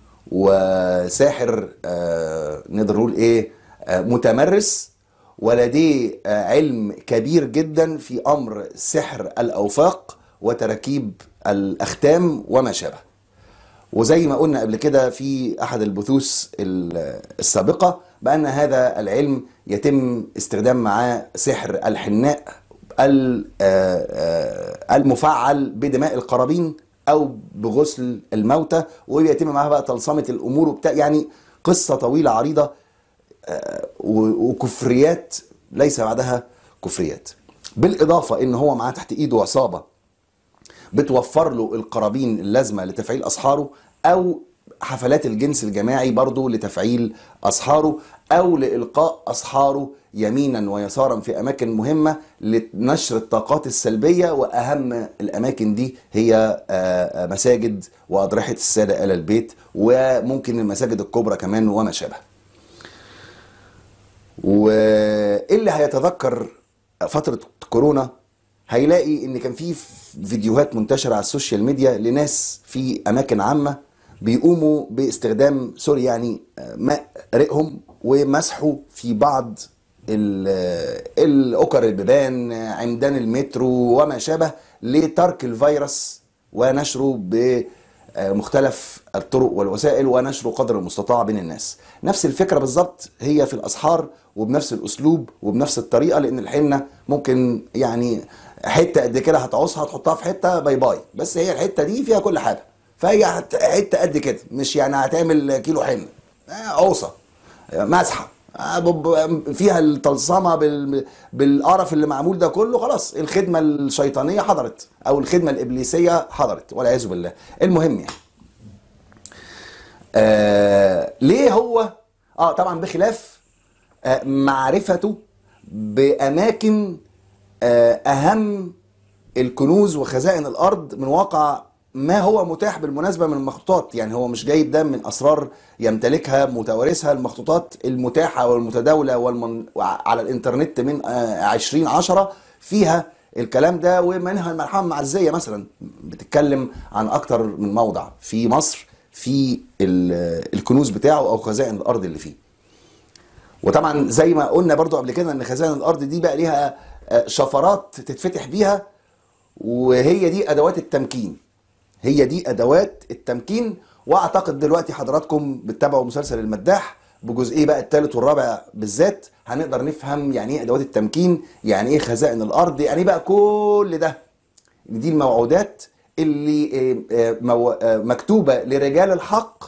وساحر آه، نقدر نقول ايه آه، متمرس ولديه آه، علم كبير جدا في امر سحر الاوفاق وتراكيب الاختام وما شابه وزي ما قلنا قبل كده في احد البثوث ال- السابقه بان هذا العلم يتم استخدام معاه سحر الحناء ال- آه، آه، المفعل بدماء القرابين او بغسل الموتى ويتم معاها بقى تلصمه الامور وبتاع يعني قصه طويله عريضه آه، و- وكفريات ليس بعدها كفريات بالاضافه ان هو معاه تحت ايده عصابه بتوفر له القرابين اللازمه لتفعيل اسحاره او حفلات الجنس الجماعي برضه لتفعيل اسحاره او لالقاء اسحاره يمينا ويسارا في اماكن مهمه لنشر الطاقات السلبيه واهم الاماكن دي هي آه، آه، مساجد واضرحه الساده ال البيت وممكن المساجد الكبرى كمان وما شابه. واللي هيتذكر فتره كورونا هيلاقي ان كان في فيديوهات منتشره على السوشيال ميديا لناس في اماكن عامه بيقوموا باستخدام سوري يعني آه، ماء ريقهم ومسحوا في بعض ال- الاوكر البيبان آه، عمدان المترو وما شابه لترك الفيروس ونشره بمختلف الطرق والوسائل ونشره قدر المستطاع بين الناس نفس الفكره بالظبط هي في الاسحار وبنفس الاسلوب وبنفس الطريقه لان الحنه ممكن يعني حته قد كده هتعوزها تحطها في حته باي باي بس هي الحته دي فيها كل حاجه فهي هت- حته قد كده مش يعني هتعمل كيلو حنه آه، عوصه آه، مسحه آه، بب- فيها التلصمه بال- بالقرف اللي معمول ده كله خلاص الخدمه الشيطانيه حضرت او الخدمه الابليسيه حضرت والعياذ بالله المهم يعني آه ليه هو اه طبعا بخلاف آه معرفته باماكن آه اهم الكنوز وخزائن الارض من واقع ما هو متاح بالمناسبه من المخطوطات يعني هو مش جايب ده من اسرار يمتلكها متوارثها المخطوطات المتاحه والمتداوله والمن... على الانترنت من آه 20 10 فيها الكلام ده ومنها الملحمه المعزيه مثلا بتتكلم عن اكتر من موضع في مصر في ال- الكنوز بتاعه او خزائن الارض اللي فيه وطبعا زي ما قلنا برضو قبل كده ان خزائن الارض دي بقى ليها آه، شفرات تتفتح بيها وهي دي ادوات التمكين هي دي ادوات التمكين واعتقد دلوقتي حضراتكم بتتابعوا مسلسل المداح بجزئيه بقى الثالث والرابع بالذات هنقدر نفهم يعني ايه ادوات التمكين يعني ايه خزائن الارض يعني ايه بقى كل ده دي الموعودات اللي آه، آه، مو- آه، مكتوبه لرجال الحق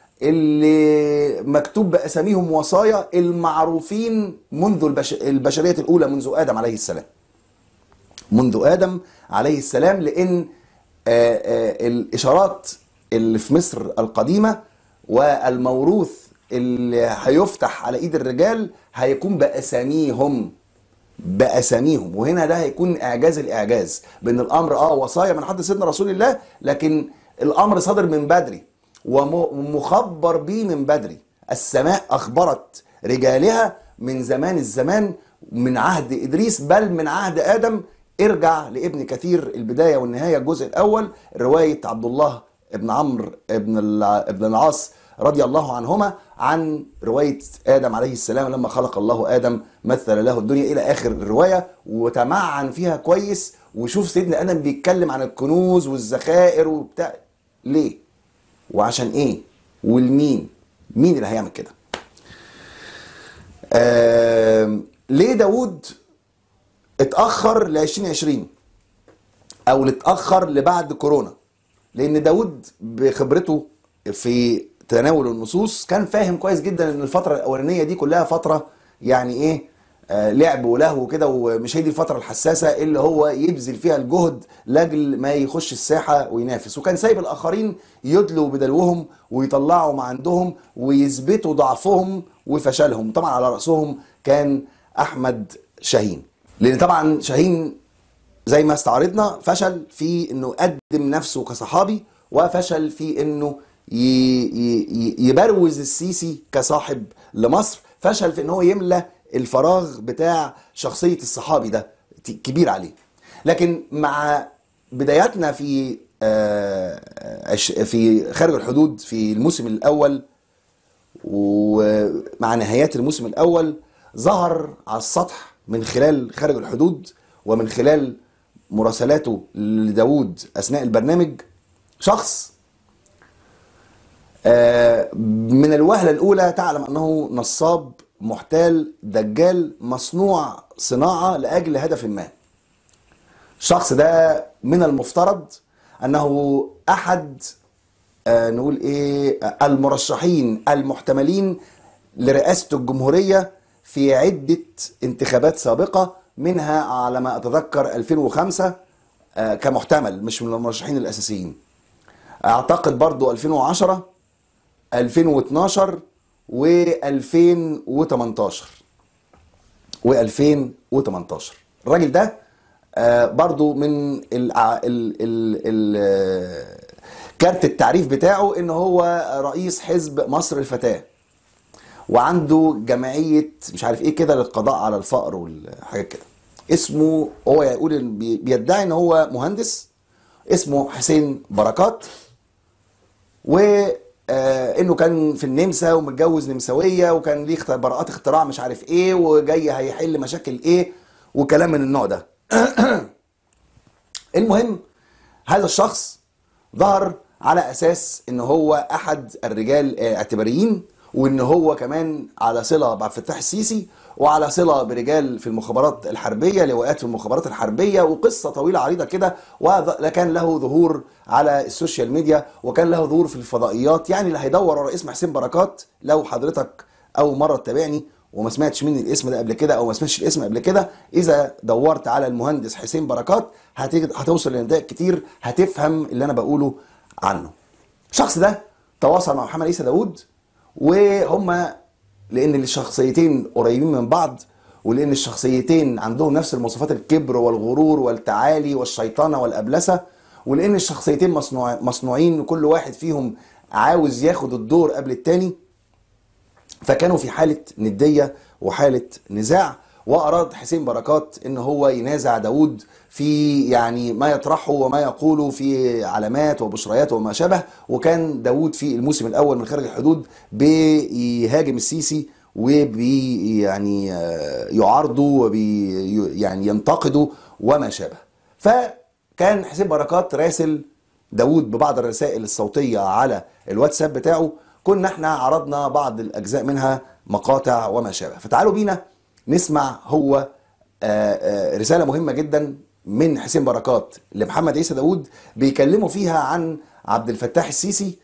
اللي مكتوب باساميهم وصايا المعروفين منذ البش... البشريه الاولى منذ ادم عليه السلام منذ ادم عليه السلام لان آه، آه، الاشارات اللي في مصر القديمه والموروث اللي هيفتح على ايد الرجال هيكون باساميهم باساميهم وهنا ده هيكون اعجاز الاعجاز بان الامر اه وصايا من حد سيدنا رسول الله لكن الامر صادر من بدري وم- ومخبر به من بدري السماء اخبرت رجالها من زمان الزمان من عهد ادريس بل من عهد ادم ارجع لابن كثير البدايه والنهايه الجزء الاول روايه عبد الله ابن عمرو ابن الع- ابن العاص رضي الله عنهما عن روايه ادم عليه السلام لما خلق الله ادم مثل له الدنيا الى اخر الروايه وتمعن فيها كويس وشوف سيدنا ادم بيتكلم عن الكنوز والذخائر وبتاع ليه؟ وعشان ايه؟ والمين؟ مين اللي هيعمل كده؟ آم، ليه داوود اتأخر ل 2020 او اللي اتأخر لبعد كورونا لان داود بخبرته في تناول النصوص كان فاهم كويس جدا ان الفترة الاولانية دي كلها فترة يعني ايه آه، لعب ولهو كده ومش هي دي الفترة الحساسة اللي هو يبذل فيها الجهد لاجل ما يخش الساحة وينافس وكان سايب الاخرين يدلوا بدلوهم ويطلعوا ما عندهم ويثبتوا ضعفهم وفشلهم طبعا على رأسهم كان احمد شاهين لان طبعا شاهين زي ما استعرضنا فشل في انه يقدم نفسه كصحابي وفشل في انه ي- ي- ي- يبروز السيسي كصاحب لمصر فشل في ان هو يملى الفراغ بتاع شخصية الصحابي ده ت- كبير عليه لكن مع بداياتنا في آه، عش- في خارج الحدود في الموسم الاول ومع نهايات الموسم الاول ظهر على السطح من خلال خارج الحدود ومن خلال مراسلاته لداود اثناء البرنامج شخص آه، من الوهله الاولى تعلم انه نصاب محتال دجال مصنوع صناعه لاجل هدف ما الشخص ده من المفترض انه احد آه، نقول ايه آه، المرشحين المحتملين لرئاسة الجمهورية في عدة انتخابات سابقة منها على ما اتذكر 2005 آه، كمحتمل مش من المرشحين الاساسيين اعتقد برضو 2010 2012 و2018 و2018 الراجل ده آه، برضو من الع- ال ال ال آه، كارت التعريف بتاعه ان هو رئيس حزب مصر الفتاة وعنده جمعية مش عارف ايه كده للقضاء على الفقر والحاجات كده اسمه هو يقول إن بي- بيدعي ان هو مهندس اسمه حسين بركات و آه، انه كان في النمسا ومتجوز نمساويه وكان ليه اخت- براءات اختراع مش عارف ايه وجاي هيحل مشاكل ايه وكلام من النوع ده المهم هذا الشخص ظهر على اساس ان هو احد الرجال آه، اعتباريين وان هو كمان على صله بعبد الفتاح السيسي وعلى صله برجال في المخابرات الحربيه لواءات في المخابرات الحربيه وقصه طويله عريضه كده وكان له ظهور على السوشيال ميديا وكان له ظهور في الفضائيات يعني اللي هيدور ورا اسم حسين بركات لو حضرتك اول مره تتابعني وما سمعتش مني الاسم ده قبل كده او ما سمعتش الاسم قبل كده اذا دورت على المهندس حسين بركات هتيجي هتوصل لنتائج كتير هتفهم اللي انا بقوله عنه الشخص ده تواصل مع محمد عيسى داوود وهم لان الشخصيتين قريبين من بعض ولان الشخصيتين عندهم نفس المواصفات الكبر والغرور والتعالي والشيطنه والابلسه ولان الشخصيتين مصنوع مصنوعين وكل واحد فيهم عاوز ياخد الدور قبل التاني فكانوا في حالة ندية وحالة نزاع وأراد حسين بركات إن هو ينازع داود في يعني ما يطرحه وما يقوله في علامات وبشريات وما شابه وكان داود في الموسم الأول من خارج الحدود بيهاجم السيسي وبي يعني آه، يعارضه وبي يعني ينتقده وما شابه فكان حسين بركات راسل داود ببعض الرسائل الصوتية على الواتساب بتاعه كنا احنا عرضنا بعض الأجزاء منها مقاطع وما شابه فتعالوا بينا نسمع هو آه، آه، رسالة مهمة جدا من حسين بركات لمحمد عيسى داود بيكلموا فيها عن عبد الفتاح السيسي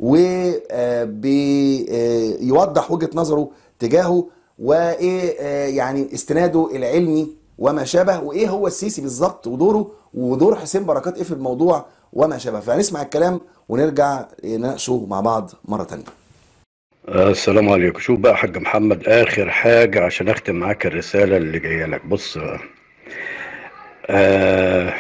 وبيوضح وجهة نظره تجاهه وايه آه، يعني استناده العلمي وما شابه وايه هو السيسي بالظبط ودوره ودور حسين بركات ايه في الموضوع وما شابه فهنسمع الكلام ونرجع نناقشه مع بعض مرة تانية آه، السلام عليكم شوف بقى يا حاج محمد اخر حاجة عشان اختم معاك الرسالة اللي جاية لك بص آه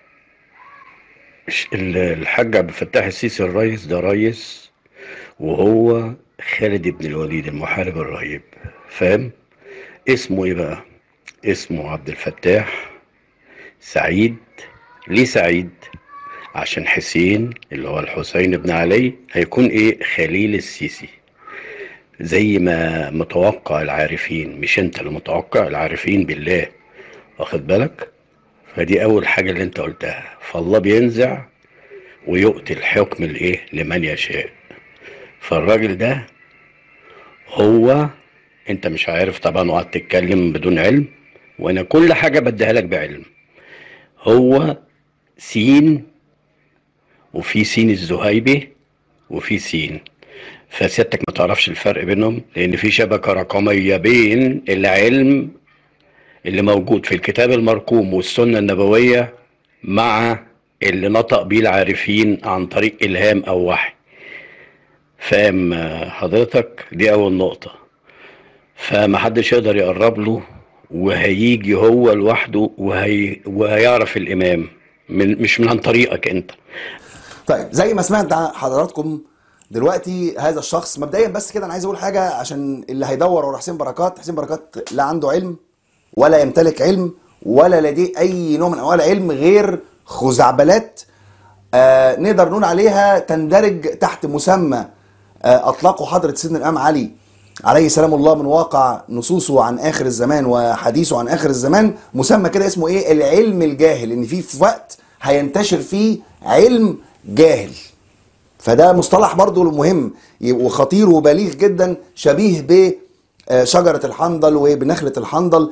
ش- ال- الحاج عبد الفتاح السيسي الرئيس ده رئيس وهو خالد بن الوليد المحارب الرهيب فاهم اسمه ايه بقى اسمه عبد الفتاح سعيد ليه سعيد عشان حسين اللي هو الحسين بن علي هيكون ايه خليل السيسي زي ما متوقع العارفين مش انت اللي متوقع العارفين بالله واخد بالك فدي اول حاجة اللي انت قلتها فالله بينزع ويؤتي الحكم الايه لمن يشاء فالراجل ده هو انت مش عارف طبعا وقعدت تتكلم بدون علم وانا كل حاجة بديها لك بعلم هو سين وفي سين الزهيبي وفي سين فسيادتك ما تعرفش الفرق بينهم لان في شبكة رقمية بين العلم اللي موجود في الكتاب المرقوم والسنة النبوية مع اللي نطق بيه العارفين عن طريق إلهام أو وحي فاهم آه، حضرتك دي أول نقطة فمحدش يقدر يقرب له وهيجي هو لوحده وهي وهيعرف الإمام من مش من عن طريقك أنت طيب زي ما سمعت حضراتكم دلوقتي هذا الشخص مبدئيا بس كده انا عايز اقول حاجه عشان اللي هيدور ورا حسين بركات حسين بركات لا عنده علم ولا يمتلك علم ولا لديه اي نوع من انواع العلم غير خزعبلات آه نقدر نقول عليها تندرج تحت مسمى آه اطلقه حضره سيدنا الامام علي عليه سلام الله من واقع نصوصه عن اخر الزمان وحديثه عن اخر الزمان مسمى كده اسمه ايه العلم الجاهل ان في في وقت هينتشر فيه علم جاهل فده مصطلح برضو مهم وخطير وبليغ جدا شبيه بشجرة الحنظل وبنخلة الحنظل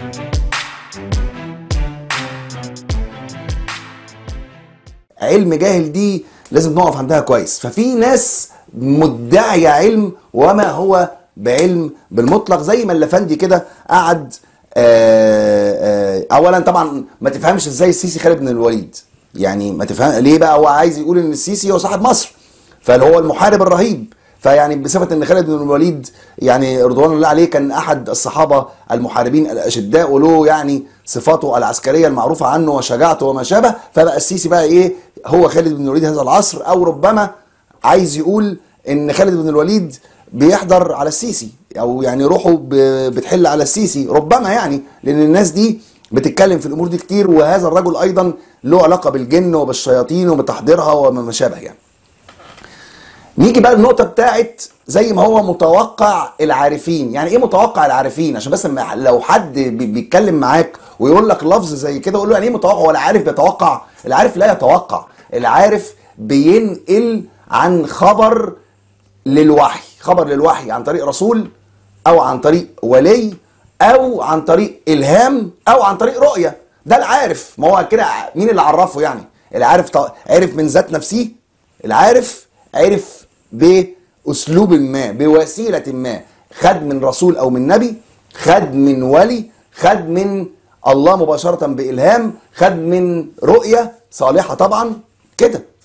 علم جاهل دي لازم نقف عندها كويس ففي ناس مدعية علم وما هو بعلم بالمطلق زي ما اللفندي كده قعد آه، آه، اولا طبعا ما تفهمش ازاي السيسي خالد بن الوليد يعني ما تفهم ليه بقى هو عايز يقول ان السيسي هو صاحب مصر فاللي هو المحارب الرهيب فيعني بصفه ان خالد بن الوليد يعني رضوان الله عليه كان احد الصحابه المحاربين الاشداء وله يعني صفاته العسكريه المعروفه عنه وشجاعته وما شابه فبقى السيسي بقى ايه هو خالد بن الوليد هذا العصر او ربما عايز يقول ان خالد بن الوليد بيحضر على السيسي او يعني روحه ب- بتحل على السيسي ربما يعني لان الناس دي بتتكلم في الامور دي كتير وهذا الرجل ايضا له علاقه بالجن وبالشياطين وبتحضيرها وما شابه يعني نيجي بقى النقطة بتاعت زي ما هو متوقع العارفين، يعني ايه متوقع العارفين؟ عشان بس لما- لو حد بي- بيتكلم معاك ويقول لك لفظ زي كده قول له يعني ايه متوقع؟ ولا عارف بيتوقع؟ العارف لا يتوقع، العارف بينقل عن خبر للوحي، خبر للوحي عن طريق رسول او عن طريق ولي او عن طريق الهام او عن طريق رؤيه، ده العارف، ما هو كده مين اللي عرفه يعني؟ العارف ط- عرف من ذات نفسه العارف عرف باسلوب ما بوسيله ما خد من رسول او من نبي خد من ولي خد من الله مباشره بالهام خد من رؤيه صالحه طبعا كده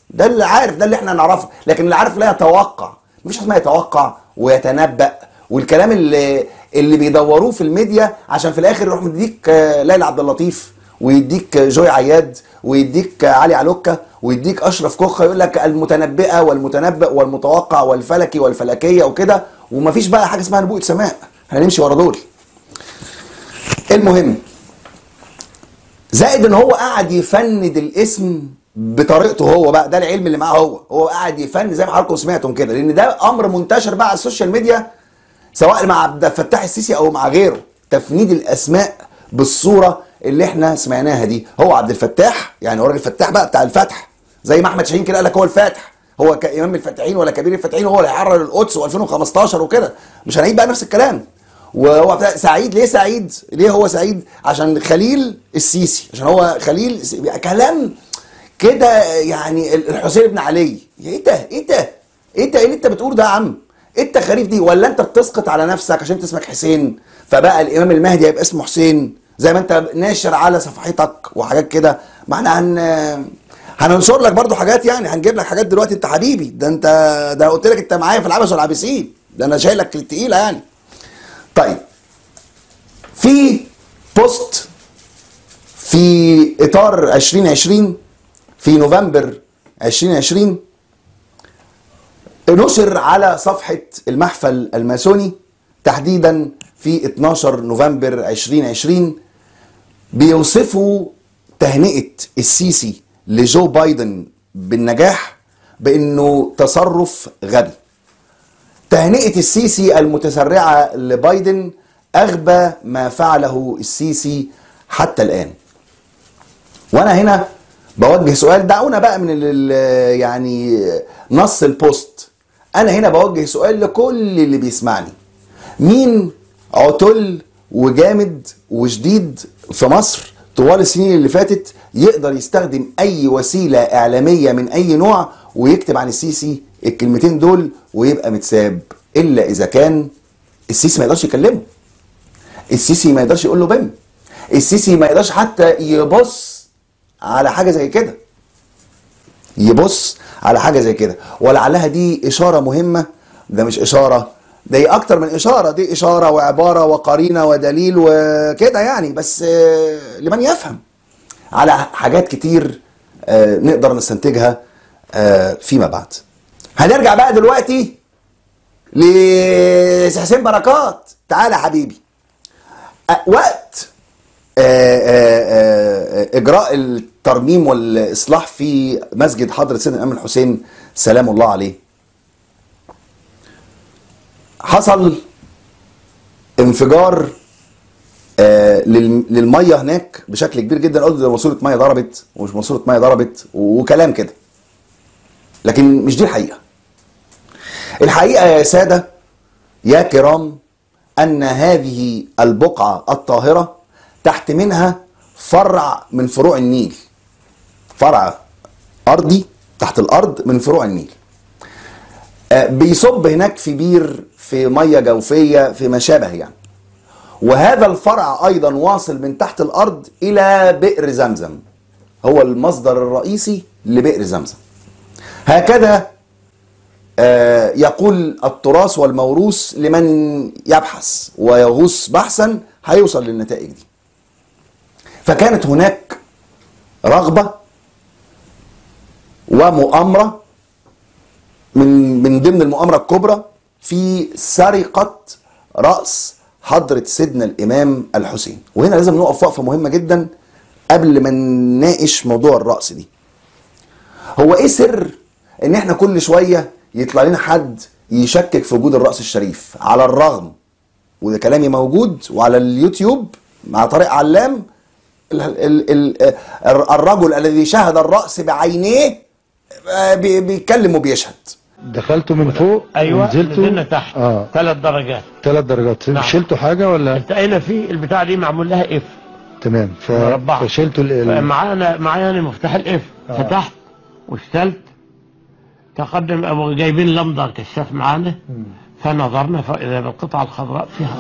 ده اللي عارف ده اللي احنا نعرفه لكن اللي عارف لا يتوقع مفيش حاجه اسمها يتوقع ويتنبأ والكلام اللي اللي بيدوروه في الميديا عشان في الاخر يروح مديك آه، ليلى عبد اللطيف ويديك جوي عياد ويديك علي علوكة ويديك اشرف كوخه يقول لك المتنبئه والمتنبئ والمتوقع والفلكي والفلكيه وكده ومفيش بقى حاجه اسمها نبوءه سماء احنا نمشي ورا دول المهم زائد ان هو قاعد يفند الاسم بطريقته هو بقى ده العلم اللي معاه هو هو قاعد يفند زي ما حضراتكم سمعتم كده لان ده امر منتشر بقى على السوشيال ميديا سواء مع عبد الفتاح السيسي او مع غيره تفنيد الاسماء بالصوره اللي احنا سمعناها دي هو عبد الفتاح يعني هو راجل فتاح بقى بتاع الفتح زي ما احمد شاهين كده قال لك هو الفاتح هو كامام الفاتحين ولا كبير الفاتحين هو اللي هيحرر القدس و2015 وكده مش هنعيد بقى نفس الكلام وهو بتاع سعيد ليه سعيد؟ ليه هو سعيد؟ عشان خليل السيسي عشان هو خليل الس- كلام كده يعني الحسين بن علي ايه ده ايه ده ايه ده ايه اللي انت بتقول ده يا عم ايه التخاريف دي ولا انت بتسقط على نفسك عشان انت اسمك حسين فبقى الامام المهدي هيبقى اسمه حسين زي ما انت ناشر على صفحتك وحاجات كده ما احنا هن هننشر لك برضو حاجات يعني هنجيب لك حاجات دلوقتي انت حبيبي ده انت ده قلت لك انت معايا في العبث والعابسين ده انا شايلك التقيله يعني طيب في بوست في اطار 2020 في نوفمبر 2020 نشر على صفحة المحفل الماسوني تحديدا في 12 نوفمبر 2020 بيوصفوا تهنئة السيسي لجو بايدن بالنجاح بانه تصرف غبي تهنئة السيسي المتسرعة لبايدن أغبى ما فعله السيسي حتى الآن وأنا هنا بوجه سؤال دعونا بقى من ال- ال- يعني نص البوست أنا هنا بوجه سؤال لكل اللي بيسمعني مين عتل وجامد وشديد في مصر طوال السنين اللي فاتت يقدر يستخدم أي وسيلة إعلامية من أي نوع ويكتب عن السيسي الكلمتين دول ويبقى متساب إلا إذا كان السيسي ما يقدرش يكلمه السيسي ما يقدرش يقول له بم السيسي ما يقدرش حتى يبص على حاجه زي كده يبص على حاجه زي كده ولعلها دي اشاره مهمه ده مش اشاره ده هي اكتر من اشاره دي اشاره وعباره وقرينه ودليل وكده يعني بس آه، لمن يفهم على حاجات كتير آه، نقدر نستنتجها آه، فيما بعد هنرجع بقى دلوقتي لحسين بركات تعالى يا حبيبي أ- وقت آه، آه، آه، اجراء الترميم والاصلاح في مسجد حضره سيدنا الامام الحسين سلام الله عليه حصل انفجار آه، لل- للميه هناك بشكل كبير جدا قلت ده ماسوره ميه ضربت ومش ماسوره ميه ضربت وكلام كده لكن مش دي الحقيقه الحقيقه يا ساده يا كرام ان هذه البقعه الطاهره تحت منها فرع من فروع النيل فرع ارضي تحت الارض من فروع النيل آه، بيصب هناك في بير في ميه جوفيه في ما شابه يعني وهذا الفرع ايضا واصل من تحت الارض الى بئر زمزم هو المصدر الرئيسي لبئر زمزم هكذا آه، يقول التراث والموروث لمن يبحث ويغوص بحثا هيوصل للنتائج دي فكانت هناك رغبة ومؤامرة من من ضمن المؤامرة الكبرى في سرقة رأس حضرة سيدنا الإمام الحسين وهنا لازم نقف وقفة مهمة جدا قبل ما نناقش موضوع الرأس دي هو ايه سر ان احنا كل شويه يطلع لنا حد يشكك في وجود الراس الشريف على الرغم وده كلامي موجود وعلى اليوتيوب مع طارق علام ال ال ال الرجل الذي شاهد الراس بعينيه آه، بي- بيتكلم وبيشهد دخلتوا من فوق ايوه ونزلتوا نزلنا تحت اه ثلاث درجات ثلاث درجات نعم. شلتوا حاجه ولا التقينا في البتاع دي معمول لها اف تمام ف... مربعة. فشلتوا ال... ال... معانا معايا انا مفتاح الاف آه. فتحت واشتلت تقدم ابو جايبين لمضه كشاف معانا فنظرنا فاذا بالقطعه الخضراء فيها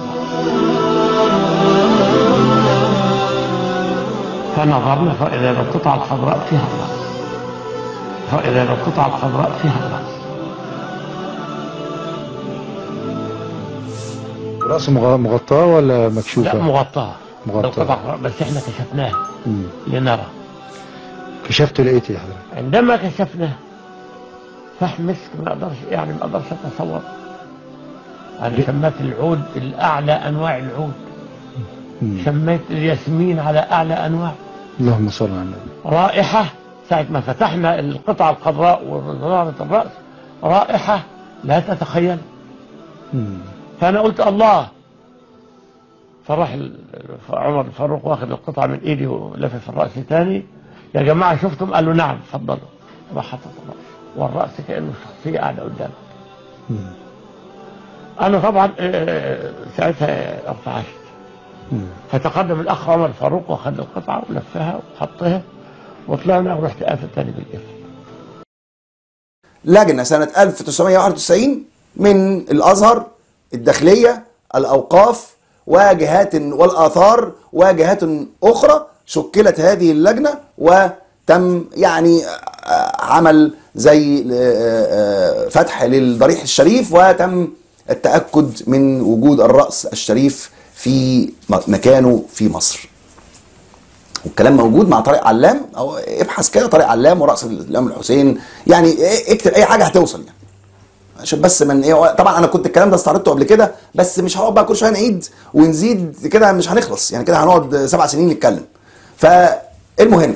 فنظرنا فاذا بالقطعه الخضراء فيها الراس فإذا القطعة الخضراء فيها الرأس رأسه مغ- مغطاة ولا مكشوفة؟ لا مغطاة مغطاة. القطعة الخضراء بس احنا كشفناها مم. لنرى كشفت لقيت ايه حضرتك؟ عندما كشفناه فحم مسك ما اقدرش يعني ما اقدرش اتصور انا سميت العود الاعلى انواع العود مم. سميت الياسمين على اعلى انواع اللهم صل على النبي رائحه ساعه ما فتحنا القطعه الخضراء وظهرت الراس رائحه لا تتخيل مم. فانا قلت الله فراح ال- عمر الفاروق واخد القطعه من ايدي ولفف الراس تاني يا جماعه شفتم قالوا نعم اتفضلوا راح حطت الراس والراس كانه شخصيه قاعده قدامك مم. انا طبعا آه، ساعتها ارتعشت مم. فتقدم الاخ عمر الفاروق واخد القطعه ولفها وحطها وطلعنا ورحت قافل تاني بالقفل لجنة سنة 1991 من الأزهر الداخلية الأوقاف وجهات والآثار وجهات أخرى شكلت هذه اللجنة وتم يعني آه، عمل زي آه، آه، فتح للضريح الشريف وتم التأكد من وجود الرأس الشريف في م- مكانه في مصر والكلام موجود مع طارق علام او ابحث كده طارق علام ورأس الامام الحسين يعني إيه- اكتب اي حاجه هتوصل يعني عشان بس من ايه طبعا انا كنت الكلام ده استعرضته قبل كده بس مش هنقعد بقى كل شويه نعيد ونزيد كده مش هنخلص يعني كده هنقعد سبع سنين نتكلم فالمهم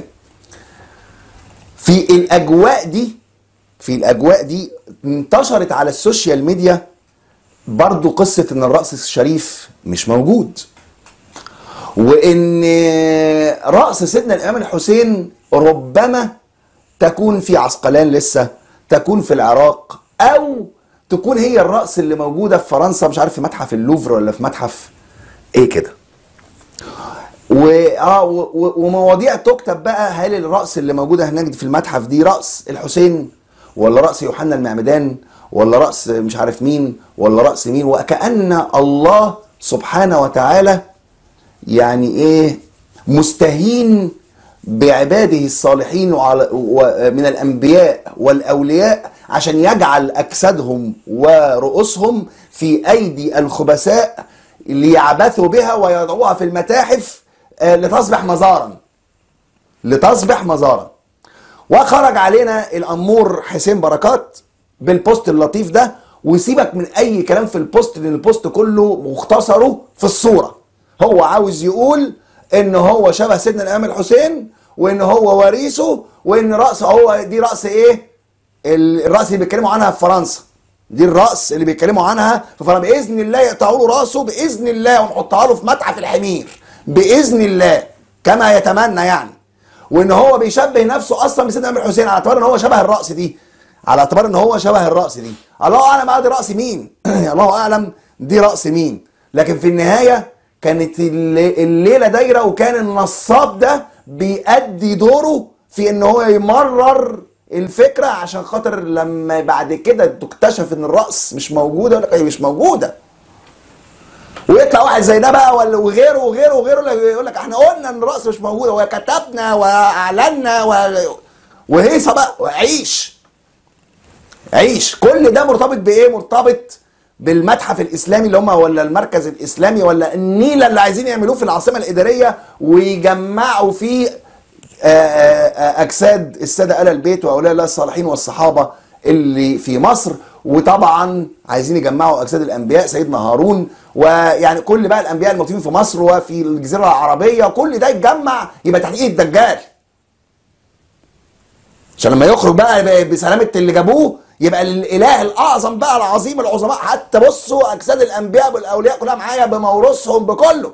في الاجواء دي في الاجواء دي انتشرت على السوشيال ميديا برضو قصه ان الرأس الشريف مش موجود وان راس سيدنا الامام الحسين ربما تكون في عسقلان لسه تكون في العراق او تكون هي الراس اللي موجوده في فرنسا مش عارف في متحف اللوفر ولا في متحف ايه كده و... اه و... و- ومواضيع تكتب بقى هل الراس اللي موجوده هناك دي في المتحف دي راس الحسين ولا راس يوحنا المعمدان ولا راس مش عارف مين ولا راس مين وكأن الله سبحانه وتعالى يعني ايه مستهين بعباده الصالحين وعلى ومن الانبياء والاولياء عشان يجعل اجسادهم ورؤوسهم في ايدي الخبثاء ليعبثوا بها ويضعوها في المتاحف آه، لتصبح مزارا لتصبح مزارا وخرج علينا الامور حسين بركات بالبوست اللطيف ده وسيبك من اي كلام في البوست لان البوست كله مختصره في الصوره هو عاوز يقول ان هو شبه سيدنا الامام الحسين وان هو وريثه وان راسه هو دي راس ايه ال- الراس اللي بيتكلموا عنها في فرنسا دي الراس اللي بيتكلموا عنها في فرنسا باذن الله يقطعوا له راسه باذن الله ونحطها له في متحف الحمير باذن الله كما يتمنى يعني وان هو بيشبه نفسه اصلا بسيدنا الامام الحسين على اعتبار ان هو شبه الراس دي على اعتبار ان هو شبه الراس دي الله اعلم بقى دي راس مين الله اعلم دي راس مين لكن في النهايه كانت الل- الليله دايره وكان النصاب ده بيأدي دوره في ان هو يمرر الفكره عشان خاطر لما بعد كده تكتشف ان الراس مش موجوده يقول لك هي مش موجوده ويطلع واحد زي ده بقى ولا وغيره وغيره وغيره يقول لك احنا قلنا ان الراس مش موجوده وكتبنا واعلنا و... وهيصه بقى وعيش عيش كل ده مرتبط بايه مرتبط بالمتحف الاسلامي اللي هم ولا المركز الاسلامي ولا النيله اللي عايزين يعملوه في العاصمه الاداريه ويجمعوا فيه آه، آه، آه، اجساد الساده ال البيت واولياء الله الصالحين والصحابه اللي في مصر وطبعا عايزين يجمعوا اجساد الانبياء سيدنا هارون ويعني كل بقى الانبياء الموجودين في مصر وفي الجزيره العربيه كل ده يتجمع يبقى تحقيق الدجال عشان لما يخرج بقى ب- بسلامه اللي جابوه يبقى الاله الاعظم بقى العظيم العظماء حتى بصوا اجساد الانبياء والاولياء كلها معايا بموروثهم بكله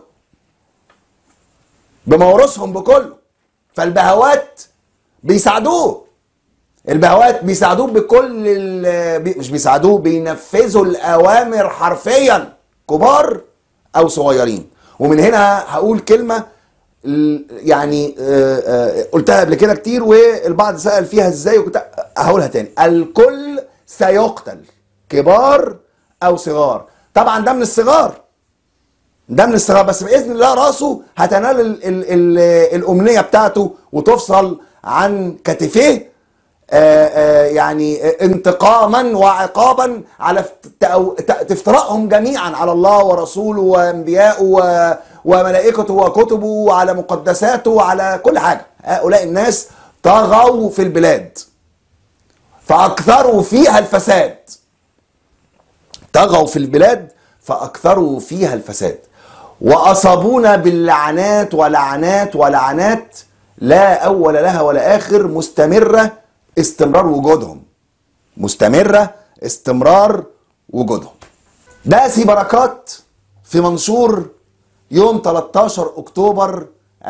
بموروثهم بكله فالبهوات بيساعدوه البهوات بيساعدوه بكل ال- بي مش بيساعدوه بينفذوا الاوامر حرفيا كبار او صغيرين ومن هنا هقول كلمه ال- يعني آه، آه، قلتها قبل كده كتير والبعض سأل فيها ازاي وكنت هقولها تاني الكل سيقتل كبار او صغار طبعا ده من الصغار ده من الصغار بس باذن الله راسه هتنال ال ال ال الامنيه بتاعته وتفصل عن كتفيه آه، آه، يعني آه، انتقاما وعقابا على افت- تأو- ت- افتراءهم جميعا على الله ورسوله وانبيائه و- وملائكته وكتبه وعلى مقدساته وعلى كل حاجه هؤلاء الناس طغوا في البلاد فاكثروا فيها الفساد طغوا في البلاد فاكثروا فيها الفساد واصابونا باللعنات ولعنات ولعنات لا اول لها ولا اخر مستمره استمرار وجودهم مستمره استمرار وجودهم ده سي بركات في منشور يوم 13 اكتوبر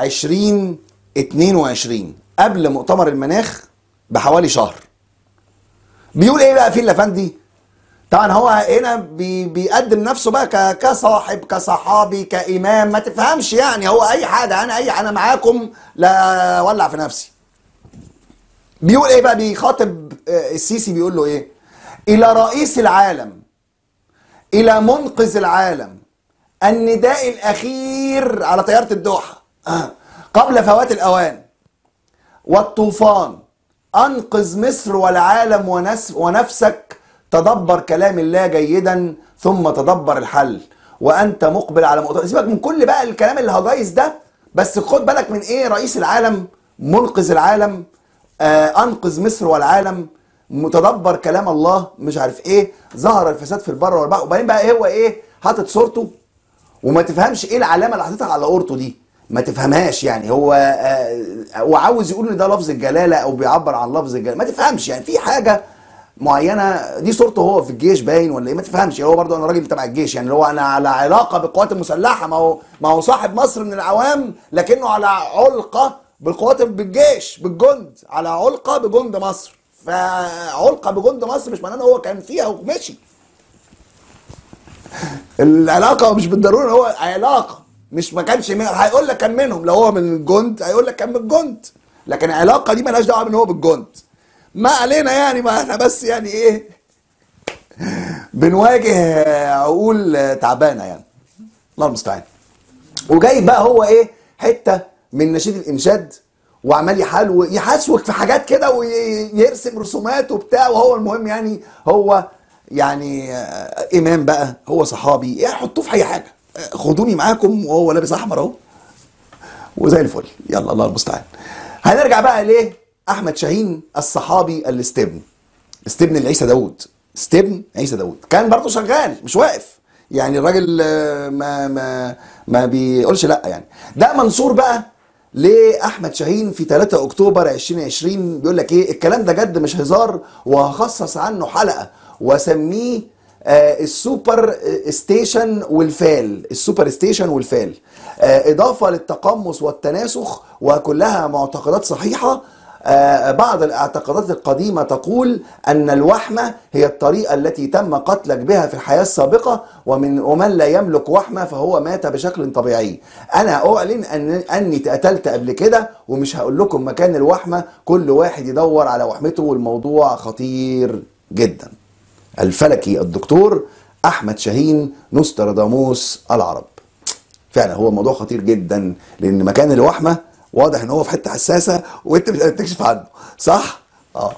2022 قبل مؤتمر المناخ بحوالي شهر بيقول ايه بقى فيل الافندي طبعا هو هنا بي بيقدم نفسه بقى ك- كصاحب كصحابي كامام ما تفهمش يعني هو اي حاجه انا اي انا معاكم لا ولع في نفسي بيقول ايه بقى بيخاطب آه، السيسي بيقول له ايه الى رئيس العالم الى منقذ العالم النداء الاخير على طياره الدوحه آه. قبل فوات الاوان والطوفان انقذ مصر والعالم ونس ونفسك تدبر كلام الله جيدا ثم تدبر الحل وانت مقبل على مؤتمر سيبك من كل بقى الكلام اللي هجايز ده بس خد بالك من ايه رئيس العالم منقذ العالم آه انقذ مصر والعالم متدبر كلام الله مش عارف ايه ظهر الفساد في البر والبحر وبعدين بقى إيه هو ايه حاطط صورته وما تفهمش ايه العلامه اللي حاططها على اورته دي ما تفهمهاش يعني هو آه، وعاوز يقول ان ده لفظ الجلاله او بيعبر عن لفظ الجلاله ما تفهمش يعني في حاجه معينه دي صورته هو في الجيش باين ولا ايه ما تفهمش هو برضه انا راجل تبع الجيش يعني اللي هو انا على علاقه بالقوات المسلحه ما هو ما هو صاحب مصر من العوام لكنه على علقه بالقوات بالجيش بالجند على علقه بجند مصر فعلقه بجند مصر مش معناه ان هو كان فيها ومشي العلاقه مش بالضروره هو علاقه مش ما كانش من... هيقول لك كان منهم لو هو من الجند هيقول لك كان من الجند لكن العلاقه دي مالهاش دعوه ان هو بالجند ما علينا يعني ما احنا بس يعني ايه بنواجه عقول تعبانه يعني الله المستعان وجاي بقى هو ايه حته من نشيد الانشاد وعمال يحلو يحسوك في حاجات كده ويرسم رسومات وبتاع وهو المهم يعني هو يعني آه، امام بقى هو صحابي يعني حطوه في اي حاجه آه، خدوني معاكم وهو لابس احمر اهو وزي الفل يلا الله المستعان هنرجع بقى ليه احمد شاهين الصحابي الاستبن استبن لعيسى داوود استبن عيسى داوود كان برضه شغال مش واقف يعني الراجل آه، ما ما ما بيقولش لا يعني ده منصور بقى لاحمد شاهين في 3 اكتوبر 2020 بيقول لك ايه الكلام ده جد مش هزار وهخصص عنه حلقه واسميه آه، السوبر ستيشن والفال السوبر ستيشن والفال آه، اضافه للتقمص والتناسخ وكلها معتقدات صحيحه آه، بعض الاعتقادات القديمة تقول أن الوحمة هي الطريقة التي تم قتلك بها في الحياة السابقة ومن ومن لا يملك وحمة فهو مات بشكل طبيعي أنا أعلن أن أني اتقتلت قبل كده ومش هقول لكم مكان الوحمة كل واحد يدور على وحمته والموضوع خطير جدا الفلكي الدكتور أحمد شاهين نوستراداموس العرب فعلا هو موضوع خطير جدا لان مكان الوحمه واضح ان هو في حته حساسه وانت مش قادر تكشف عنه صح اه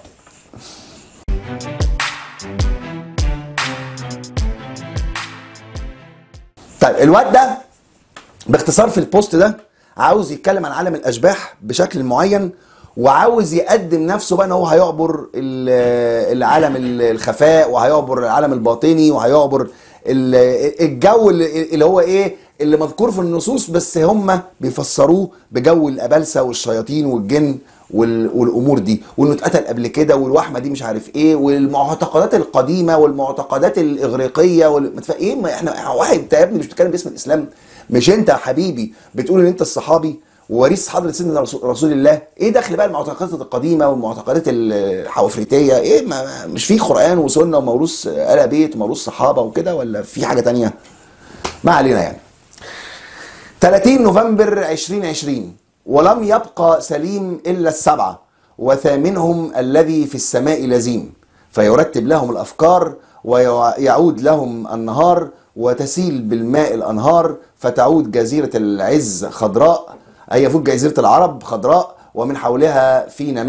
طيب الواد ده باختصار في البوست ده عاوز يتكلم عن عالم الاشباح بشكل معين وعاوز يقدم نفسه بقى ان هو هيعبر ال- العالم ال- الخفاء وهيعبر العالم الباطني وهيعبر ال- الجو اللي اللي هو ايه اللي مذكور في النصوص بس هم بيفسروه بجو الابلسه والشياطين والجن وال- والامور دي وانه اتقتل قبل كده والوحمه دي مش عارف ايه والمعتقدات القديمه والمعتقدات الاغريقيه وال... ما تف- ايه ما احنا واحد انت يا ابني مش بتتكلم باسم الاسلام مش انت يا حبيبي بتقول ان انت الصحابي ووريث حضره سيدنا رسول رسول الله ايه دخل بقى المعتقدات القديمه والمعتقدات الحوافريتيه ايه ما مش في قران وسنه وموروث ال بيت وموروث صحابه وكده ولا في حاجه تانية ما علينا يعني 30 نوفمبر 2020 ولم يبقى سليم إلا السبعة وثامنهم الذي في السماء لزيم فيرتب لهم الأفكار ويعود لهم النهار وتسيل بالماء الأنهار فتعود جزيرة العز خضراء أي يفوت جزيرة العرب خضراء ومن حولها في نماء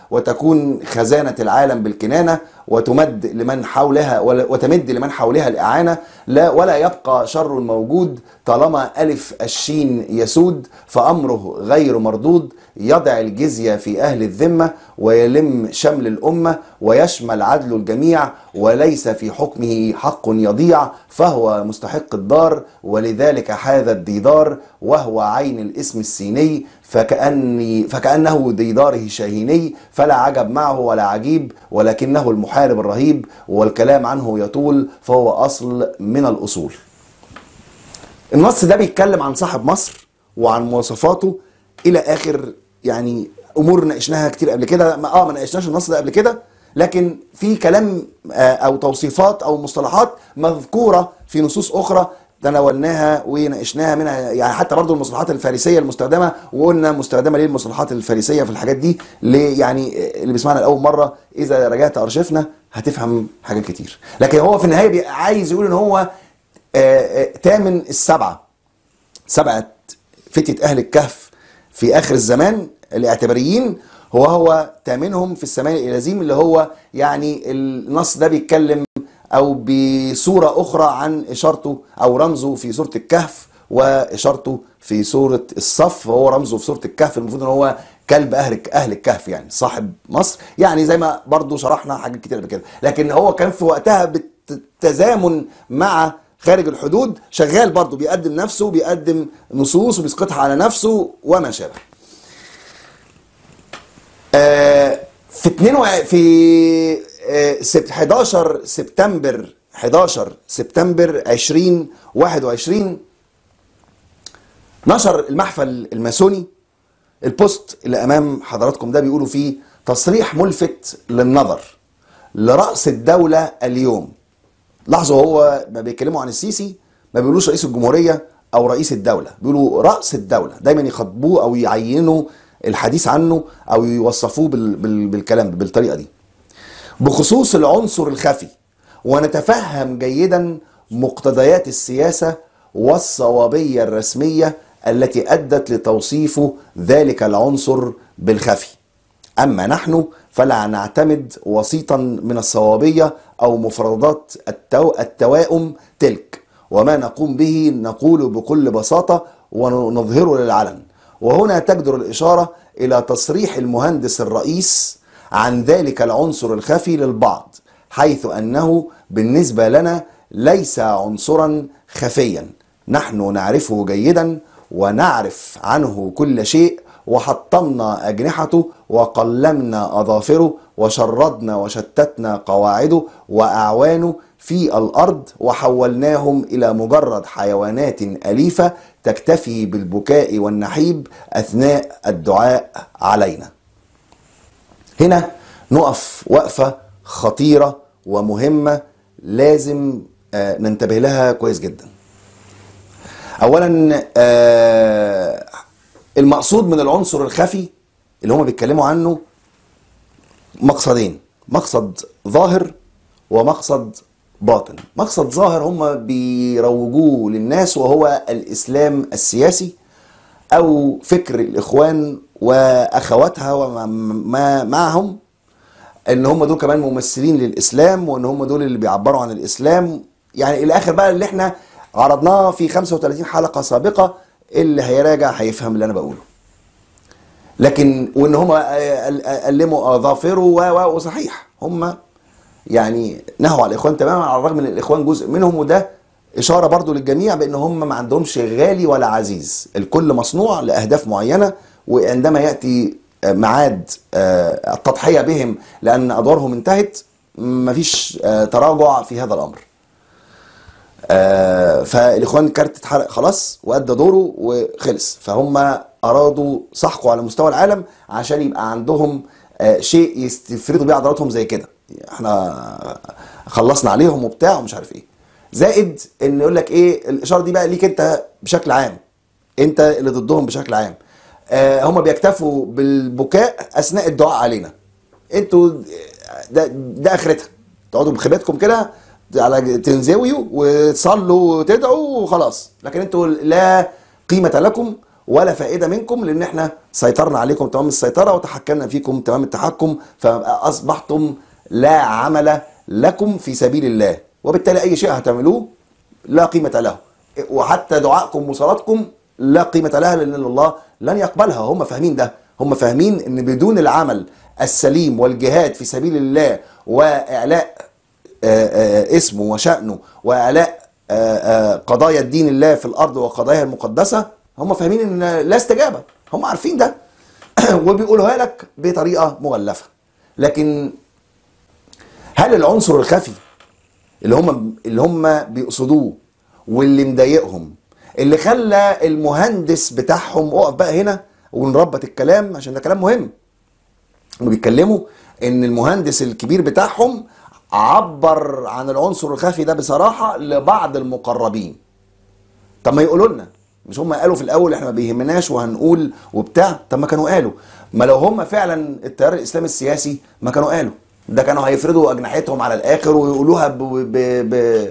وتكون خزانة العالم بالكنانة وتمد لمن حولها ولا- وتمد لمن حولها الإعانة لا ولا يبقى شر موجود طالما ألف الشين يسود فأمره غير مردود يضع الجزية في أهل الذمة ويلم شمل الأمة ويشمل عدل الجميع وليس في حكمه حق يضيع فهو مستحق الدار ولذلك حاذا الديدار وهو عين الاسم السيني فكأني فكأنه ديداره شاهيني فلا عجب معه ولا عجيب ولكنه المحارب الرهيب والكلام عنه يطول فهو أصل من الأصول النص ده بيتكلم عن صاحب مصر وعن مواصفاته الى اخر يعني امور ناقشناها كتير قبل كده ما- اه ما ناقشناش النص ده قبل كده لكن في كلام آه، او توصيفات او مصطلحات مذكوره في نصوص اخرى تناولناها وناقشناها منها يعني حتى برضو المصطلحات الفارسيه المستخدمه وقلنا مستخدمه ليه المصطلحات الفارسيه في الحاجات دي ليه يعني آه، اللي بيسمعنا لاول مره اذا رجعت ارشفنا هتفهم حاجات كتير لكن هو في النهايه بي- عايز يقول ان هو آه، آه، تامن السبعه سبعة فتية أهل الكهف في آخر الزمان الاعتباريين هو هو تامنهم في السماء الإلازيم اللي هو يعني النص ده بيتكلم أو بصورة أخرى عن إشارته أو رمزه في سورة الكهف وإشارته في سورة الصف وهو رمزه في سورة الكهف المفروض إن هو كلب أهل أهل الكهف يعني صاحب مصر يعني زي ما برضو شرحنا حاجات كتير قبل كده لكن هو كان في وقتها بالتزامن مع خارج الحدود شغال برضه بيقدم نفسه بيقدم نصوص وبيسقطها على نفسه وما شابه آه، في 2 في آه، سبت- 11 سبتمبر 11 سبتمبر 2021 نشر المحفل الماسوني البوست اللي امام حضراتكم ده بيقولوا فيه تصريح ملفت للنظر لرأس الدولة اليوم لاحظوا هو ما بيتكلموا عن السيسي ما بيقولوش رئيس الجمهورية او رئيس الدولة بيقولوا رأس الدولة دايما يخاطبوه او يعينوا الحديث عنه او يوصفوه بال بال بالكلام ده، بالطريقة دي بخصوص العنصر الخفي ونتفهم جيدا مقتضيات السياسة والصوابية الرسمية التي أدت لتوصيف ذلك العنصر بالخفي أما نحن فلا نعتمد وسيطا من الصوابية أو مفردات التو... التوائم تلك وما نقوم به نقول بكل بساطة ونظهره للعلن وهنا تجدر الإشارة إلى تصريح المهندس الرئيس عن ذلك العنصر الخفي للبعض حيث أنه بالنسبة لنا ليس عنصرا خفيا نحن نعرفه جيدا ونعرف عنه كل شيء وحطمنا أجنحته وقلمنا أظافره وشردنا وشتتنا قواعده وأعوانه في الأرض وحولناهم إلى مجرد حيوانات أليفة تكتفي بالبكاء والنحيب أثناء الدعاء علينا هنا نقف وقفة خطيرة ومهمة لازم آه، ننتبه لها كويس جدا اولا آه، المقصود من العنصر الخفي اللي هم بيتكلموا عنه مقصدين مقصد ظاهر ومقصد باطن مقصد ظاهر هم بيروجوه للناس وهو الاسلام السياسي او فكر الاخوان واخواتها وما معهم ان هم دول كمان ممثلين للاسلام وان هم دول اللي بيعبروا عن الاسلام يعني الاخر بقى اللي احنا عرضناه في 35 حلقه سابقه اللي هيراجع هيفهم اللي انا بقوله لكن وان هم قلموا اظافره و و وصحيح هم يعني نهوا على الاخوان تماما على الرغم ان الاخوان جزء منهم وده اشاره برضو للجميع بان هم ما عندهمش غالي ولا عزيز الكل مصنوع لاهداف معينه وعندما ياتي ميعاد آه، التضحيه بهم لان ادوارهم انتهت مفيش آه، تراجع في هذا الامر آه، فالاخوان كارت اتحرق خلاص وادى دوره وخلص فهم ارادوا سحقه على مستوى العالم عشان يبقى عندهم آه، شيء يستفردوا بيه عضلاتهم زي كده احنا خلصنا عليهم وبتاع ومش عارف ايه زائد ان يقول لك ايه الاشاره دي بقى ليك انت بشكل عام انت اللي ضدهم بشكل عام آه هم بيكتفوا بالبكاء اثناء الدعاء علينا انتوا ده ده اخرتها تقعدوا بخيبتكم كده على تنزويوا وتصلوا وتدعوا وخلاص لكن انتوا لا قيمة لكم ولا فائده منكم لان احنا سيطرنا عليكم تمام السيطره وتحكمنا فيكم تمام التحكم فاصبحتم لا عمل لكم في سبيل الله وبالتالي اي شيء هتعملوه لا قيمه له وحتى دعائكم وصلاتكم لا قيمه لها لان الله لن يقبلها هم فاهمين ده هم فاهمين ان بدون العمل السليم والجهاد في سبيل الله واعلاء آه، آه، اسمه وشأنه وإعلاء آه، آه، قضايا الدين الله في الأرض وقضايا المقدسة هم فاهمين إن لا استجابة هم عارفين ده وبيقولوها لك بطريقة مغلفة لكن هل العنصر الخفي اللي هم اللي هم بيقصدوه واللي مضايقهم اللي خلى المهندس بتاعهم اقف بقى هنا ونربط الكلام عشان ده كلام مهم هم بيتكلموا ان المهندس الكبير بتاعهم عبر عن العنصر الخفي ده بصراحه لبعض المقربين طب ما يقولوا لنا مش هم قالوا في الاول احنا ما بيهمناش وهنقول وبتاع طب ما كانوا قالوا ما لو هم فعلا التيار الاسلامي السياسي ما كانوا قالوا ده كانوا هيفرضوا اجنحتهم على الاخر ويقولوها ب... ب... ب...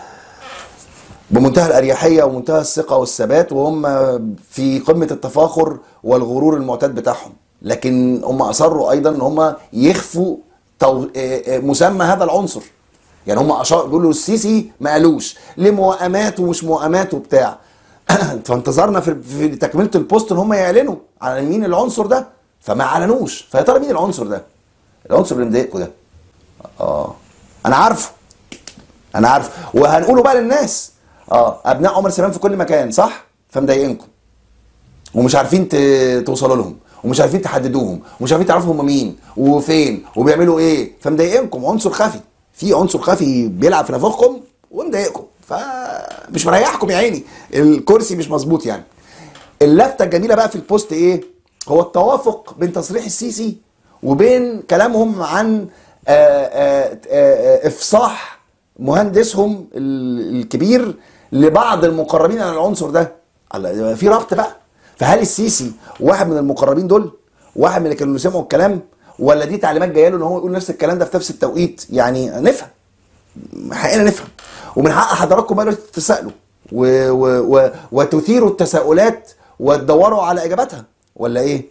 بمنتهى الاريحيه ومنتهى الثقه والثبات وهم في قمه التفاخر والغرور المعتاد بتاعهم لكن هم اصروا ايضا ان هم يخفوا تو... آه، آه، مسمى هذا العنصر يعني هم أشار بيقولوا السيسي ما قالوش ليه موائمات ومش موائمات وبتاع فانتظرنا في, في تكمله البوست ان هم يعلنوا على مين العنصر ده فما اعلنوش فيا ترى مين العنصر ده العنصر اللي مضايقكم ده اه انا عارفه انا عارفه وهنقوله بقى للناس اه ابناء عمر سليمان في كل مكان صح فمضايقينكم ومش عارفين ت- توصلوا لهم ومش عارفين تحددوهم ومش عارفين تعرفوا هم مين وفين وبيعملوا ايه فمضايقينكم عنصر خفي في عنصر خفي بيلعب في نافوخكم ومضايقكم فمش مريحكم يا عيني الكرسي مش مظبوط يعني اللفته الجميله بقى في البوست ايه هو التوافق بين تصريح السيسي وبين كلامهم عن آه، آه، آه، افصاح مهندسهم ال- الكبير لبعض المقربين على العنصر ده على- في ربط بقى فهل السيسي واحد من المقربين دول واحد من اللي كانوا سمعوا الكلام ولا دي تعليمات جايه له ان هو يقول نفس الكلام ده في نفس التوقيت يعني نفهم حقنا نفهم ومن حق حضراتكم بقى دلوقتي تتساءلوا و و و وتثيروا التساؤلات وتدوروا على اجاباتها ولا ايه؟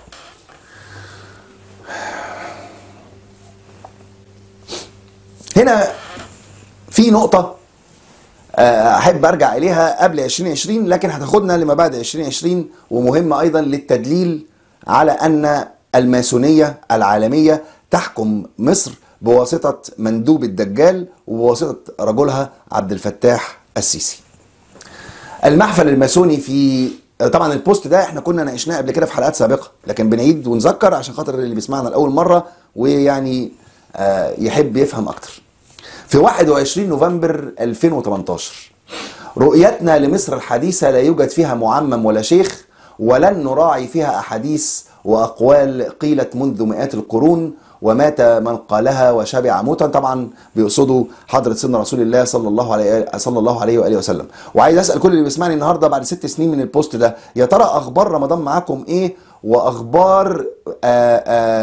هنا في نقطة آه، أحب أرجع إليها قبل 2020 لكن هتاخدنا لما بعد 2020 ومهمة أيضا للتدليل على أن الماسونية العالمية تحكم مصر بواسطة مندوب الدجال وبواسطة رجلها عبد الفتاح السيسي المحفل الماسوني في طبعا البوست ده احنا كنا ناقشناه قبل كده في حلقات سابقه لكن بنعيد ونذكر عشان خاطر اللي بيسمعنا لاول مره ويعني آه، يحب يفهم اكتر في 21 نوفمبر 2018 رؤيتنا لمصر الحديثة لا يوجد فيها معمم ولا شيخ ولن نراعي فيها أحاديث وأقوال قيلت منذ مئات القرون ومات من قالها وشبع موتا طبعا بيقصدوا حضرة سيدنا رسول الله صلى الله عليه صلى الله عليه وآله وسلم وعايز أسأل كل اللي بيسمعني النهارده بعد ست سنين من البوست ده يا ترى أخبار رمضان معاكم إيه واخبار آآ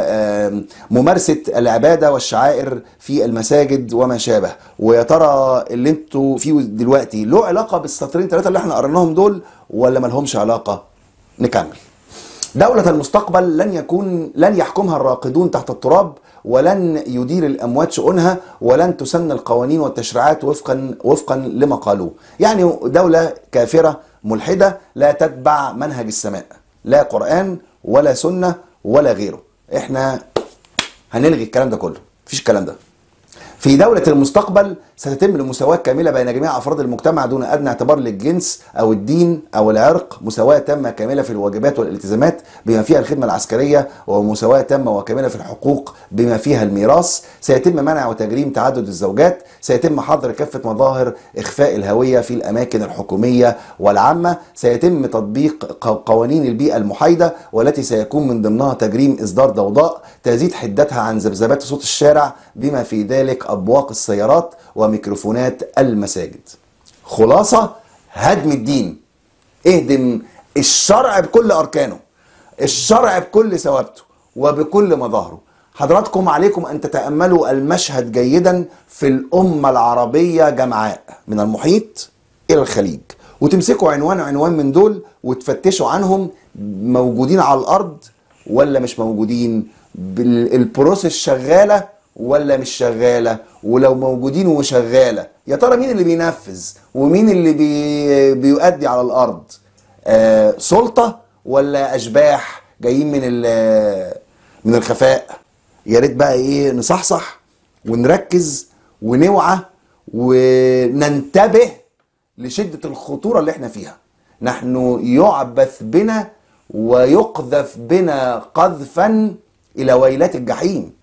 آآ ممارسه العباده والشعائر في المساجد وما شابه ويا ترى اللي انتوا فيه دلوقتي له علاقه بالسطرين ثلاثه اللي احنا قريناهم دول ولا ما لهمش علاقه نكمل دولة المستقبل لن يكون لن يحكمها الراقدون تحت التراب ولن يدير الاموات شؤونها ولن تسن القوانين والتشريعات وفقا وفقا لما قالوه يعني دولة كافرة ملحدة لا تتبع منهج السماء لا قرآن ولا سنة ولا غيره احنا هنلغي الكلام ده كله مفيش الكلام ده في دولة المستقبل ستتم المساواة كاملة بين جميع أفراد المجتمع دون أدنى اعتبار للجنس أو الدين أو العرق مساواة تامة كاملة في الواجبات والالتزامات بما فيها الخدمة العسكرية ومساواة تامة وكاملة في الحقوق بما فيها الميراث سيتم منع وتجريم تعدد الزوجات سيتم حظر كافة مظاهر إخفاء الهوية في الأماكن الحكومية والعامة سيتم تطبيق ق- قوانين البيئة المحايدة والتي سيكون من ضمنها تجريم إصدار ضوضاء تزيد حدتها عن ذبذبات صوت الشارع بما في ذلك أبواق السيارات وميكروفونات المساجد خلاصة هدم الدين اهدم الشرع بكل أركانه الشرع بكل ثوابته وبكل مظاهره حضراتكم عليكم أن تتأملوا المشهد جيدا في الأمة العربية جمعاء من المحيط إلى الخليج وتمسكوا عنوان عنوان من دول وتفتشوا عنهم موجودين على الارض ولا مش موجودين بال- البروسيس شغاله ولا مش شغاله ولو موجودين وشغاله يا ترى مين اللي بينفذ ومين اللي بي بيؤدي على الارض آه سلطه ولا اشباح جايين من ال- من الخفاء يا ريت بقى ايه نصحصح ونركز ونوعى وننتبه لشدة الخطورة اللي احنا فيها نحن يعبث بنا ويقذف بنا قذفا إلى ويلات الجحيم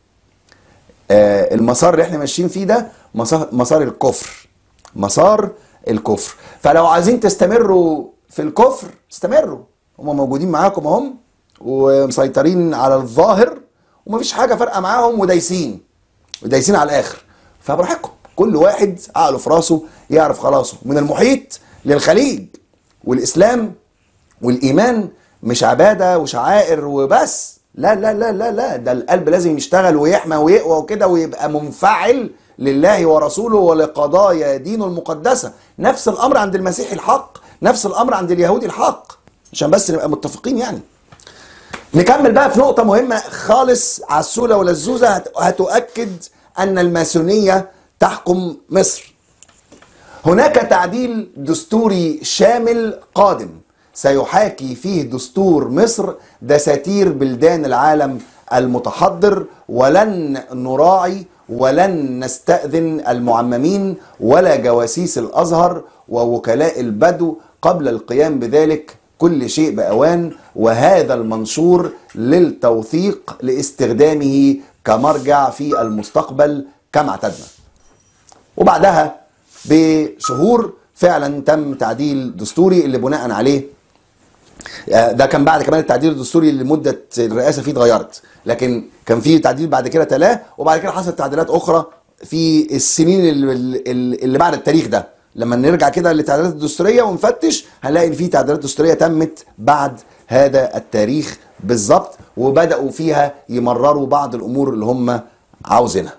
آه المسار اللي احنا ماشيين فيه ده مسار, مسار الكفر مسار الكفر فلو عايزين تستمروا في الكفر استمروا هم موجودين معاكم اهم ومسيطرين على الظاهر ومفيش حاجة فارقة معاهم ودايسين ودايسين على الآخر فبراحتكم كل واحد عقله في راسه يعرف خلاصه من المحيط للخليج والإسلام والإيمان مش عبادة وشعائر وبس لا لا لا لا لا ده القلب لازم يشتغل ويحمى ويقوى وكده ويبقى منفعل لله ورسوله ولقضايا دينه المقدسة نفس الأمر عند المسيح الحق نفس الأمر عند اليهودي الحق عشان بس نبقى متفقين يعني نكمل بقى في نقطة مهمة خالص عسولة ولزوزة هت- هتؤكد أن الماسونية تحكم مصر هناك تعديل دستوري شامل قادم سيحاكي فيه دستور مصر دساتير بلدان العالم المتحضر ولن نراعي ولن نستأذن المعممين ولا جواسيس الأزهر ووكلاء البدو قبل القيام بذلك كل شيء بأوان وهذا المنشور للتوثيق لاستخدامه كمرجع في المستقبل كما اعتدنا وبعدها بشهور فعلا تم تعديل دستوري اللي بناء عليه آه، ده كان بعد كمان التعديل الدستوري اللي مده الرئاسه فيه اتغيرت لكن كان في تعديل بعد كده تلاه وبعد كده حصلت تعديلات اخرى في السنين اللي, اللي بعد التاريخ ده لما نرجع كده للتعديلات الدستوريه ونفتش هنلاقي ان في تعديلات دستوريه تمت بعد هذا التاريخ بالظبط وبداوا فيها يمرروا بعض الامور اللي هم عاوزينها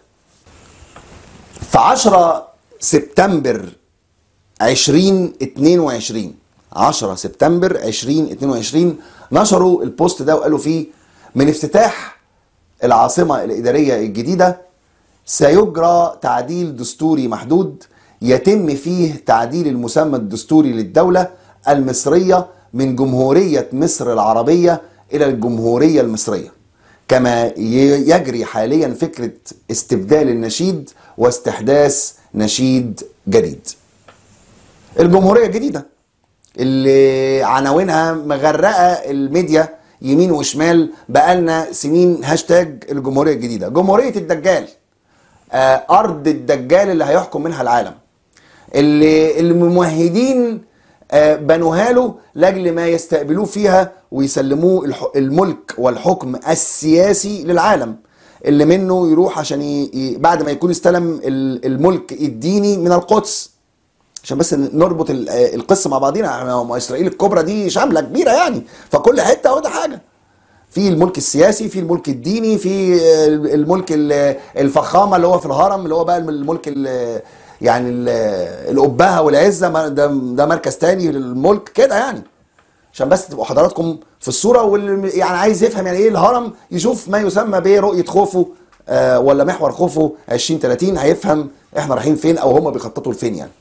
في 10 سبتمبر 2022 10 سبتمبر 2022 نشروا البوست ده وقالوا فيه من افتتاح العاصمة الإدارية الجديدة سيجرى تعديل دستوري محدود يتم فيه تعديل المسمى الدستوري للدولة المصرية من جمهورية مصر العربية إلى الجمهورية المصرية كما ي- يجري حاليا فكرة استبدال النشيد واستحداث نشيد جديد الجمهورية الجديدة اللي عناوينها مغرقة الميديا يمين وشمال بقالنا سنين هاشتاج الجمهورية الجديدة جمهورية الدجال آه، أرض الدجال اللي هيحكم منها العالم اللي الممهدين آه، بنوها له لاجل ما يستقبلوه فيها ويسلموه الح- الملك والحكم السياسي للعالم اللي منه يروح عشان ي... ي- بعد ما يكون استلم ال- الملك الديني من القدس عشان بس نربط ال- آه، القصه مع بعضينا ما هو اسرائيل الكبرى دي شامله كبيره يعني فكل حته واخده حاجه في الملك السياسي في الملك الديني في آه، الملك ال- الفخامه اللي هو في الهرم اللي هو بقى الملك ال- يعني ال- الابهه والعزه ما- ده ده مركز تاني للملك كده يعني عشان بس تبقوا حضراتكم في الصوره واللي يعني عايز يفهم يعني ايه الهرم يشوف ما يسمى برؤيه خوفو آه، ولا محور خوفو 2030 هيفهم احنا رايحين فين او هم بيخططوا لفين يعني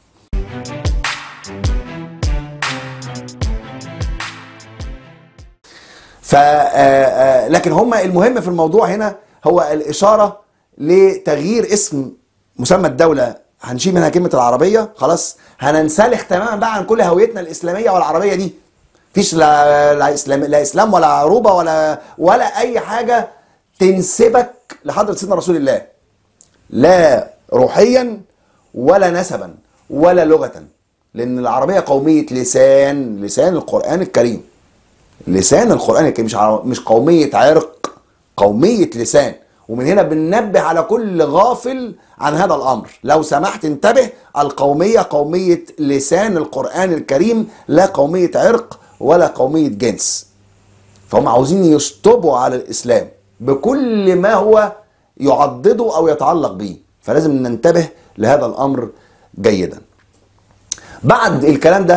ف آه، آه، لكن هم المهم في الموضوع هنا هو الاشاره لتغيير اسم مسمى الدوله هنشيل منها كلمه العربيه خلاص هننسلخ تماما بقى عن كل هويتنا الاسلاميه والعربيه دي مفيش لا لا اسلام لا اسلام ولا عروبه ولا ولا اي حاجه تنسبك لحضره سيدنا رسول الله لا روحيا ولا نسبا ولا لغه لان العربيه قوميه لسان لسان القران الكريم لسان القرآن الكريم مش عر- مش قومية عرق قومية لسان ومن هنا بننبه على كل غافل عن هذا الأمر لو سمحت انتبه القومية قومية لسان القرآن الكريم لا قومية عرق ولا قومية جنس فهم عاوزين يشطبوا على الإسلام بكل ما هو يعضده أو يتعلق به فلازم ننتبه لهذا الأمر جيدا بعد الكلام ده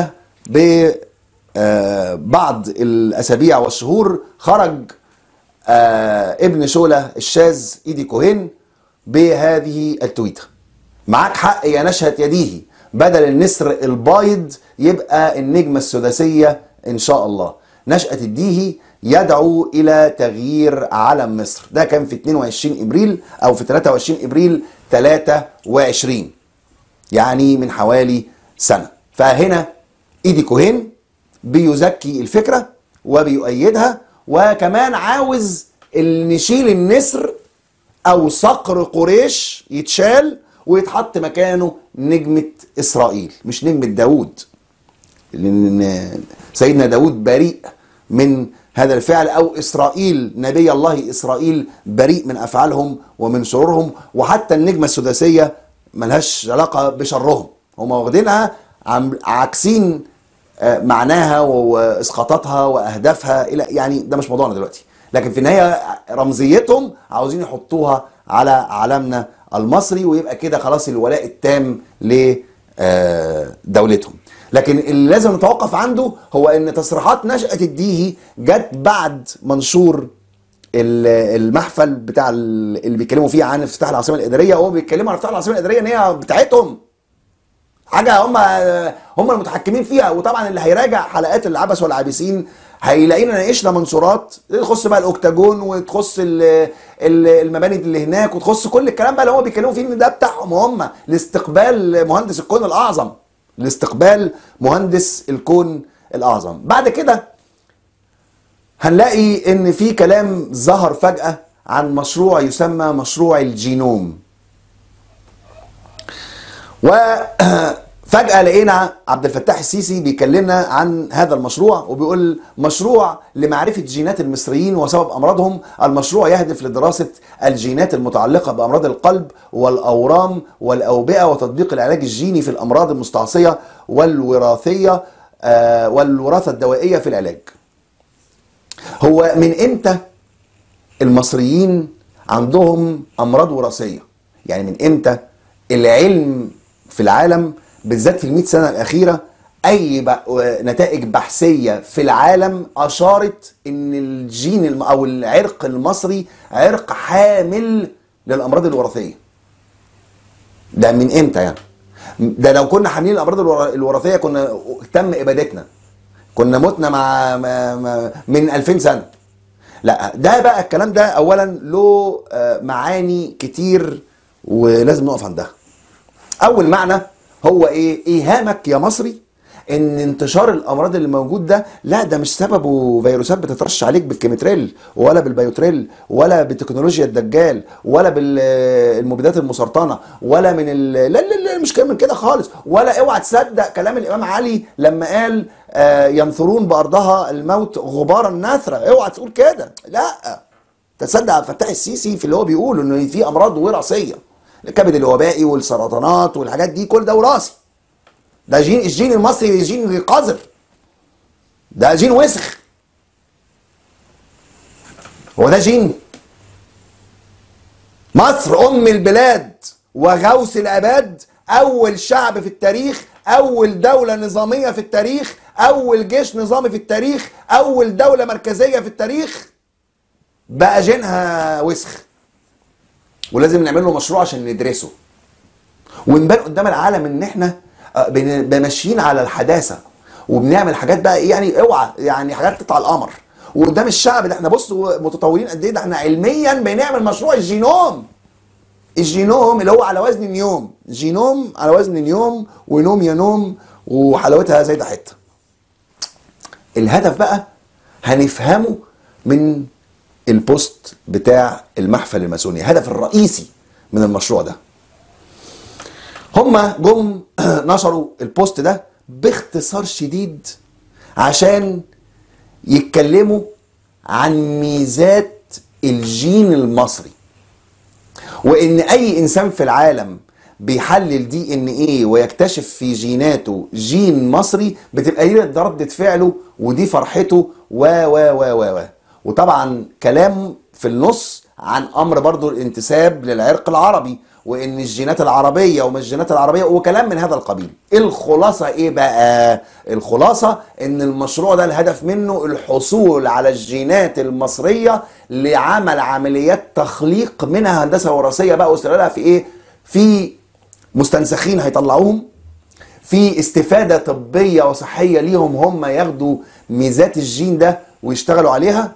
ببعض الاسابيع والشهور خرج آه، ابن شولة الشاذ ايدي كوهين بهذه التويته معاك حق يا نشهة يديه بدل النسر البايض يبقى النجمة السداسية إن شاء الله نشأة الديهي يدعو إلى تغيير علم مصر ده كان في 22 إبريل أو في 23 إبريل 23 يعني من حوالي سنة فهنا إيدي كوهين بيزكي الفكرة وبيؤيدها وكمان عاوز ال- نشيل النسر او صقر قريش يتشال ويتحط مكانه نجمة اسرائيل مش نجمة داود لان سيدنا داود بريء من هذا الفعل او اسرائيل نبي الله اسرائيل بريء من افعالهم ومن شرورهم وحتى النجمة السداسية ملهاش علاقة بشرهم هم واخدينها عم- عاكسين آه، معناها واسقاطاتها واهدافها الى يعني ده مش موضوعنا دلوقتي لكن في النهايه رمزيتهم عاوزين يحطوها على علمنا المصري ويبقى كده خلاص الولاء التام لدولتهم لكن اللي لازم نتوقف عنده هو ان تصريحات نشأة الديهي جت بعد منشور ال- المحفل بتاع ال- اللي بيتكلموا فيه عن افتتاح العاصمه الاداريه وهو بيتكلموا عن افتتاح العاصمه الاداريه ان هي بتاعتهم حاجه هم هم المتحكمين فيها وطبعا اللي هيراجع حلقات العبث والعابسين هيلاقينا ناقشنا منشورات تخص بقى الاوكتاجون وتخص ال- ال- المباني اللي هناك وتخص كل الكلام بقى اللي هم بيتكلموا فيه ان ده بتاعهم هم لاستقبال مهندس الكون الاعظم لاستقبال مهندس الكون الاعظم بعد كده هنلاقي ان في كلام ظهر فجاه عن مشروع يسمى مشروع الجينوم وفجأة لقينا عبد الفتاح السيسي بيكلمنا عن هذا المشروع وبيقول مشروع لمعرفة جينات المصريين وسبب أمراضهم المشروع يهدف لدراسة الجينات المتعلقة بأمراض القلب والأورام والأوبئة وتطبيق العلاج الجيني في الأمراض المستعصية والوراثية آه، والوراثة الدوائية في العلاج هو من امتى المصريين عندهم امراض وراثيه يعني من امتى العلم في العالم بالذات في المئة سنه الاخيره اي ب... نتائج بحثيه في العالم اشارت ان الجين الم... او العرق المصري عرق حامل للامراض الوراثيه ده من امتى يعني ده لو كنا حاملين الامراض الورا- الوراثيه كنا تم ابادتنا كنا متنا مع مع- مع- من 2000 سنه لا ده بقى الكلام ده اولا له آه، معاني كتير ولازم نقف عندها اول معنى هو ايه ايهامك يا مصري ان انتشار الامراض اللي موجود ده لا ده مش سببه فيروسات بتترش عليك بالكيمتريل ولا بالبيوتريل ولا بتكنولوجيا الدجال ولا بالمبيدات المسرطنه ولا من ال... لا لا لا مش كده من كده خالص ولا اوعى تصدق كلام الامام علي لما قال آه ينثرون بارضها الموت غبارا ناثرا اوعى تقول كده لا تصدق عبد الفتاح السيسي في اللي هو بيقوله انه في امراض وراثيه الكبد الوبائي والسرطانات والحاجات دي كل ده وراثي ده جين الجين المصري جين قذر ده جين وسخ هو ده جين مصر ام البلاد وغوث الاباد اول شعب في التاريخ اول دولة نظامية في التاريخ اول جيش نظامي في التاريخ اول دولة مركزية في التاريخ بقى جينها وسخ ولازم نعمل له مشروع عشان ندرسه ونبان قدام العالم ان احنا آه، بن- ماشيين على الحداثه وبنعمل حاجات بقى ايه يعني اوعى يعني حاجات تطلع القمر وقدام الشعب ده احنا بصوا متطورين قد ايه ده احنا علميا بنعمل مشروع الجينوم الجينوم اللي هو على وزن نيوم جينوم على وزن نيوم ونوم ينوم وحلاوتها زي ده حته الهدف بقى هنفهمه من البوست بتاع المحفل الماسوني الهدف الرئيسي من المشروع ده هما جم نشروا البوست ده باختصار شديد عشان يتكلموا عن ميزات الجين المصري وان اي انسان في العالم بيحلل دي ان ايه ويكتشف في جيناته جين مصري بتبقى دي ردة فعله ودي فرحته و و و و و وطبعا كلام في النص عن امر برضو الانتساب للعرق العربي وان الجينات العربيه ومش الجينات العربيه وكلام من هذا القبيل الخلاصه ايه بقى الخلاصه ان المشروع ده الهدف منه الحصول على الجينات المصريه لعمل عمليات تخليق منها هندسه وراثيه بقى واستغلالها في ايه في مستنسخين هيطلعوهم في استفاده طبيه وصحيه ليهم هم ياخدوا ميزات الجين ده ويشتغلوا عليها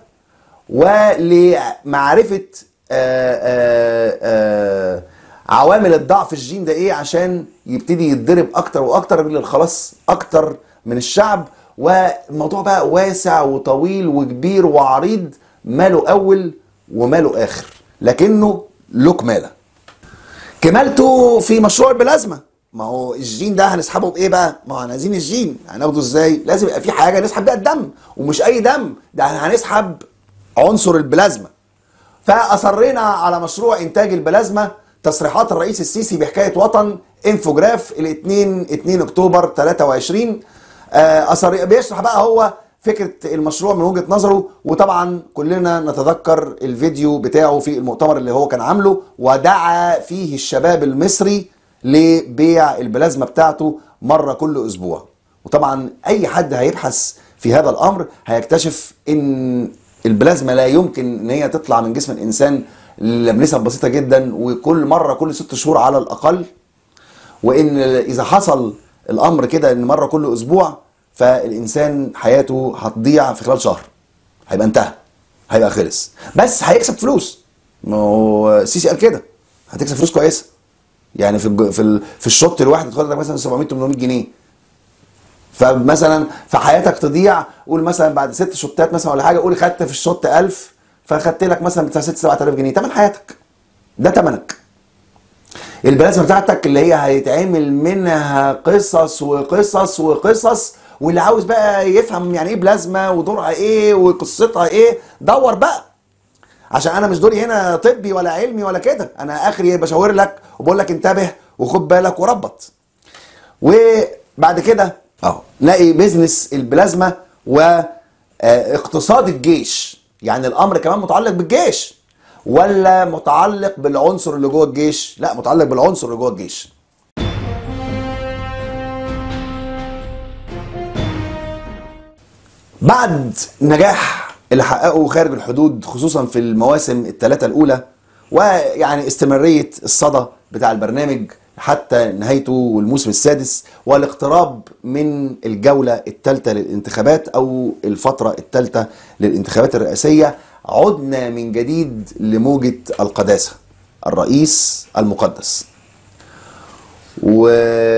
ولمعرفه آه، آه، آه، عوامل الضعف الجين ده ايه عشان يبتدي يتضرب اكتر واكتر للخلاص اكتر من الشعب والموضوع بقى واسع وطويل وكبير وعريض ماله اول وماله اخر لكنه له كماله كمالته في مشروع البلازما ما هو الجين ده هنسحبه بايه بقى؟ ما هو احنا عايزين الجين هناخده ازاي؟ لازم يبقى في حاجه نسحب بيها الدم ومش اي دم ده احنا هنسحب عنصر البلازما فاصرينا على مشروع انتاج البلازما تصريحات الرئيس السيسي بحكايه وطن انفوجراف الاثنين 2 اكتوبر 23 آه، اصر بيشرح بقى هو فكره المشروع من وجهه نظره وطبعا كلنا نتذكر الفيديو بتاعه في المؤتمر اللي هو كان عامله ودعا فيه الشباب المصري لبيع البلازما بتاعته مره كل اسبوع وطبعا اي حد هيبحث في هذا الامر هيكتشف ان البلازما لا يمكن ان هي تطلع من جسم الانسان الا بنسب بسيطه جدا وكل مره كل ست شهور على الاقل وان اذا حصل الامر كده ان مره كل اسبوع فالانسان حياته هتضيع في خلال شهر هيبقى انتهى هيبقى خلص بس هيكسب فلوس ما هو السيسي قال كده هتكسب فلوس كويسه يعني في الج- في ال- في الشوط الواحد تدخل لك مثلا 700 800 جنيه فمثلا في حياتك تضيع قول مثلا بعد ست شوطات مثلا ولا حاجه قول خدت في الشوط 1000 فخدت لك مثلا بتاع 6 7000 جنيه تمن حياتك ده تمنك البلازما بتاعتك اللي هي هيتعمل منها قصص وقصص وقصص واللي عاوز بقى يفهم يعني ايه بلازما ودورها ايه وقصتها ايه دور بقى عشان انا مش دوري هنا طبي ولا علمي ولا كده انا اخري بشاور لك وبقول لك انتبه وخد بالك وربط وبعد كده اهو نلاقي بيزنس البلازما واقتصاد الجيش يعني الامر كمان متعلق بالجيش ولا متعلق بالعنصر اللي جوه الجيش لا متعلق بالعنصر اللي جوه الجيش بعد نجاح اللي حققه خارج الحدود خصوصا في المواسم الثلاثة الأولى ويعني استمرارية الصدى بتاع البرنامج حتى نهايته والموسم السادس والاقتراب من الجولة الثالثة للانتخابات أو الفترة الثالثة للانتخابات الرئاسية عدنا من جديد لموجة القداسة الرئيس المقدس و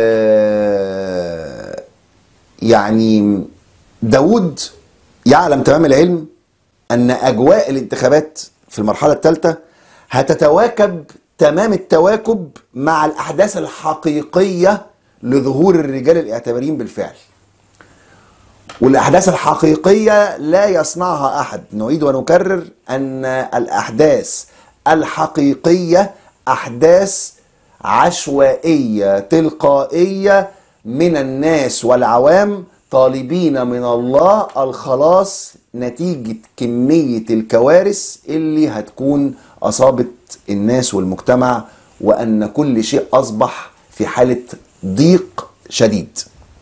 يعني داود يعلم تمام العلم ان اجواء الانتخابات في المرحله الثالثه هتتواكب تمام التواكب مع الاحداث الحقيقيه لظهور الرجال الاعتباريين بالفعل والاحداث الحقيقيه لا يصنعها احد نعيد ونكرر ان الاحداث الحقيقيه احداث عشوائيه تلقائيه من الناس والعوام طالبين من الله الخلاص نتيجة كمية الكوارث اللي هتكون أصابت الناس والمجتمع وأن كل شيء أصبح في حالة ضيق شديد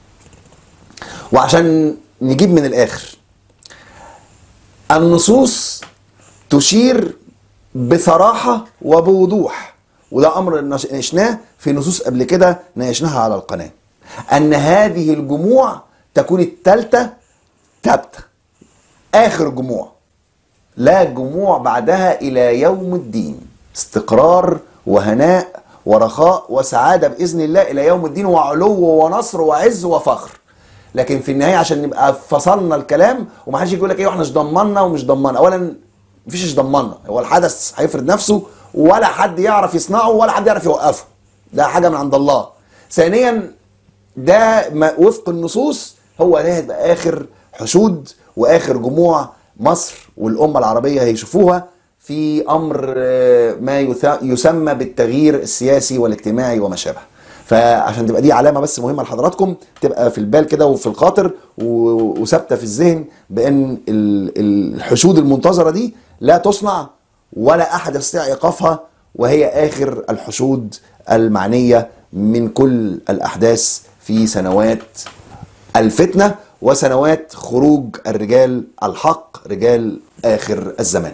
وعشان نجيب من الآخر النصوص تشير بصراحة وبوضوح وده أمر ناقشناه في نصوص قبل كده ناقشناها على القناة أن هذه الجموع تكون الثالثة ثابتة آخر جموع لا جموع بعدها إلى يوم الدين استقرار وهناء ورخاء وسعادة بإذن الله إلى يوم الدين وعلو ونصر وعز وفخر لكن في النهاية عشان نبقى فصلنا الكلام ومحدش يجي يقول لك ايه واحنا مش ضمنا ومش ضمنا اولا مفيش ضمنا هو الحدث هيفرض نفسه ولا حد يعرف يصنعه ولا حد يعرف يوقفه ده حاجة من عند الله ثانيا ده ما- وفق النصوص هو ده هيبقى اخر حشود واخر جموع مصر والامه العربيه هيشوفوها في امر آه، ما يث- يسمى بالتغيير السياسي والاجتماعي وما شابه فعشان تبقى دي علامه بس مهمه لحضراتكم تبقى في البال كده وفي الخاطر و- وثابته في الذهن بان ال- ال- الحشود المنتظره دي لا تصنع ولا احد يستطيع ايقافها وهي آخر الحشود المعنية من كل الأحداث في سنوات الفتنة وسنوات خروج الرجال الحق رجال آخر الزمان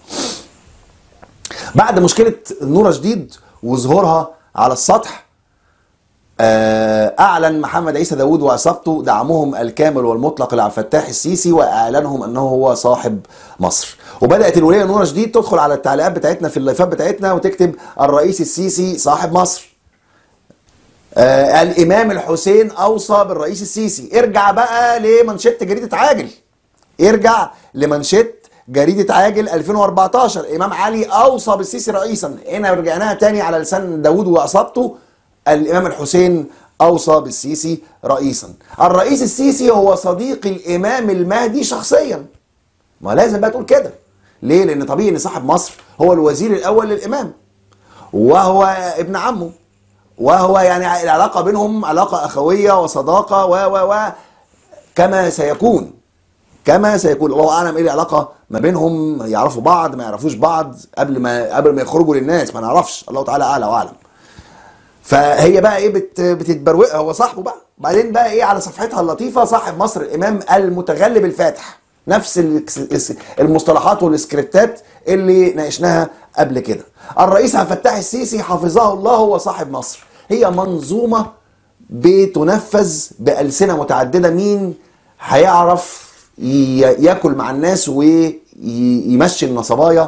بعد مشكلة نورة جديد وظهورها على السطح آه، أعلن محمد عيسى داوود وعصابته دعمهم الكامل والمطلق لعبد الفتاح السيسي وإعلانهم أنه هو صاحب مصر وبدأت الولية نورة جديد تدخل على التعليقات بتاعتنا في اللايفات بتاعتنا وتكتب الرئيس السيسي صاحب مصر آه الامام الحسين اوصى بالرئيس السيسي ارجع بقى لمنشط جريده عاجل ارجع لمنشط جريده عاجل 2014 امام علي اوصى بالسيسي رئيسا هنا رجعناها تاني على لسان داوود وعصابته الامام الحسين اوصى بالسيسي رئيسا الرئيس السيسي هو صديق الامام المهدي شخصيا ما لازم بقى تقول كده ليه لان طبيعي ان صاحب مصر هو الوزير الاول للامام وهو ابن عمه وهو يعني العلاقه بينهم علاقه اخويه وصداقه و و و كما سيكون كما سيكون الله اعلم ايه العلاقه ما بينهم يعرفوا بعض ما يعرفوش بعض قبل ما قبل ما يخرجوا للناس ما نعرفش الله تعالى اعلى واعلم فهي بقى ايه بت بتتبروقها هو صاحبه بقى بعدين بقى ايه على صفحتها اللطيفه صاحب مصر الامام المتغلب الفاتح نفس ال- المصطلحات والسكريبتات اللي ناقشناها قبل كده الرئيس عبد الفتاح السيسي حفظه الله هو صاحب مصر هي منظومه بتنفذ بألسنة متعددة مين هيعرف ي- ياكل مع الناس ويمشي النصبايا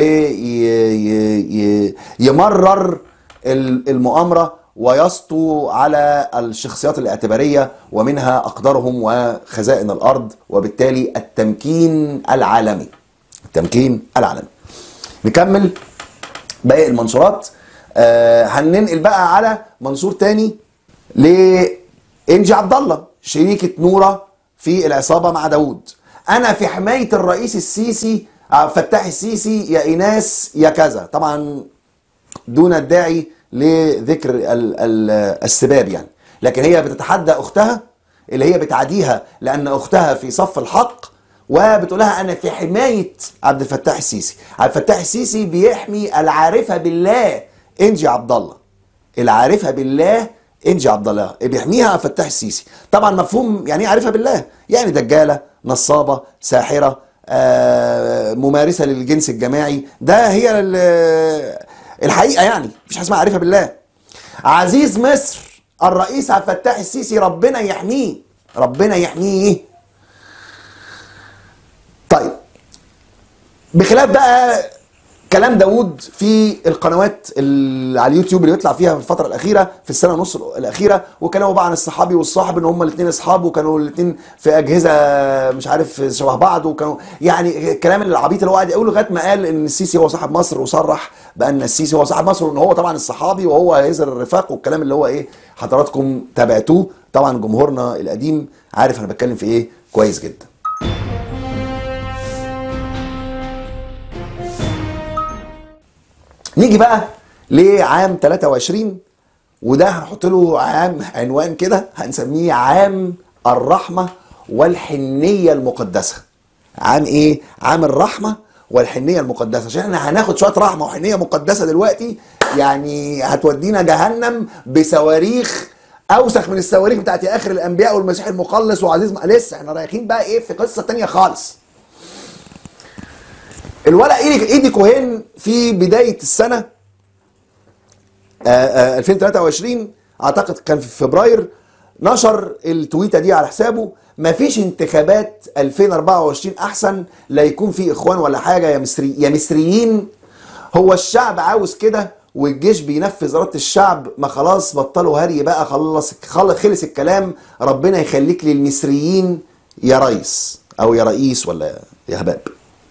ويمرر المؤامرة ويسطو على الشخصيات الاعتبارية ومنها أقدارهم وخزائن الأرض وبالتالي التمكين العالمي التمكين العالمي نكمل باقي المنشورات آه هننقل بقى على منشور تاني لإنجي عبد الله شريكة نورة في العصابة مع داوود أنا في حماية الرئيس السيسي عبد الفتاح السيسي يا إيناس يا كذا طبعا دون الداعي لذكر ال ال السباب يعني لكن هي بتتحدى أختها اللي هي بتعاديها لأن أختها في صف الحق وبتقول لها انا في حمايه عبد الفتاح السيسي عبد الفتاح السيسي بيحمي العارفه بالله انجي عبد الله العارفه بالله انجي عبد الله بيحميها عبد الفتاح السيسي طبعا مفهوم يعني ايه عارفه بالله يعني دجاله نصابه ساحره آه، ممارسه للجنس الجماعي ده هي ال- الحقيقه يعني مفيش حاجه اسمها عارفه بالله عزيز مصر الرئيس عبد الفتاح السيسي ربنا يحميه ربنا يحميه طيب بخلاف بقى كلام داوود في القنوات اللي على اليوتيوب اللي بيطلع فيها في الفتره الاخيره في السنه ونص الاخيره وكلامه بقى عن الصحابي والصاحب ان هما الاثنين اصحاب وكانوا الاثنين في اجهزه مش عارف شبه بعض وكانوا يعني الكلام العبيط اللي هو قاعد يقوله لغايه ما قال ان السيسي هو صاحب مصر وصرح بان السيسي هو صاحب مصر وان هو طبعا الصحابي وهو هيزر الرفاق والكلام اللي هو ايه حضراتكم تابعتوه طبعا جمهورنا القديم عارف انا بتكلم في ايه كويس جدا نيجي بقى لعام 23 وده هنحط له عام عنوان كده هنسميه عام الرحمة والحنية المقدسة عام ايه؟ عام الرحمة والحنية المقدسة عشان احنا هناخد شوية رحمة وحنية مقدسة دلوقتي يعني هتودينا جهنم بصواريخ اوسخ من الصواريخ بتاعت اخر الانبياء والمسيح المخلص وعزيز م- لسه احنا رايحين بقى ايه في قصة تانية خالص الولد ايدي ايدي كوهين في بدايه السنه آه، آه، 2023 اعتقد كان في فبراير نشر التويته دي على حسابه مفيش انتخابات 2024 احسن لا يكون في اخوان ولا حاجه يا مصري يا مصريين هو الشعب عاوز كده والجيش بينفذ اراده الشعب ما خلاص بطلوا هري بقى خلص خل- خلص الكلام ربنا يخليك للمصريين يا ريس او يا رئيس ولا يا هباب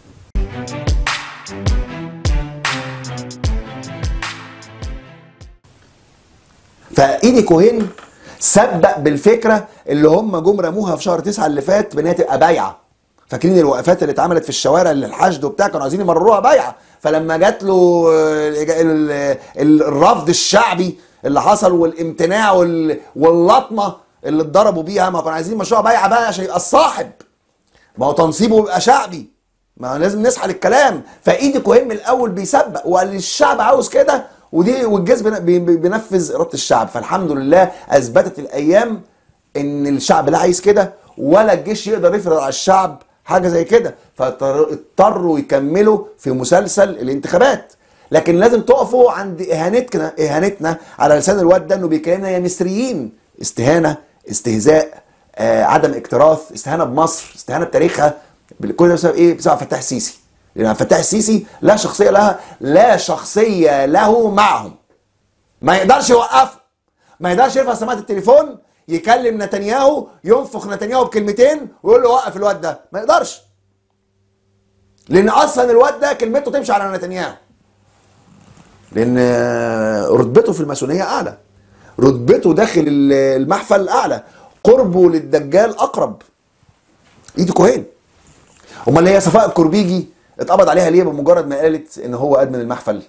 فايدي كوهين سبق بالفكره اللي هم جم رموها في شهر تسعة اللي فات بان هي تبقى بايعه فاكرين الوقفات اللي اتعملت في الشوارع اللي الحشد وبتاع كانوا عايزين يمرروها بايعه فلما جات له آه، ال- ال- الرفض الشعبي اللي حصل والامتناع وال- واللطمه اللي اتضربوا بيها ما كانوا عايزين يمشوها بايعه بقى عشان يبقى الصاحب ما هو تنصيبه يبقى شعبي ما لازم نصحى للكلام فايدي كوهين من الاول بيسبق وقال الشعب عاوز كده ودي والجيش بن- بي- بي- بينفذ اراده الشعب فالحمد لله اثبتت الايام ان الشعب لا عايز كده ولا الجيش يقدر يفرض على الشعب حاجه زي كده فاضطروا يكملوا في مسلسل الانتخابات لكن لازم تقفوا عند اهانتنا اهانتنا على لسان الواد ده انه بيكلمنا يا مصريين استهانه استهزاء آه عدم اكتراث استهانه بمصر استهانه بتاريخها كل ده بسبب ايه؟ بسبب فتاح السيسي لان فتاح السيسي لا شخصيه لها لا شخصيه له معهم ما يقدرش يوقفه ما يقدرش يرفع سماعه التليفون يكلم نتنياهو ينفخ نتنياهو بكلمتين ويقول له وقف الواد ده ما يقدرش لان اصلا الواد ده كلمته تمشي على نتنياهو لان آه، رتبته في الماسونيه اعلى رتبته داخل ال- المحفل اعلى قربه للدجال اقرب ايدي كوهين امال هي صفاء الكربيجي اتقبض عليها ليه بمجرد ما قالت ان هو ادمن المحفل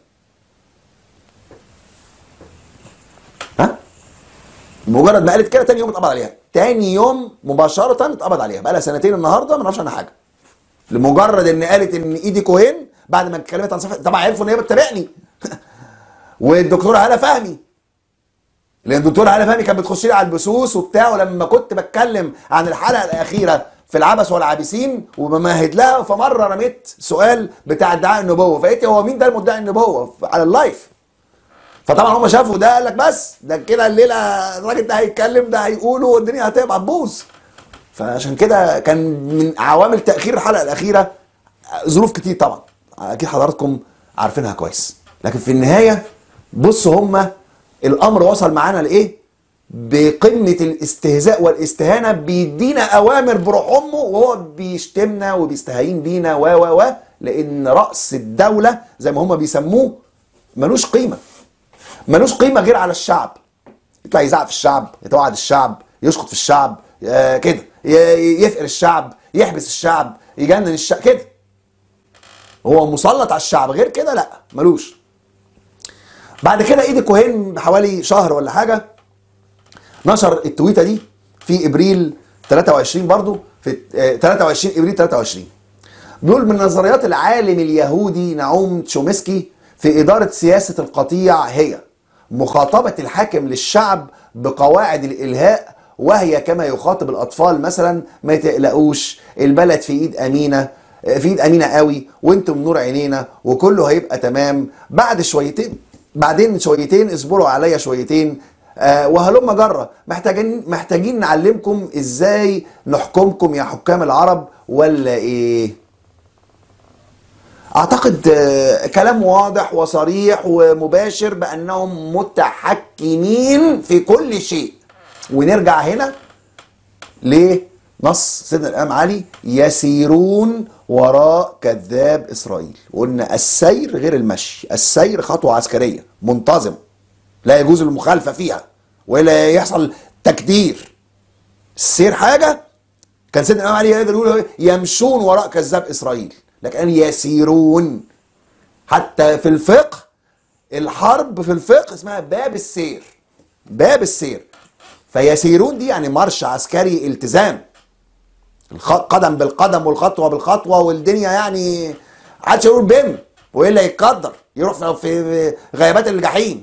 ها مجرد ما قالت كده تاني يوم اتقبض عليها تاني يوم مباشره اتقبض عليها بقى لها سنتين النهارده ما نعرفش عنها حاجه لمجرد ان قالت ان ايدي كوهين بعد ما اتكلمت عن صفحه طبعا عرفوا ان هي بتتابعني والدكتوره هاله فهمي لان الدكتوره هاله فهمي كانت بتخش لي على البثوث وبتاع ولما كنت بتكلم عن الحلقه الاخيره في العبث والعابسين وبمهد لها فمره رميت سؤال بتاع ادعاء النبوه فقلت هو مين ده المدعي النبوه على اللايف فطبعا هم شافوا ده قال لك بس ده كده الليله الراجل ده هيتكلم ده هيقوله والدنيا هتبقى تبوظ فعشان كده كان من عوامل تاخير الحلقه الاخيره ظروف كتير طبعا اكيد حضراتكم عارفينها كويس لكن في النهايه بصوا هما الامر وصل معانا لايه بقمه الاستهزاء والاستهانه بيدينا اوامر بروح امه وهو بيشتمنا وبيستهين بينا و و و لان راس الدوله زي ما هما بيسموه ملوش قيمه ملوش قيمه غير على الشعب يطلع يزعق في الشعب يتوعد الشعب يشخط في الشعب آه كده ي- يفقر الشعب يحبس الشعب يجنن الشعب كده هو مسلط على الشعب غير كده لا ملوش بعد كده ايدي كوهين بحوالي شهر ولا حاجه نشر التويته دي في ابريل 23 برضو في آه، 23 ابريل 23 بيقول من نظريات العالم اليهودي نعوم تشومسكي في إدارة سياسة القطيع هي مخاطبة الحاكم للشعب بقواعد الإلهاء وهي كما يخاطب الأطفال مثلا ما تقلقوش البلد في إيد أمينة في إيد أمينة قوي وانتم نور عينينا وكله هيبقى تمام بعد شويتين بعدين شويتين اصبروا عليا شويتين آه وهلم جرة محتاجين محتاجين نعلمكم ازاي نحكمكم يا حكام العرب ولا ايه اعتقد آه، كلام واضح وصريح ومباشر بانهم متحكمين في كل شيء ونرجع هنا لنص سيدنا الامام علي يسيرون وراء كذاب اسرائيل وقلنا السير غير المشي السير خطوه عسكريه منتظمه لا يجوز المخالفه فيها ولا يحصل تكدير السير حاجه كان سيدنا الامام علي يقدر يقول يمشون وراء كذاب اسرائيل لكن قال يسيرون حتى في الفقه الحرب في الفقه اسمها باب السير باب السير فيسيرون دي يعني مارش عسكري التزام الخ- قدم بالقدم والخطوه بالخطوه والدنيا يعني محدش يقول بم والا يتقدر يروح في- في غيابات الجحيم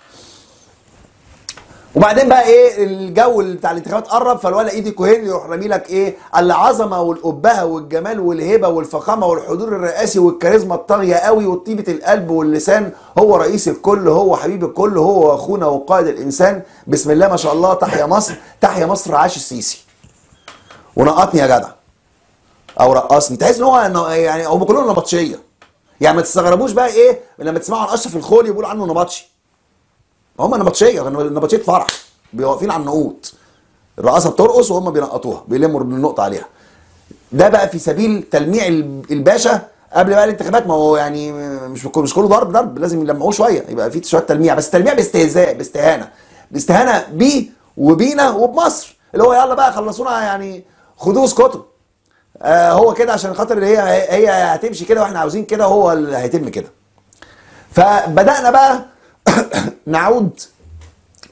وبعدين بقى ايه الجو اللي بتاع الانتخابات قرب فالولا ايدي كوهين يروح رامي لك ايه العظمه والابهه والجمال والهبه والفخامه والحضور الرئاسي والكاريزما الطاغيه قوي وطيبه القلب واللسان هو رئيس الكل هو حبيب الكل هو اخونا وقائد الانسان بسم الله ما شاء الله تحيا مصر تحيا مصر عاش السيسي ونقطني يا جدع او رقصني تحس ان هو إنه يعني هم كلهم نبطشيه يعني ما تستغربوش بقى ايه لما تسمعوا عن اشرف الخولي يقولوا عنه نبطشي هم نبطشيه نبطشيه فرح واقفين على النقوط الرقاصه بترقص وهم بينقطوها بيلموا النقطه عليها ده بقى في سبيل تلميع ال- الباشا قبل بقى الانتخابات ما هو يعني مش مش كله ضرب ضرب لازم يلمعوه شويه يبقى في شويه تلميع بس تلميع باستهزاء باستهانه باستهانه بيه وبينا وبمصر اللي هو يلا بقى خلصونا يعني خدوه اسكتوا آه هو كده عشان خاطر هي هي هتمشي كده واحنا عاوزين كده وهو اللي هيتم كده فبدانا بقى نعود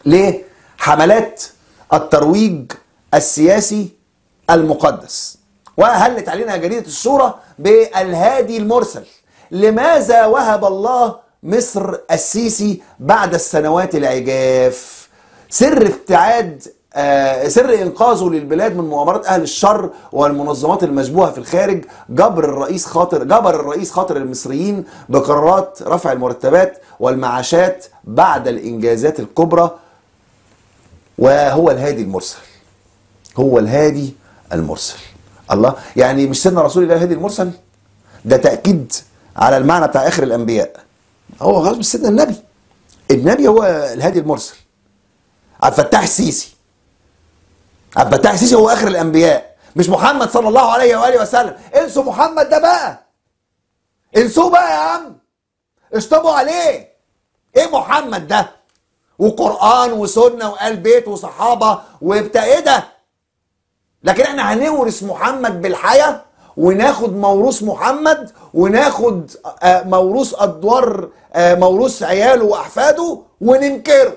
لحملات الترويج السياسي المقدس وهلت علينا جريدة الصورة بالهادي المرسل لماذا وهب الله مصر السيسي بعد السنوات العجاف سر ابتعاد آه، سر انقاذه للبلاد من مؤامرات اهل الشر والمنظمات المشبوهه في الخارج جبر الرئيس خاطر جبر الرئيس خاطر المصريين بقرارات رفع المرتبات والمعاشات بعد الانجازات الكبرى وهو الهادي المرسل هو الهادي المرسل الله يعني مش سيدنا رسول الله الهادي المرسل ده تاكيد على المعنى بتاع اخر الانبياء هو خلاص مش سيدنا النبي النبي هو الهادي المرسل عبد الفتاح السيسي عبد الفتاح السيسي هو اخر الانبياء مش محمد صلى الله عليه واله وسلم انسوا محمد ده بقى انسوه بقى يا عم اشطبوا عليه ايه محمد ده وقران وسنه وآل بيت وصحابه وبتاع ايه ده لكن احنا هنورث محمد بالحياه وناخد موروث محمد وناخد آه، موروث ادوار آه، موروث عياله واحفاده وننكره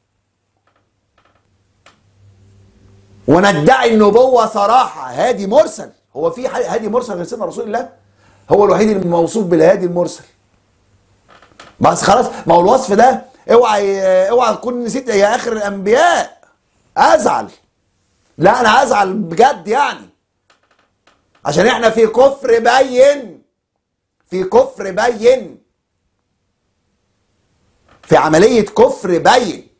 وندعي النبوة صراحة هادي مرسل هو في حد- هادي مرسل غير سيدنا رسول الله هو الوحيد الموصوف بالهادي المرسل بس خلاص ما هو الوصف ده اوعى اوعى تكون نسيت يا اخر الانبياء ازعل لا انا ازعل بجد يعني عشان احنا في كفر بين في كفر بين في عملية كفر بين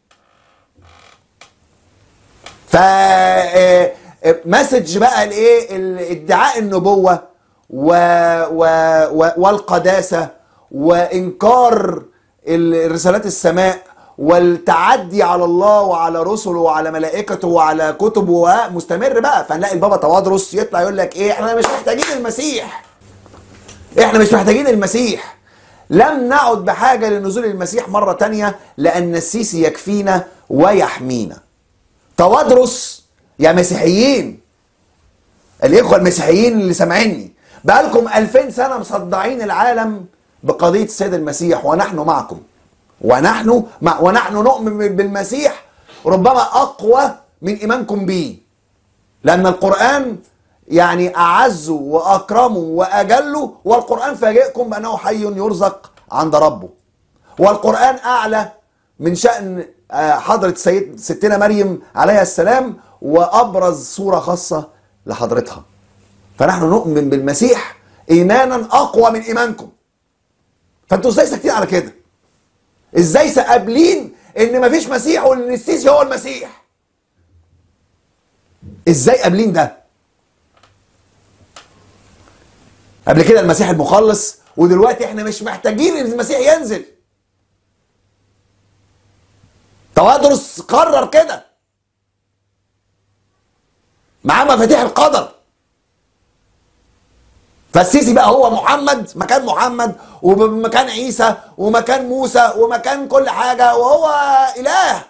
ف آه، آه، مسج بقى الايه ال- ادعاء النبوه و... و... و... والقداسه وانكار ال- رسالات السماء والتعدي على الله وعلى رسله وعلى ملائكته وعلى كتبه مستمر بقى فنلاقي البابا توادرس يطلع يقول لك ايه احنا مش محتاجين المسيح احنا مش محتاجين المسيح لم نعد بحاجة لنزول المسيح مرة تانية لأن السيسي يكفينا ويحمينا توادرس يا مسيحيين الإخوة المسيحيين اللي سامعيني بقالكم 2000 سنة مصدعين العالم بقضية السيد المسيح ونحن معكم ونحن مع ونحن نؤمن بالمسيح ربما أقوى من إيمانكم به لأن القرآن يعني أعز وأكرم وأجل والقرآن فاجئكم بأنه حي يرزق عند ربه والقرآن أعلى من شأن آه، حضرة سيد ستنا مريم عليها السلام وأبرز صورة خاصة لحضرتها فنحن نؤمن بالمسيح إيمانا أقوى من إيمانكم فأنتوا إزاي ساكتين على كده إزاي قابلين إن مفيش مسيح وإن السيسي هو المسيح إزاي قابلين ده قبل كده المسيح المخلص ودلوقتي احنا مش محتاجين ان المسيح ينزل توادرس قرر كده معاه مفاتيح القدر فالسيسي بقى هو محمد مكان محمد ومكان عيسى ومكان موسى ومكان كل حاجة وهو إله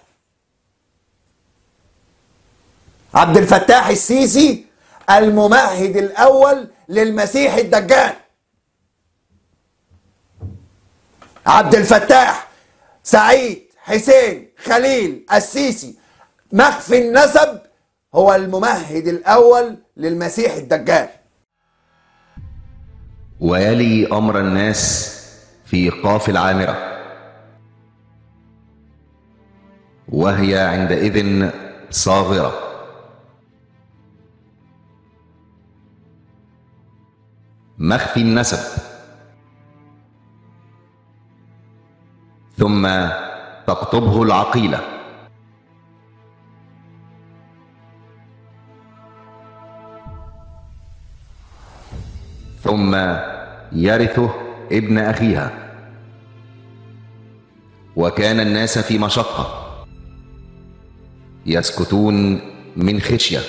عبد الفتاح السيسي الممهد الأول للمسيح الدجال عبد الفتاح سعيد حسين خليل السيسي مخفي النسب هو الممهد الأول للمسيح الدجال ويلي أمر الناس في قاف العامرة وهي عندئذ صاغرة مخفي النسب ثم تقطبه العقيله ثم يرثه ابن اخيها وكان الناس في مشقه يسكتون من خشيه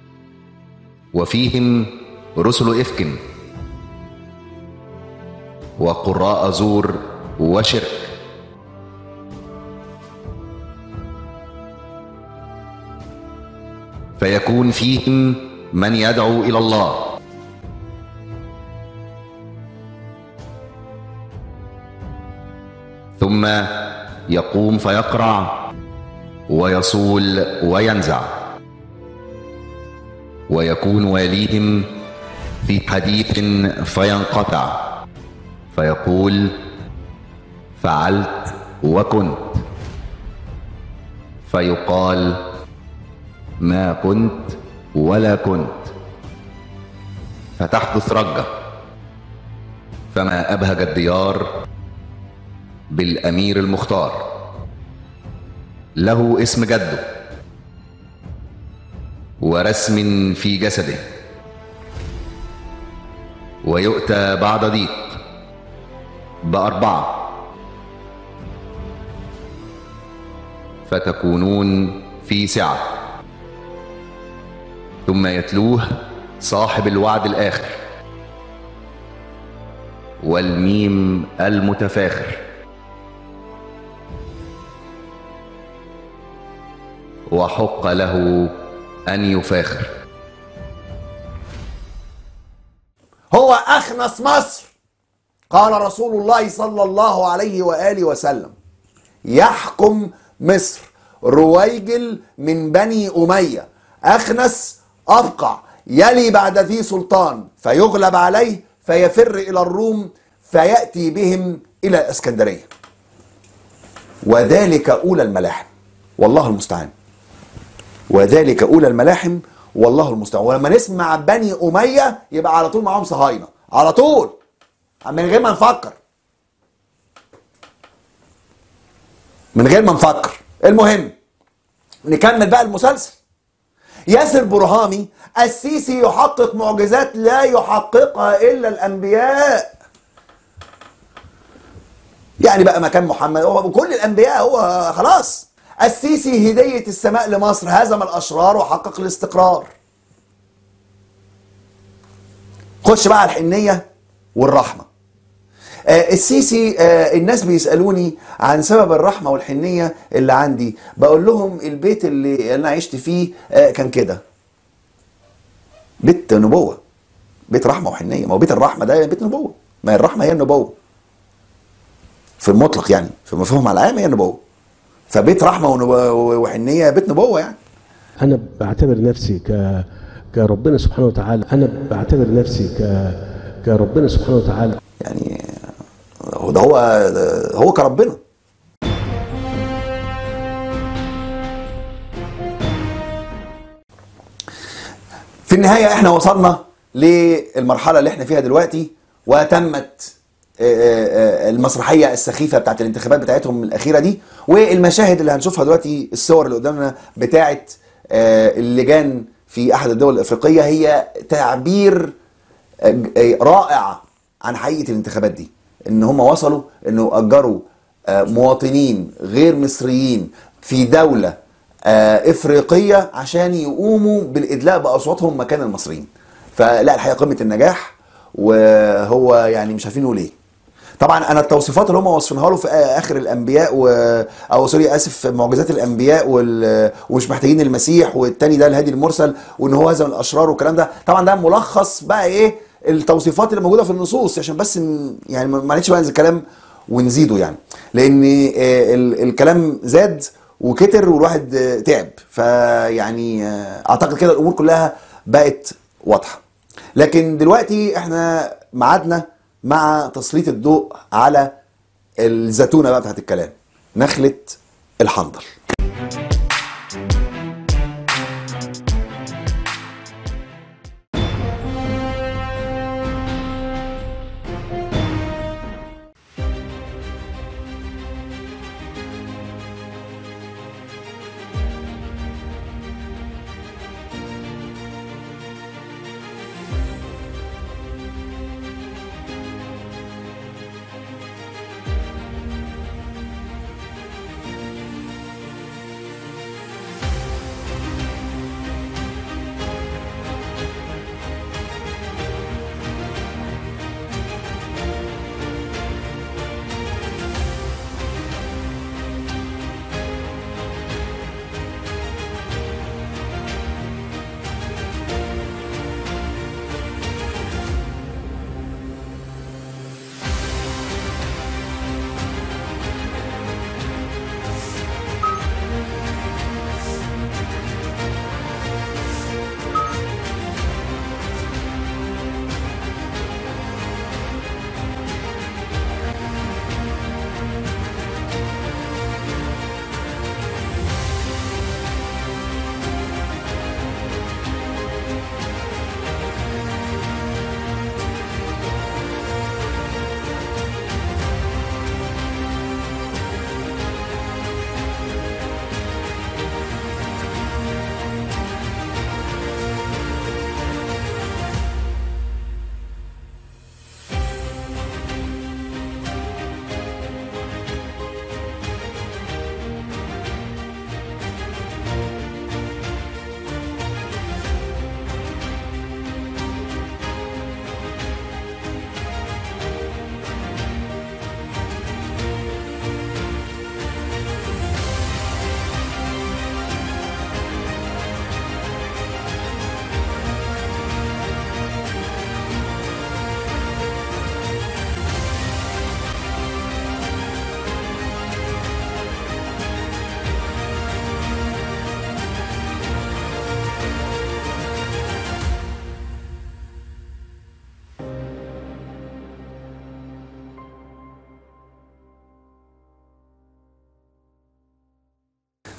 وفيهم رسل افك وقراء زور وشرك فيكون فيهم من يدعو الى الله ثم يقوم فيقرع ويصول وينزع ويكون واليهم في حديث فينقطع فيقول فعلت وكنت فيقال ما كنت ولا كنت فتحدث رجه فما ابهج الديار بالامير المختار له اسم جده ورسم في جسده ويؤتى بعد ضيق باربعه فتكونون في سعه ثم يتلوه صاحب الوعد الاخر والميم المتفاخر وحق له ان يفاخر هو أخنس مصر قال رسول الله صلى الله عليه وآله وسلم يحكم مصر رويجل من بني أمية أخنس أبقع يلي بعد ذي سلطان فيغلب عليه فيفر إلى الروم فيأتي بهم إلى الإسكندرية وذلك أولى الملاحم والله المستعان وذلك أولى الملاحم والله المستعان ولما نسمع بني أمية يبقى على طول معاهم صهاينة على طول من غير ما نفكر من غير ما نفكر المهم نكمل بقى المسلسل ياسر برهامي السيسي يحقق معجزات لا يحققها الا الانبياء يعني بقى مكان محمد هو كل الانبياء هو خلاص السيسي هدية السماء لمصر هزم الاشرار وحقق الاستقرار خش بقى على الحنية والرحمة آه السيسي آه الناس بيسألوني عن سبب الرحمة والحنية اللي عندي بقول لهم البيت اللي أنا عشت فيه آه كان كده بيت نبوة بيت رحمة وحنية ما هو بيت الرحمة ده بيت نبوة ما هي الرحمة هي النبوة في المطلق يعني في مفهوم على العام هي النبوة فبيت رحمة ونبوة وحنية بيت نبوة يعني انا بعتبر نفسي ك كربنا سبحانه وتعالى انا بعتبر نفسي ك كربنا سبحانه وتعالى يعني هو ده هو هو كربنا في النهاية احنا وصلنا للمرحلة اللي احنا فيها دلوقتي وتمت المسرحية السخيفة بتاعت الانتخابات بتاعتهم الأخيرة دي والمشاهد اللي هنشوفها دلوقتي الصور اللي قدامنا بتاعت اللجان في أحد الدول الأفريقية هي تعبير رائع عن حقيقة الانتخابات دي ان هم وصلوا انه اجروا مواطنين غير مصريين في دولة افريقية عشان يقوموا بالادلاء باصواتهم مكان المصريين فلا الحقيقة قمة النجاح وهو يعني مش عارفين نقول ايه طبعا انا التوصيفات اللي هم واصفينها له في اخر الانبياء و... او سوري اسف معجزات الانبياء وال... ومش محتاجين المسيح والتاني ده الهادي المرسل وان هو هزم الاشرار والكلام ده طبعا ده ملخص بقى ايه التوصيفات اللي موجوده في النصوص عشان بس يعني معلش بقى ننزل كلام ونزيده يعني لان الكلام زاد وكتر والواحد تعب فيعني اعتقد كده الامور كلها بقت واضحه لكن دلوقتي احنا ميعادنا مع تسليط الضوء على الزتونه بقى بتاعت الكلام نخله الحنظل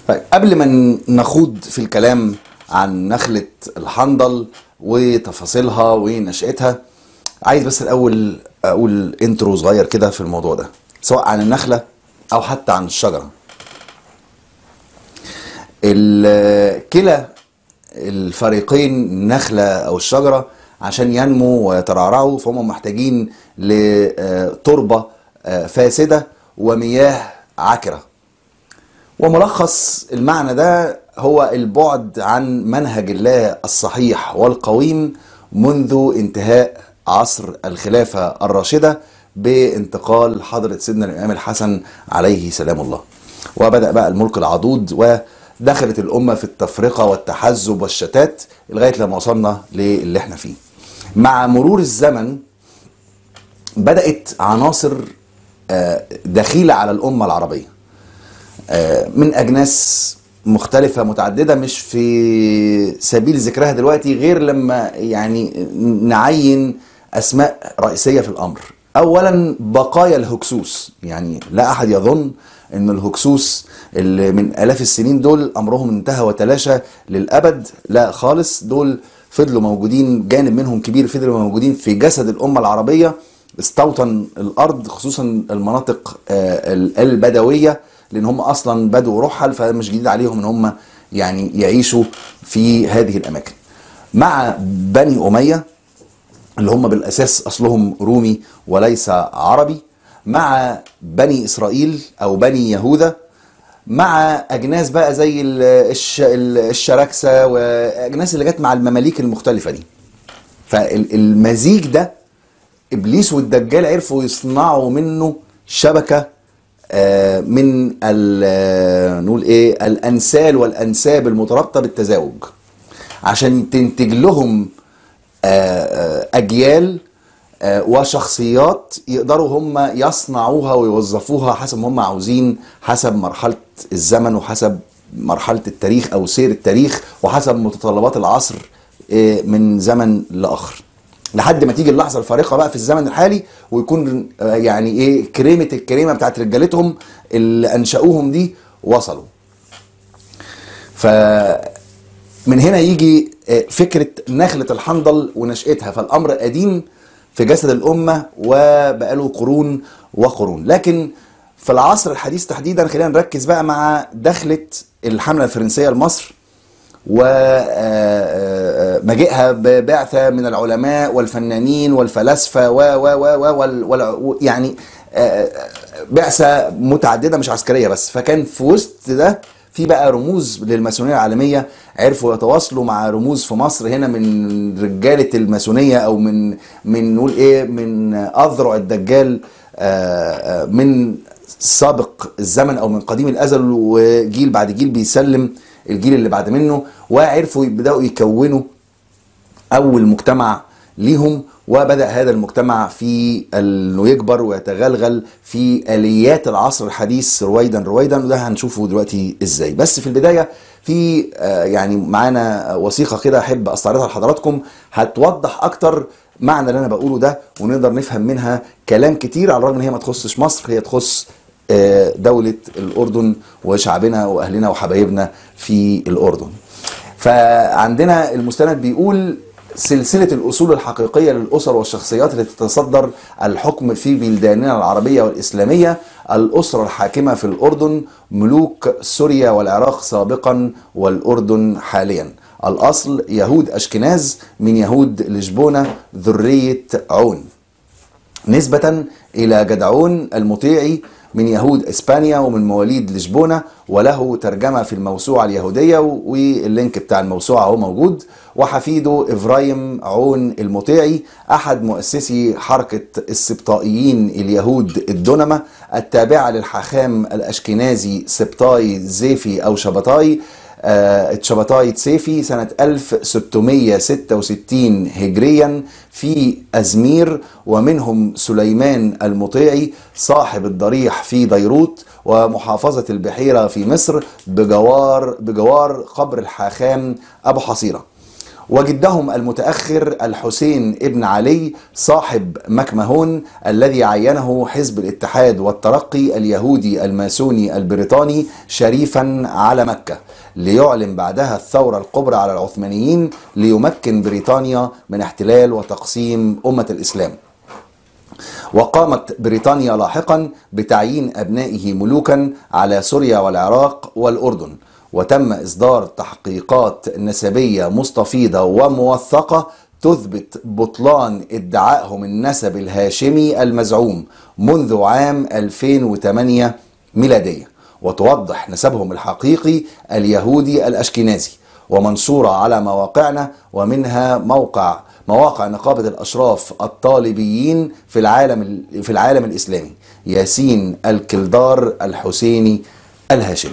طيب قبل ما نخوض في الكلام عن نخلة الحنظل وتفاصيلها ونشأتها عايز بس الأول أقول انترو صغير كده في الموضوع ده سواء عن النخلة أو حتى عن الشجرة ال- كلا الفريقين النخلة أو الشجرة عشان ينموا ويترعرعوا فهم محتاجين لتربة آه، فاسدة ومياه عكرة وملخص المعنى ده هو البعد عن منهج الله الصحيح والقويم منذ انتهاء عصر الخلافة الراشدة بانتقال حضرة سيدنا الإمام الحسن عليه سلام الله وبدأ بقى الملك العضوض ودخلت الأمة في التفرقة والتحزب والشتات لغاية لما وصلنا للي احنا فيه مع مرور الزمن بدأت عناصر آه، دخيلة على الأمة العربية آه، من أجناس مختلفة متعددة مش في سبيل ذكرها دلوقتي غير لما يعني نعين أسماء رئيسية في الأمر أولا بقايا الهكسوس يعني لا أحد يظن أن الهكسوس اللي من آلاف السنين دول أمرهم انتهى وتلاشى للأبد لا خالص دول فضلوا موجودين جانب منهم كبير فضلوا موجودين في جسد الأمة العربية استوطن الأرض خصوصا المناطق آه، البدوية لان هم اصلا بدوا رحل فمش جديد عليهم ان هم يعني يعيشوا في هذه الاماكن مع بني اميه اللي هم بالاساس اصلهم رومي وليس عربي مع بني اسرائيل او بني يهوذا مع اجناس بقى زي ال- الش- ال- الشراكسه واجناس اللي جت مع المماليك المختلفه دي فالمزيج ده ابليس والدجال عرفوا يصنعوا منه شبكه آه، من ال- آه، نقول ايه الانسال والانساب المترابطه بالتزاوج عشان تنتج لهم آه، آه، اجيال آه، وشخصيات يقدروا هم يصنعوها ويوظفوها حسب ما هم عاوزين حسب مرحله الزمن وحسب مرحله التاريخ او سير التاريخ وحسب متطلبات العصر آه، من زمن لاخر لحد ما تيجي اللحظه الفارقه بقى في الزمن الحالي ويكون آه، يعني ايه كريمه الكريمه بتاعت رجالتهم اللي انشأوهم دي وصلوا فمن هنا يجي آه، فكره نخله الحنظل ونشأتها فالامر قديم في جسد الامه وبقاله قرون وقرون لكن في العصر الحديث تحديدا خلينا نركز بقى مع دخله الحمله الفرنسيه لمصر ومجيئها ببعثة من العلماء والفنانين والفلاسفة و و و و وال وال يعني آه، بعثة متعددة مش عسكرية بس فكان في وسط ده في بقى رموز للماسونية العالمية عرفوا يتواصلوا مع رموز في مصر هنا من رجالة الماسونية أو من من نقول إيه من أذرع الدجال آه، آه، من سابق الزمن أو من قديم الأزل وجيل بعد جيل بيسلم الجيل اللي بعد منه وعرفوا يبداوا يكونوا اول مجتمع ليهم وبدا هذا المجتمع في انه يكبر ويتغلغل في اليات العصر الحديث رويدا رويدا وده هنشوفه دلوقتي ازاي بس في البدايه في آه، يعني معانا وثيقه كده احب استعرضها لحضراتكم هتوضح اكتر معنى اللي انا بقوله ده ونقدر نفهم منها كلام كتير على الرغم ان هي ما تخصش مصر هي تخص آه، دولة الأردن وشعبنا وأهلنا وحبايبنا في الأردن فعندنا المستند بيقول سلسلة الأصول الحقيقية للأسر والشخصيات التي تتصدر الحكم في بلداننا العربية والإسلامية الأسرة الحاكمة في الأردن ملوك سوريا والعراق سابقا والأردن حاليا الأصل يهود أشكناز من يهود لشبونة ذرية عون نسبة إلى جدعون المطيعي من يهود إسبانيا ومن مواليد لشبونة وله ترجمة في الموسوعة اليهودية واللينك بتاع الموسوعة هو موجود وحفيده إفرايم عون المطيعي أحد مؤسسي حركة السبطائيين اليهود الدنمة التابعة للحاخام الأشكنازي سبطاي زيفي أو شبطاي آه، اتشبطاي تسيفي سنة 1666 هجريا في أزمير ومنهم سليمان المطيعي صاحب الضريح في ديروت ومحافظة البحيرة في مصر بجوار بجوار قبر الحاخام أبو حصيرة وجدهم المتأخر الحسين ابن علي صاحب مكمهون الذي عينه حزب الاتحاد والترقي اليهودي الماسوني البريطاني شريفا على مكة ليعلن بعدها الثورة الكبرى على العثمانيين ليمكن بريطانيا من احتلال وتقسيم أمة الإسلام وقامت بريطانيا لاحقا بتعيين أبنائه ملوكا على سوريا والعراق والأردن وتم إصدار تحقيقات نسبية مستفيضة وموثقة تثبت بطلان ادعائهم النسب الهاشمي المزعوم منذ عام 2008 ميلادية وتوضح نسبهم الحقيقي اليهودي الأشكنازي ومنشورة على مواقعنا ومنها موقع مواقع نقابة الأشراف الطالبيين في العالم في العالم الإسلامي ياسين الكلدار الحسيني الهاشمي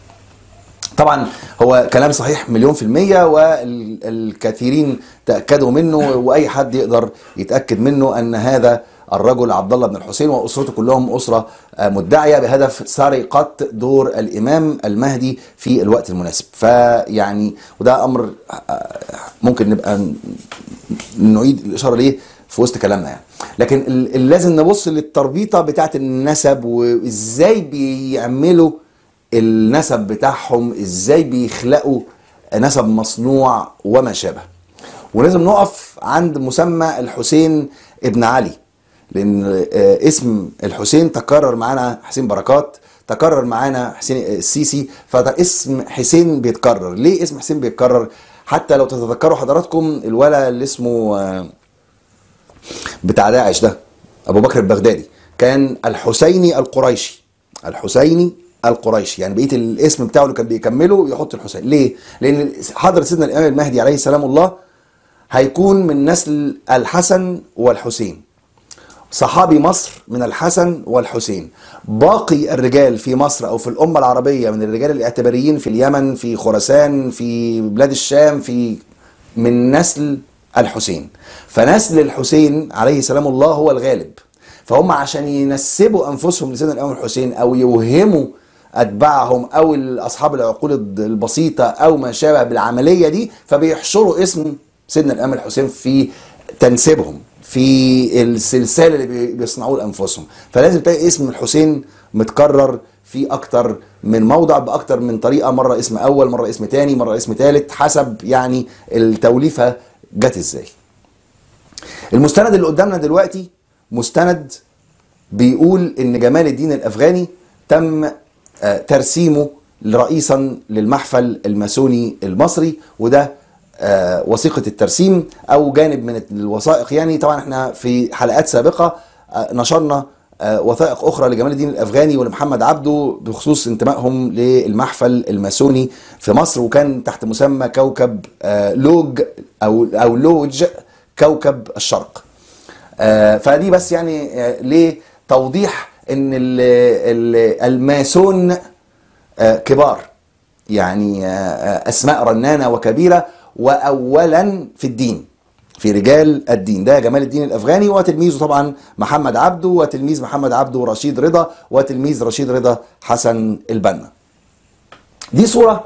طبعا هو كلام صحيح مليون في المية والكثيرين تأكدوا منه وأي حد يقدر يتأكد منه أن هذا الرجل عبد الله بن الحسين وأسرته كلهم أسرة مدعية بهدف سرقة دور الإمام المهدي في الوقت المناسب فيعني وده أمر ممكن نبقى نعيد الإشارة ليه في وسط كلامنا يعني لكن ال- لازم نبص للتربيطة بتاعت النسب وإزاي بيعملوا النسب بتاعهم ازاي بيخلقوا نسب مصنوع وما شابه ولازم نقف عند مسمى الحسين ابن علي لان آه، اسم الحسين تكرر معانا حسين بركات تكرر معانا حسين السيسي فاسم حسين بيتكرر ليه اسم حسين بيتكرر حتى لو تتذكروا حضراتكم الولد اللي اسمه آه، بتاع داعش ده ابو بكر البغدادي كان الحسيني القريشي الحسيني القريشي يعني بقيه الاسم بتاعه اللي كان بيكمله يحط الحسين ليه لان حضره سيدنا الامام المهدي عليه السلام الله هيكون من نسل الحسن والحسين صحابي مصر من الحسن والحسين باقي الرجال في مصر او في الامه العربيه من الرجال الاعتباريين في اليمن في خراسان في بلاد الشام في من نسل الحسين فنسل الحسين عليه سلام الله هو الغالب فهم عشان ينسبوا انفسهم لسيدنا الامام الحسين او يوهموا اتباعهم او اصحاب العقول البسيطه او ما شابه بالعمليه دي فبيحشروا اسم سيدنا الامام الحسين في تنسيبهم في السلسله اللي بي- بيصنعوه لانفسهم فلازم تلاقي اسم الحسين متكرر في اكتر من موضع باكتر من طريقه مره اسم اول مره اسم تاني مره اسم تالت حسب يعني التوليفه جت ازاي المستند اللي قدامنا دلوقتي مستند بيقول ان جمال الدين الافغاني تم آه، ترسيمه رئيسا للمحفل الماسوني المصري وده آه، وثيقه الترسيم او جانب من الوثائق يعني طبعا احنا في حلقات سابقه آه، نشرنا آه، وثائق اخرى لجمال الدين الافغاني ولمحمد عبده بخصوص انتمائهم للمحفل الماسوني في مصر وكان تحت مسمى كوكب آه، لوج او او لوج كوكب الشرق آه، فدي بس يعني آه، لتوضيح ان ال- ال- الماسون آه، كبار يعني آه، آه، اسماء رنانه وكبيره واولا في الدين في رجال الدين ده جمال الدين الافغاني وتلميذه طبعا محمد عبده وتلميذ محمد عبده رشيد رضا وتلميذ رشيد رضا حسن البنا دي صورة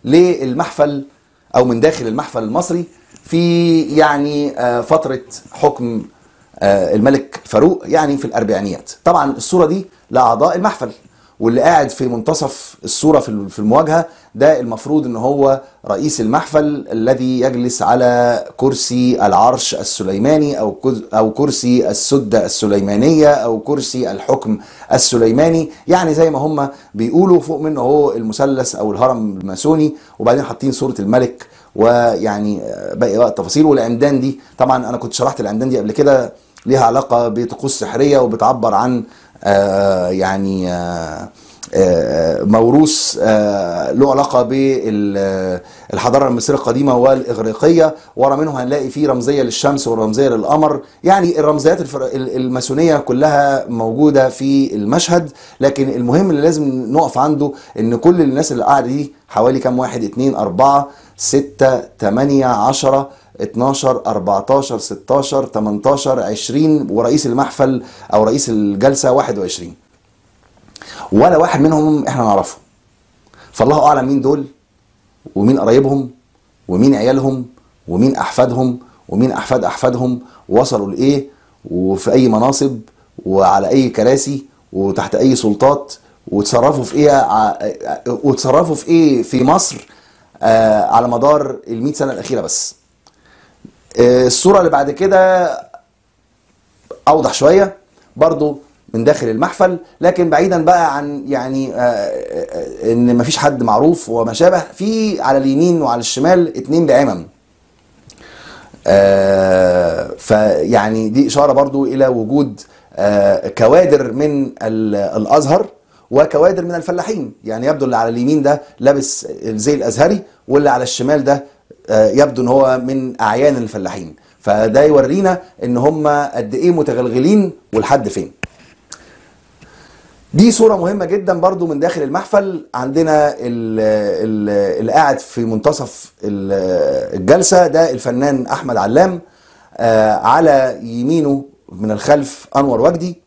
للمحفل أو من داخل المحفل المصري في يعني آه، فترة حكم آه، الملك فاروق يعني في الأربعينيات طبعا الصورة دي لأعضاء المحفل واللي قاعد في منتصف الصورة في في المواجهة ده المفروض ان هو رئيس المحفل الذي يجلس على كرسي العرش السليماني او كز- او كرسي السدة السليمانية او كرسي الحكم السليماني يعني زي ما هم بيقولوا فوق منه هو المثلث او الهرم الماسوني وبعدين حاطين صورة الملك ويعني آه، باقي بقى التفاصيل والعمدان دي طبعا انا كنت شرحت العمدان دي قبل كده ليها علاقة بطقوس سحرية وبتعبر عن آه، يعني آه، آه، موروث آه، له علاقه بالحضاره المصريه القديمه والاغريقيه ورا منه هنلاقي فيه رمزيه للشمس والرمزيه للقمر يعني الرمزيات الفر- ال- الماسونيه كلها موجوده في المشهد لكن المهم اللي لازم نقف عنده ان كل الناس اللي قاعده دي حوالي كام واحد اتنين اربعه ستة تمانية عشرة 12 14 16 18 20 ورئيس المحفل او رئيس الجلسه 21 ولا واحد منهم احنا نعرفه فالله اعلم مين دول ومين قرايبهم ومين عيالهم ومين احفادهم ومين احفاد احفادهم وصلوا لايه وفي اي مناصب وعلى اي كراسي وتحت اي سلطات وتصرفوا في ايه ع- وتصرفوا في ايه في مصر آه، على مدار ال 100 سنه الاخيره بس آه، الصوره اللي بعد كده اوضح شويه برضو من داخل المحفل لكن بعيدا بقى عن يعني آه، آه، ان مفيش حد معروف وما شابه في على اليمين وعلى الشمال اتنين بعمم آه، فيعني دي اشاره برضو الى وجود آه، كوادر من ال- الازهر وكوادر من الفلاحين يعني يبدو اللي على اليمين ده لابس الزي الازهري واللي على الشمال ده آه، يبدو ان هو من اعيان الفلاحين فده يورينا ان هم قد ايه متغلغلين ولحد فين دي صورة مهمة جدا برضو من داخل المحفل عندنا ال- ال- اللي قاعد في منتصف ال- الجلسة ده الفنان أحمد علام آه، على يمينه من الخلف أنور وجدي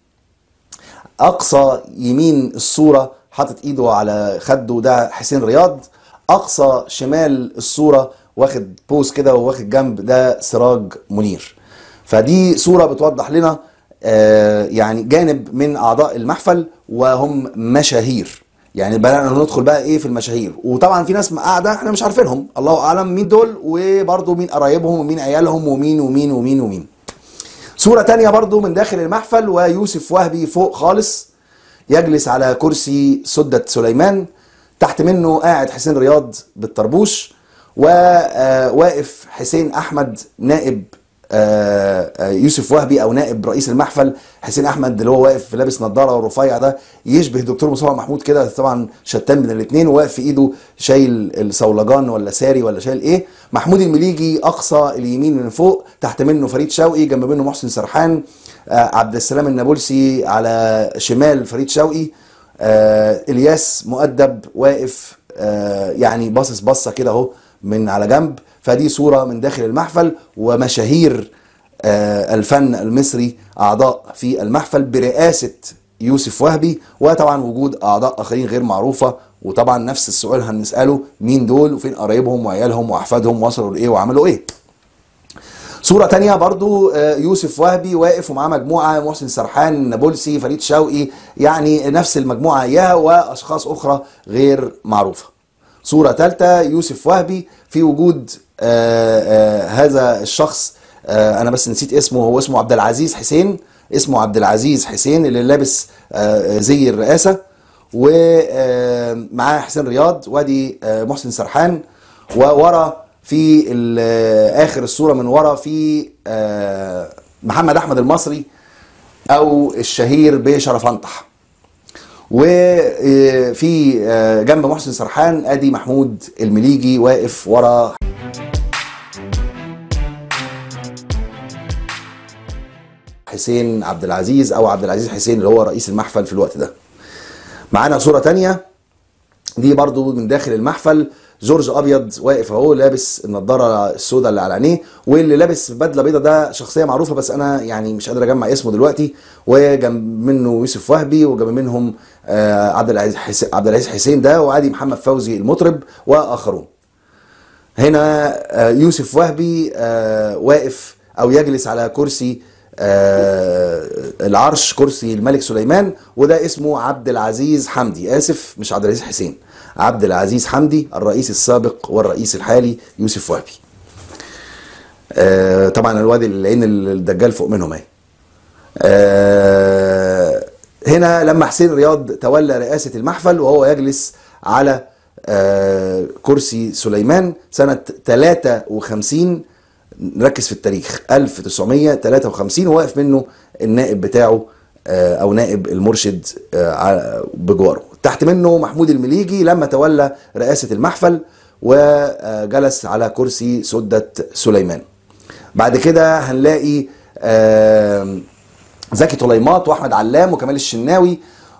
أقصى يمين الصورة حاطط إيده على خده ده حسين رياض أقصى شمال الصورة واخد بوز كده وواخد جنب ده سراج منير فدي صورة بتوضح لنا آه، يعني جانب من اعضاء المحفل وهم مشاهير يعني بدأنا ندخل بقى ايه في المشاهير وطبعا في ناس قاعده احنا مش عارفينهم الله اعلم مين دول وبرضه مين قرايبهم ومين عيالهم ومين ومين ومين ومين صورة تانية برضو من داخل المحفل ويوسف وهبي فوق خالص يجلس على كرسي سدة سليمان تحت منه قاعد حسين رياض بالطربوش وواقف حسين احمد نائب آه، آه، يوسف وهبي او نائب رئيس المحفل حسين احمد اللي هو واقف لابس نظاره ورفيع ده يشبه دكتور مصطفى محمود كده طبعا شتان من الاثنين وواقف في ايده شايل الصولجان ولا ساري ولا شايل ايه محمود المليجي اقصى اليمين من فوق تحت منه فريد شوقي جنب منه محسن سرحان آه، عبد السلام النابلسي على شمال فريد شوقي آه، الياس مؤدب واقف آه، يعني باصص بصه كده اهو من على جنب فدي صوره من داخل المحفل ومشاهير آه، الفن المصري اعضاء في المحفل برئاسه يوسف وهبي وطبعا وجود اعضاء اخرين غير معروفه وطبعا نفس السؤال هنساله مين دول وفين قرايبهم وعيالهم واحفادهم وصلوا لايه وعملوا ايه صورة تانية برضو آه، يوسف وهبي واقف ومعاه مجموعة محسن سرحان نابلسي فريد شوقي يعني نفس المجموعة إياها وأشخاص أخرى غير معروفة صورة ثالثة يوسف وهبي في وجود آه، آه، هذا الشخص آه، أنا بس نسيت اسمه هو اسمه عبد العزيز حسين اسمه عبد العزيز حسين اللي لابس آه، زي الرئاسة ومعاه حسين رياض وادي آه، محسن سرحان وورا في ال- اخر الصوره من ورا في آه، محمد احمد المصري او الشهير بشرف انطح وفي جنب محسن سرحان ادي محمود المليجي واقف ورا حسين عبد العزيز او عبد العزيز حسين اللي هو رئيس المحفل في الوقت ده معانا صوره تانية دي برضو من داخل المحفل جورج ابيض واقف اهو لابس النضاره السوداء اللي على عينيه واللي لابس بدله بيضه ده شخصيه معروفه بس انا يعني مش قادر اجمع اسمه دلوقتي وجنب منه يوسف وهبي وجنب منهم آه، عبد العزيز حسين عبد العزيز حسين ده وعادي محمد فوزي المطرب واخرون هنا آه، يوسف وهبي آه، واقف او يجلس على كرسي آه، العرش كرسي الملك سليمان وده اسمه عبد العزيز حمدي اسف مش عبد العزيز حسين عبد العزيز حمدي الرئيس السابق والرئيس الحالي يوسف وهبي آه، طبعا الوادي العين الدجال فوق منهم اهي آه، هنا لما حسين رياض تولى رئاسة المحفل وهو يجلس على آه، كرسي سليمان سنة 53 نركز في التاريخ 1953 وواقف منه النائب بتاعه آه، او نائب المرشد آه، ع- بجواره تحت منه محمود المليجي لما تولى رئاسة المحفل وجلس على كرسي سدة سليمان بعد كده هنلاقي آم، زكي طليمات واحمد علام وكمال الشناوي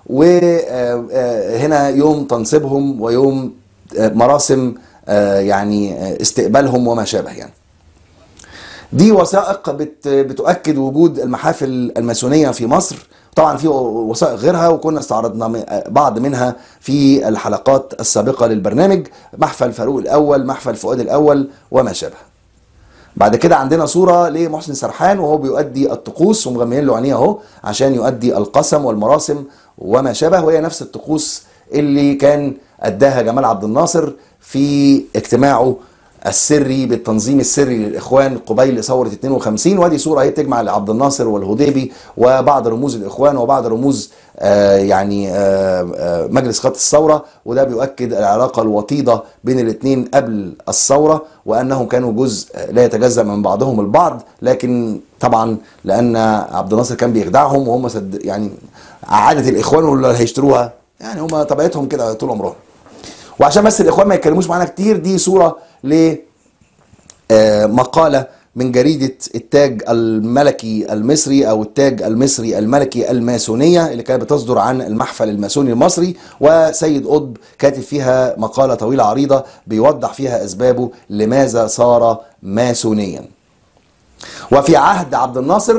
وهنا يوم تنصيبهم ويوم آه، مراسم آه، يعني آه، استقبالهم وما شابه يعني دي وثائق بت بتؤكد وجود المحافل الماسونيه في مصر طبعا في وثائق غيرها وكنا استعرضنا م- بعض منها في الحلقات السابقه للبرنامج محفل فاروق الاول محفل فؤاد الاول وما شابه بعد كده عندنا صورة لمحسن سرحان وهو بيؤدي الطقوس ومغميين له عينيه اهو عشان يؤدي القسم والمراسم وما شابه وهي نفس الطقوس اللي كان أداها جمال عبد الناصر في اجتماعه السري بالتنظيم السري للاخوان قبيل ثوره 52 وادي صوره هي تجمع لعبد الناصر والهديبي وبعض رموز الاخوان وبعض رموز آه يعني آه آه مجلس خط الثوره وده بيؤكد العلاقه الوطيده بين الاثنين قبل الثوره وانهم كانوا جزء لا يتجزا من بعضهم البعض لكن طبعا لان عبد الناصر كان بيخدعهم وهم صد يعني عاده الاخوان واللي هيشتروها يعني هم طبيعتهم كده طول عمرهم وعشان بس الاخوان ما يتكلموش معانا كتير دي صوره ل آه، مقاله من جريده التاج الملكي المصري او التاج المصري الملكي الماسونيه اللي كانت بتصدر عن المحفل الماسوني المصري وسيد قطب كاتب فيها مقاله طويله عريضه بيوضح فيها اسبابه لماذا صار ماسونيا. وفي عهد عبد الناصر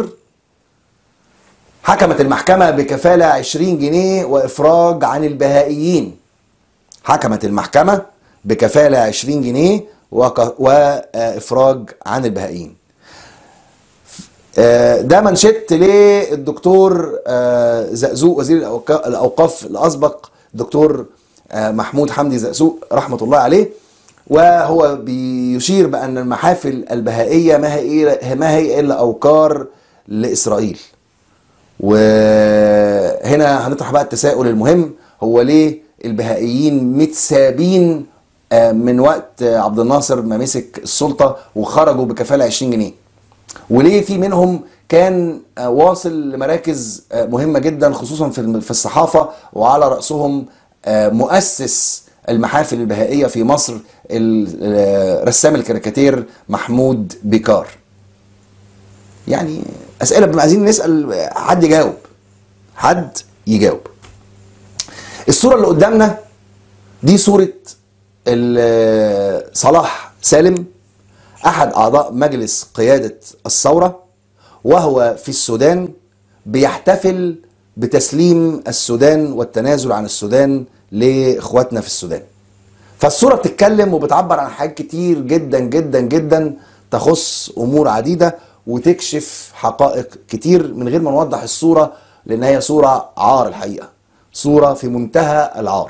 حكمت المحكمه بكفاله 20 جنيه وافراج عن البهائيين. حكمت المحكمة بكفالة 20 جنيه وك- وإفراج عن البهائيين آه، ده منشط للدكتور آه، زقزوق وزير الأوقا- الأوقاف الأسبق دكتور آه، محمود حمدي زقزوق رحمة الله عليه وهو بيشير بأن المحافل البهائية ما هي ما هي إلا أوكار لإسرائيل وهنا هنطرح بقى التساؤل المهم هو ليه البهائيين متسابين آه، من وقت آه، عبد الناصر ما مسك السلطة وخرجوا بكفالة 20 جنيه وليه في منهم كان آه، واصل لمراكز آه، مهمة جدا خصوصا في الم- في الصحافة وعلى رأسهم آه، مؤسس المحافل البهائية في مصر ال- آه، رسام الكاريكاتير محمود بيكار يعني أسئلة بنبقى عايزين نسأل حد يجاوب حد يجاوب الصورة اللي قدامنا دي صورة ال- صلاح سالم أحد أعضاء مجلس قيادة الثورة وهو في السودان بيحتفل بتسليم السودان والتنازل عن السودان لإخواتنا في السودان فالصورة بتتكلم وبتعبر عن حاجات كتير جدا جدا جدا تخص أمور عديدة وتكشف حقائق كتير من غير ما نوضح الصورة لأن هي صورة عار الحقيقة صورة في منتهى العار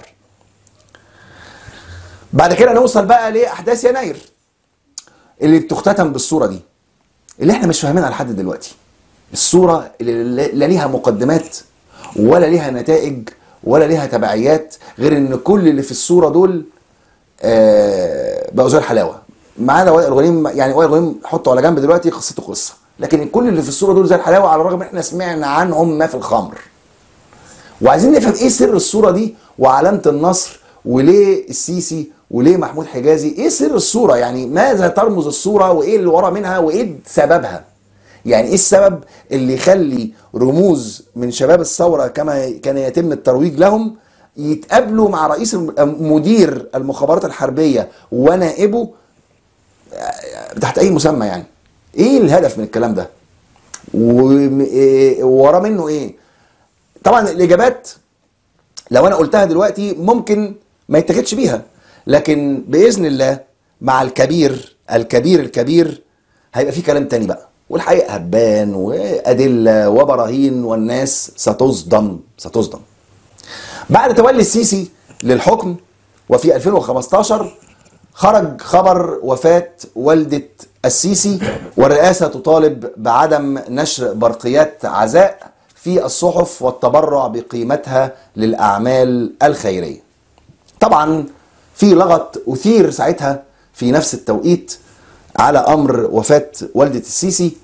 بعد كده نوصل بقى لأحداث يناير اللي بتختتم بالصورة دي اللي احنا مش فاهمينها لحد دلوقتي الصورة اللي لا ليها مقدمات ولا ليها نتائج ولا ليها تبعيات غير ان كل اللي في الصورة دول آه، بقوا زي الحلاوة ما عدا وائل غنيم يعني وائل غنيم حطه على جنب دلوقتي قصته قصة لكن كل اللي في الصورة دول زي الحلاوة على الرغم ان احنا سمعنا عنهم ما في الخمر وعايزين نفهم ايه سر الصورة دي وعلامة النصر وليه السيسي وليه محمود حجازي ايه سر الصورة يعني ماذا ترمز الصورة وايه اللي ورا منها وايه سببها يعني ايه السبب اللي يخلي رموز من شباب الثورة كما كان يتم الترويج لهم يتقابلوا مع رئيس الم- مدير المخابرات الحربية ونائبه تحت اي مسمى يعني ايه الهدف من الكلام ده وم- إيه- ووراه منه ايه طبعا الاجابات لو انا قلتها دلوقتي ممكن ما يتاخدش بيها لكن باذن الله مع الكبير الكبير الكبير هيبقى في كلام تاني بقى والحقيقه هتبان وادله وبراهين والناس ستصدم ستصدم بعد تولي السيسي للحكم وفي 2015 خرج خبر وفاة والدة السيسي والرئاسة تطالب بعدم نشر برقيات عزاء في الصحف والتبرع بقيمتها للأعمال الخيرية طبعا في لغط أثير ساعتها في نفس التوقيت على أمر وفاة والدة السيسي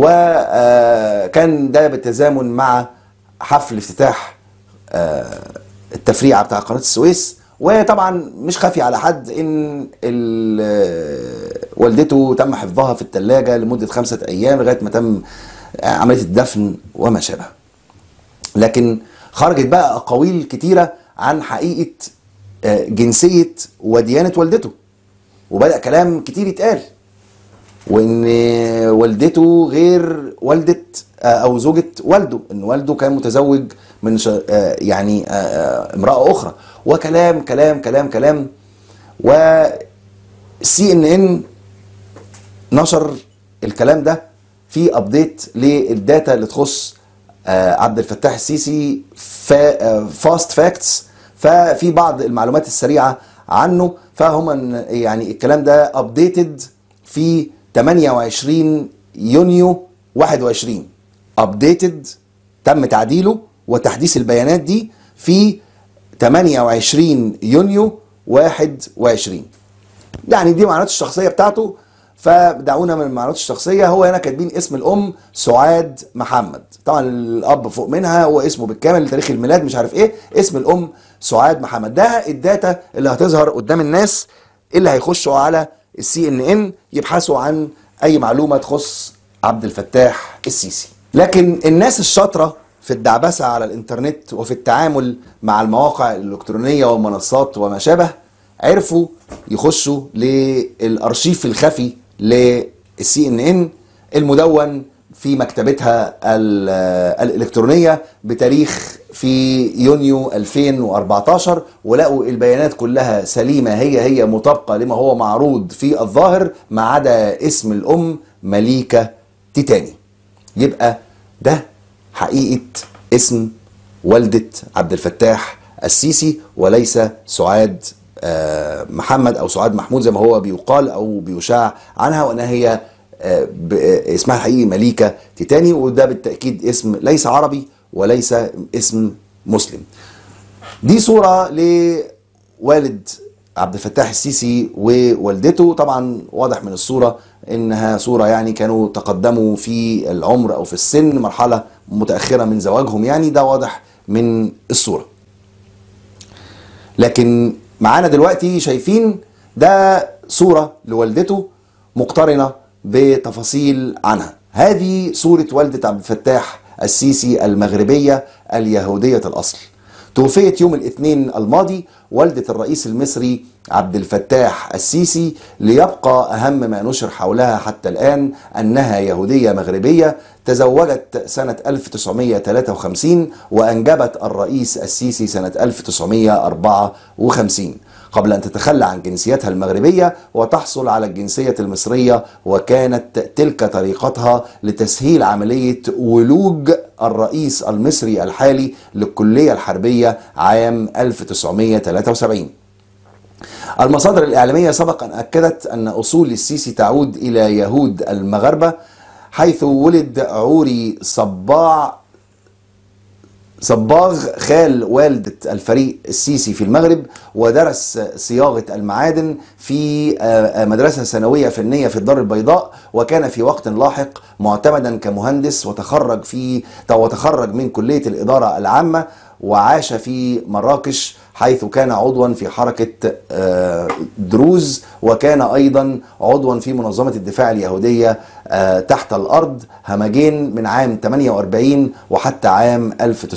وكان ده بالتزامن مع حفل افتتاح آه، التفريعه بتاع قناه السويس وطبعا مش خافي على حد ان ال- آه، والدته تم حفظها في الثلاجه لمده خمسه ايام لغايه ما تم آه، عمليه الدفن وما شابه. لكن خرجت بقى اقاويل كتيره عن حقيقه آه، جنسيه وديانه والدته وبدا كلام كتير يتقال وان والدته غير والده آه، او زوجة والده ان والده كان متزوج من ش... آه، يعني آه، آه، امرأة اخرى وكلام كلام كلام كلام و سي ان ان نشر الكلام ده في ابديت للداتا اللي تخص آه، عبد الفتاح السيسي فاست فاكتس ففي بعض المعلومات السريعه عنه فهم يعني الكلام ده ابديتد في 28 يونيو 21 ابديتد تم تعديله وتحديث البيانات دي في 28 يونيو 21 يعني دي معلومات الشخصيه بتاعته فدعونا من المعلومات الشخصيه هو هنا كاتبين اسم الام سعاد محمد طبعا الاب فوق منها هو اسمه بالكامل تاريخ الميلاد مش عارف ايه اسم الام سعاد محمد ده الداتا اللي هتظهر قدام الناس اللي هيخشوا على السي ان ان يبحثوا عن اي معلومه تخص عبد الفتاح السيسي لكن الناس الشاطره في الدعبسه على الانترنت وفي التعامل مع المواقع الالكترونيه والمنصات وما شابه عرفوا يخشوا للارشيف الخفي للسي ان ان المدون في مكتبتها ال- الالكترونيه بتاريخ في يونيو 2014 ولقوا البيانات كلها سليمه هي هي مطابقه لما هو معروض في الظاهر ما عدا اسم الام مليكه تيتاني يبقى ده حقيقه اسم والده عبد الفتاح السيسي وليس سعاد آه، محمد او سعاد محمود زي ما هو بيقال او بيشاع عنها وانها هي آه، ب- آه، اسمها الحقيقي مليكه تيتاني وده بالتاكيد اسم ليس عربي وليس اسم مسلم. دي صوره لوالد عبد الفتاح السيسي ووالدته طبعا واضح من الصوره انها صوره يعني كانوا تقدموا في العمر او في السن مرحله متاخره من زواجهم يعني ده واضح من الصوره. لكن معانا دلوقتي شايفين ده صورة لوالدته مقترنة بتفاصيل عنها هذه صورة والدة عبد الفتاح السيسي المغربية اليهودية الأصل توفيت يوم الاثنين الماضي والدة الرئيس المصري عبد الفتاح السيسي ليبقى أهم ما نشر حولها حتى الآن أنها يهودية مغربية تزوجت سنة 1953 وأنجبت الرئيس السيسي سنة 1954 قبل أن تتخلى عن جنسيتها المغربية وتحصل على الجنسية المصرية وكانت تلك طريقتها لتسهيل عملية ولوج الرئيس المصري الحالي للكلية الحربية عام 1973 المصادر الإعلامية سبق أن أكدت أن أصول السيسي تعود إلى يهود المغاربة حيث ولد عوري صباع صباغ خال والدة الفريق السيسي في المغرب ودرس صياغة المعادن في آه، مدرسة ثانوية فنية في الدار البيضاء وكان في وقت لاحق معتمدا كمهندس وتخرج في وتخرج من كلية الإدارة العامة وعاش في مراكش حيث كان عضوا في حركة آه، دروز وكان أيضا عضوا في منظمة الدفاع اليهودية آه، تحت الأرض همجين من عام 48 وحتى عام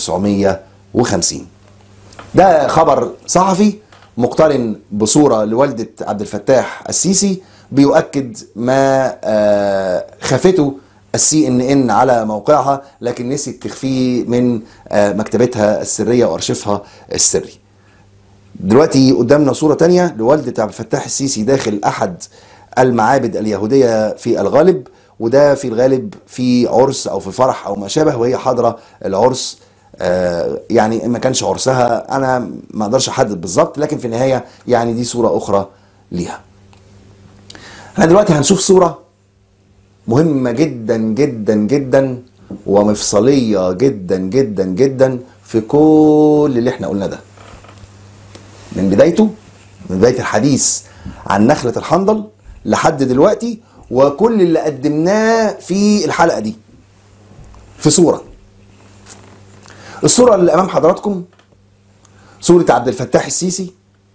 1950 ده خبر صحفي مقترن بصورة لوالدة عبد الفتاح السيسي بيؤكد ما آه، خافته السي ان ان على موقعها لكن نسيت تخفيه من آه، مكتبتها السرية وارشيفها السري دلوقتي قدامنا صورة تانية لوالدة عبد الفتاح السيسي داخل أحد المعابد اليهودية في الغالب وده في الغالب في عرس أو في فرح أو ما شابه وهي حاضرة العرس آه، يعني ما كانش عرسها أنا ما أقدرش أحدد بالظبط لكن في النهاية يعني دي صورة أخرى ليها احنا دلوقتي هنشوف صورة مهمة جدا جدا جدا ومفصلية جدا جدا جدا في كل اللي احنا قلنا ده من بدايته من بداية الحديث عن نخلة الحنظل لحد دلوقتي وكل اللي قدمناه في الحلقة دي في صورة الصورة اللي أمام حضراتكم صورة عبد الفتاح السيسي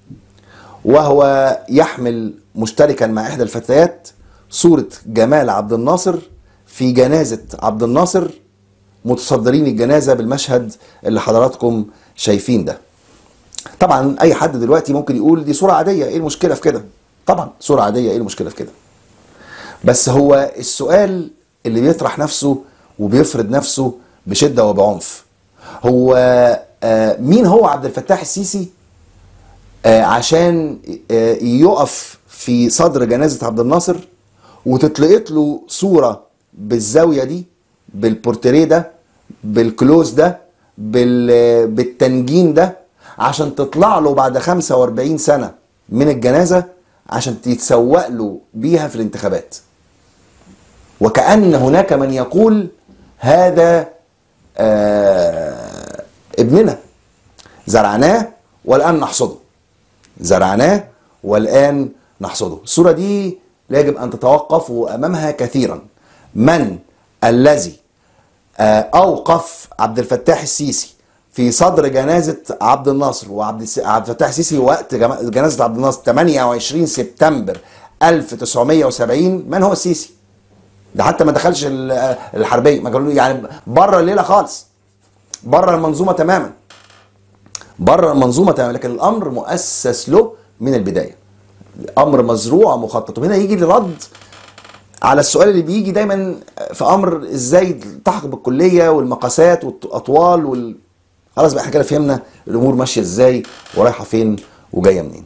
وهو يحمل مشتركا مع إحدى الفتيات صورة جمال عبد الناصر في جنازة عبد الناصر متصدرين الجنازة بالمشهد اللي حضراتكم شايفين ده طبعا اي حد دلوقتي ممكن يقول دي صوره عاديه ايه المشكله في كده طبعا صوره عاديه ايه المشكله في كده بس هو السؤال اللي بيطرح نفسه وبيفرض نفسه بشده وبعنف هو آه، مين هو عبد الفتاح السيسي آه، عشان آه، يقف في صدر جنازه عبد الناصر وتتلقط له صوره بالزاويه دي بالبورتريه ده بالكلوز ده بال... بالتنجيم ده عشان تطلع له بعد 45 سنه من الجنازه عشان تتسوق له بيها في الانتخابات وكأن هناك من يقول هذا آه ابننا زرعناه والآن نحصده زرعناه والآن نحصده الصورة دي يجب أن تتوقف أمامها كثيرا من الذي آه أوقف عبد الفتاح السيسي في صدر جنازة عبد الناصر وعبد الس- عبد الفتاح السيسي وقت جما- جنازة عبد الناصر 28 سبتمبر 1970 من هو السيسي؟ ده حتى ما دخلش ال- الحربيه ما قالوا يعني بره الليله خالص بره المنظومه تماما بره المنظومه تماما لكن الامر مؤسس له من البدايه امر مزروع مخطط وهنا يجي الرد على السؤال اللي بيجي دايما في امر ازاي تحق بالكليه والمقاسات والاطوال وال خلاص بقى احنا كده فهمنا الامور ماشيه ازاي ورايحه فين وجايه منين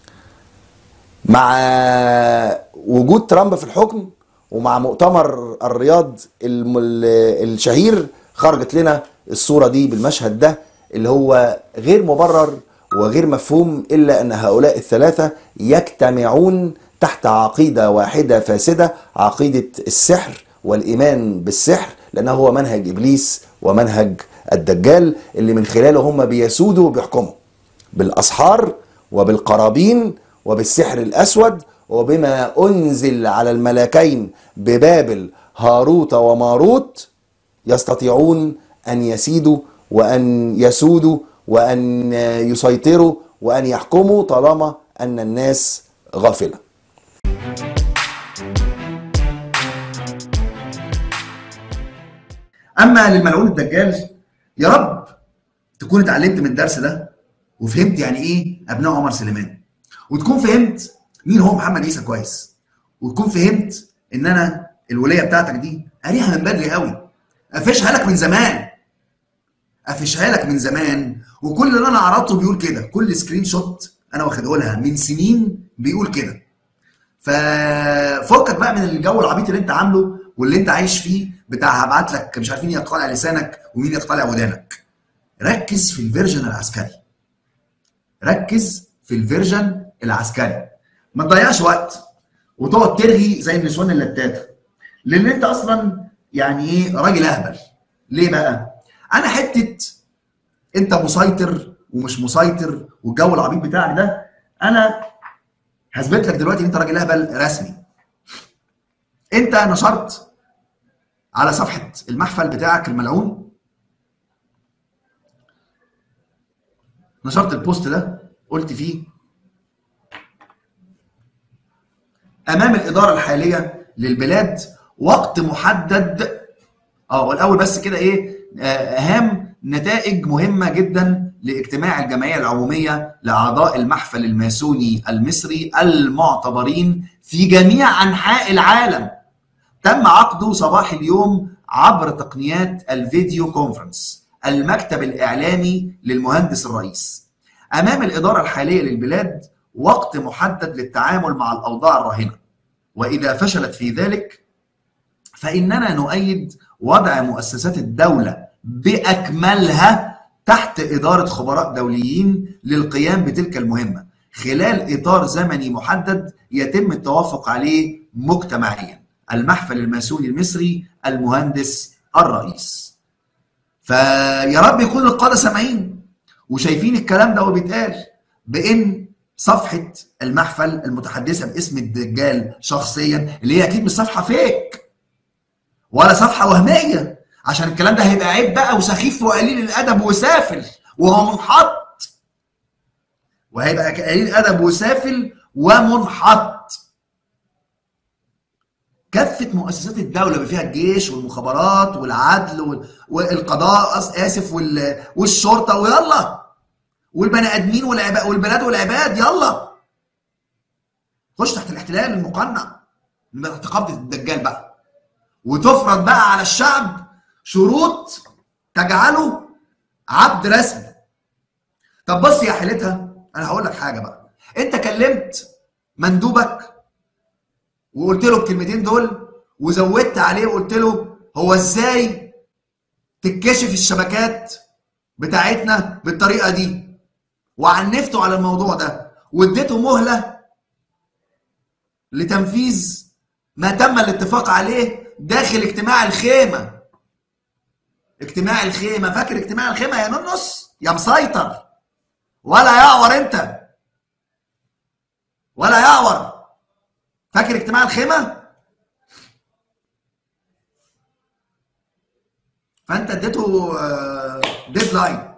مع وجود ترامب في الحكم ومع مؤتمر الرياض الم- ال- الشهير خرجت لنا الصورة دي بالمشهد ده اللي هو غير مبرر وغير مفهوم إلا أن هؤلاء الثلاثة يجتمعون تحت عقيدة واحدة فاسدة عقيدة السحر والإيمان بالسحر لأنه هو منهج إبليس ومنهج الدجال اللي من خلاله هم بيسودوا وبيحكموا بالأسحار وبالقرابين وبالسحر الأسود وبما أنزل على الملكين ببابل هاروت وماروت يستطيعون أن يسيدوا وأن يسودوا وأن يسيطروا وأن يحكموا طالما أن الناس غافلة اما للملعون الدجال يا رب تكون اتعلمت من الدرس ده وفهمت يعني ايه ابناء عمر سليمان وتكون فهمت مين هو محمد عيسى كويس وتكون فهمت ان انا الولايه بتاعتك دي قاريها من بدري قوي قافشها لك من زمان قافشها لك من زمان وكل اللي انا عرضته بيقول كده كل سكرين شوت انا واخده لها من سنين بيقول كده ففكك بقى من الجو العبيط اللي انت عامله واللي انت عايش فيه بتاع هبعت لك مش عارف مين يقطع لسانك ومين يقطع ودانك ركز في الفيرجن العسكري ركز في الفيرجن العسكري ما تضيعش وقت وتقعد ترغي زي النسوان اللتاتة لان انت اصلا يعني ايه راجل اهبل ليه بقى انا حته انت مسيطر ومش مسيطر والجو العبيط بتاعك ده انا هثبت لك دلوقتي ان انت راجل اهبل رسمي انت نشرت على صفحه المحفل بتاعك الملعون نشرت البوست ده قلت فيه امام الاداره الحاليه للبلاد وقت محدد اه والاول بس كده ايه آه، اهم نتائج مهمه جدا لاجتماع الجمعيه العموميه لاعضاء المحفل الماسوني المصري المعتبرين في جميع انحاء العالم تم عقده صباح اليوم عبر تقنيات الفيديو كونفرنس المكتب الاعلامي للمهندس الرئيس امام الاداره الحاليه للبلاد وقت محدد للتعامل مع الاوضاع الراهنه واذا فشلت في ذلك فاننا نؤيد وضع مؤسسات الدوله باكملها تحت اداره خبراء دوليين للقيام بتلك المهمه خلال اطار زمني محدد يتم التوافق عليه مجتمعيا المحفل الماسوني المصري المهندس الرئيس فيا رب يكون القاده سامعين وشايفين الكلام ده وبيتقال بان صفحه المحفل المتحدثه باسم الدجال شخصيا اللي هي اكيد مش صفحه فيك ولا صفحه وهميه عشان الكلام ده هيبقى عيب بقى وسخيف وقليل الادب وسافل وهو منحط وهيبقى قليل ادب وسافل ومنحط كافه مؤسسات الدوله بما فيها الجيش والمخابرات والعدل وال- والقضاء أس- اسف وال- والشرطه ويلا والبني ادمين والعباد والبلاد والعباد يلا خش تحت الاحتلال المقنع من تحت قبضه الدجال بقى وتفرض بقى على الشعب شروط تجعله عبد رسمي طب بص يا حيلتها انا هقول لك حاجه بقى انت كلمت مندوبك وقلت له الكلمتين دول وزودت عليه وقلت له هو ازاي تتكشف الشبكات بتاعتنا بالطريقه دي وعنفته على الموضوع ده واديته مهله لتنفيذ ما تم الاتفاق عليه داخل اجتماع الخيمه اجتماع الخيمه فاكر اجتماع الخيمه يا ننص يا مسيطر ولا يعور انت ولا يعور فاكر اجتماع الخيمه فانت اديته ديدلاين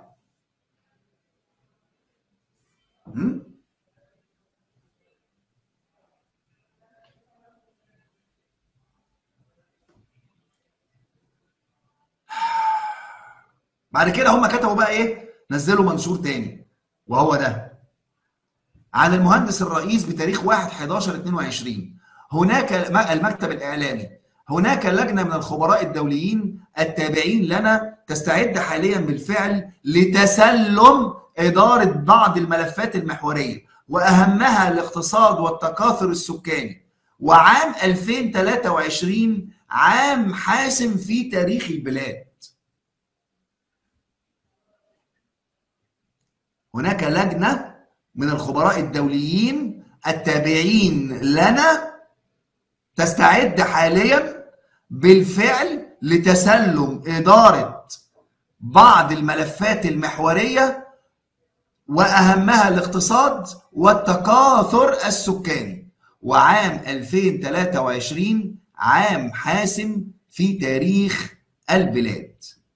بعد كده هم كتبوا بقى ايه نزلوا منشور تاني وهو ده عن المهندس الرئيس بتاريخ 1 11 22 هناك المكتب الاعلامي هناك لجنه من الخبراء الدوليين التابعين لنا تستعد حاليا بالفعل لتسلم اداره بعض الملفات المحوريه واهمها الاقتصاد والتكاثر السكاني وعام 2023 عام حاسم في تاريخ البلاد هناك لجنه من الخبراء الدوليين التابعين لنا تستعد حاليا بالفعل لتسلم اداره بعض الملفات المحوريه واهمها الاقتصاد والتكاثر السكاني وعام 2023 عام حاسم في تاريخ البلاد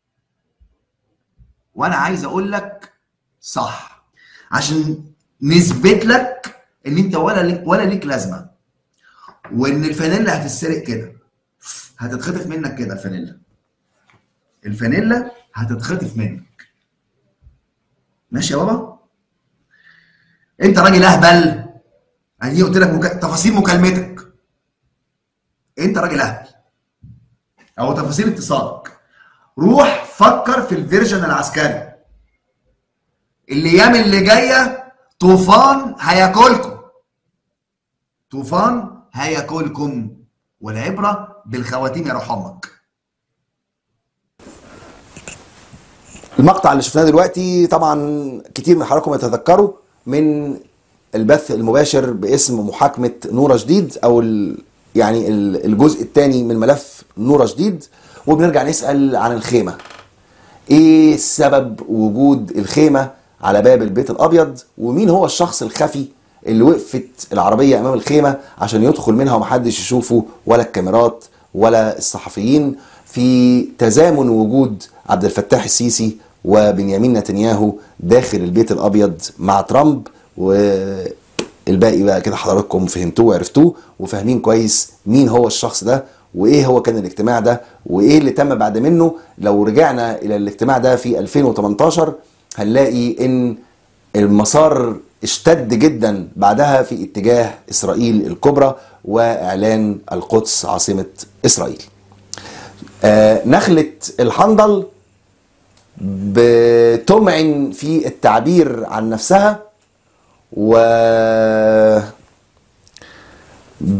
وانا عايز اقول لك صح عشان نثبت لك ان انت ولا ليك ولا ليك لازمه وان الفانيلا هتتسرق كده هتتخطف منك كده الفانيلا الفانيلا هتتخطف منك ماشي يا بابا انت راجل اهبل ادي قلت لك مك... تفاصيل مكالمتك انت راجل اهبل او تفاصيل اتصالك روح فكر في الفيرجن العسكري الايام اللي جايه طوفان هياكلكم طوفان هياكلكم والعبره بالخواتيم يا روح امك المقطع اللي شفناه دلوقتي طبعا كتير من حضراتكم يتذكروا من البث المباشر باسم محاكمه نوره جديد او ال يعني ال- الجزء الثاني من ملف نوره جديد وبنرجع نسال عن الخيمه ايه سبب وجود الخيمه على باب البيت الابيض ومين هو الشخص الخفي اللي وقفت العربيه امام الخيمه عشان يدخل منها ومحدش يشوفه ولا الكاميرات ولا الصحفيين في تزامن وجود عبد الفتاح السيسي وبنيامين نتنياهو داخل البيت الابيض مع ترامب والباقي بقى كده حضراتكم فهمتوه وعرفتوه وفاهمين كويس مين هو الشخص ده وايه هو كان الاجتماع ده وايه اللي تم بعد منه لو رجعنا الى الاجتماع ده في 2018 هنلاقي ان المسار اشتد جدا بعدها في اتجاه اسرائيل الكبرى واعلان القدس عاصمه اسرائيل. آه نخله الحنظل بتمعن في التعبير عن نفسها و ب...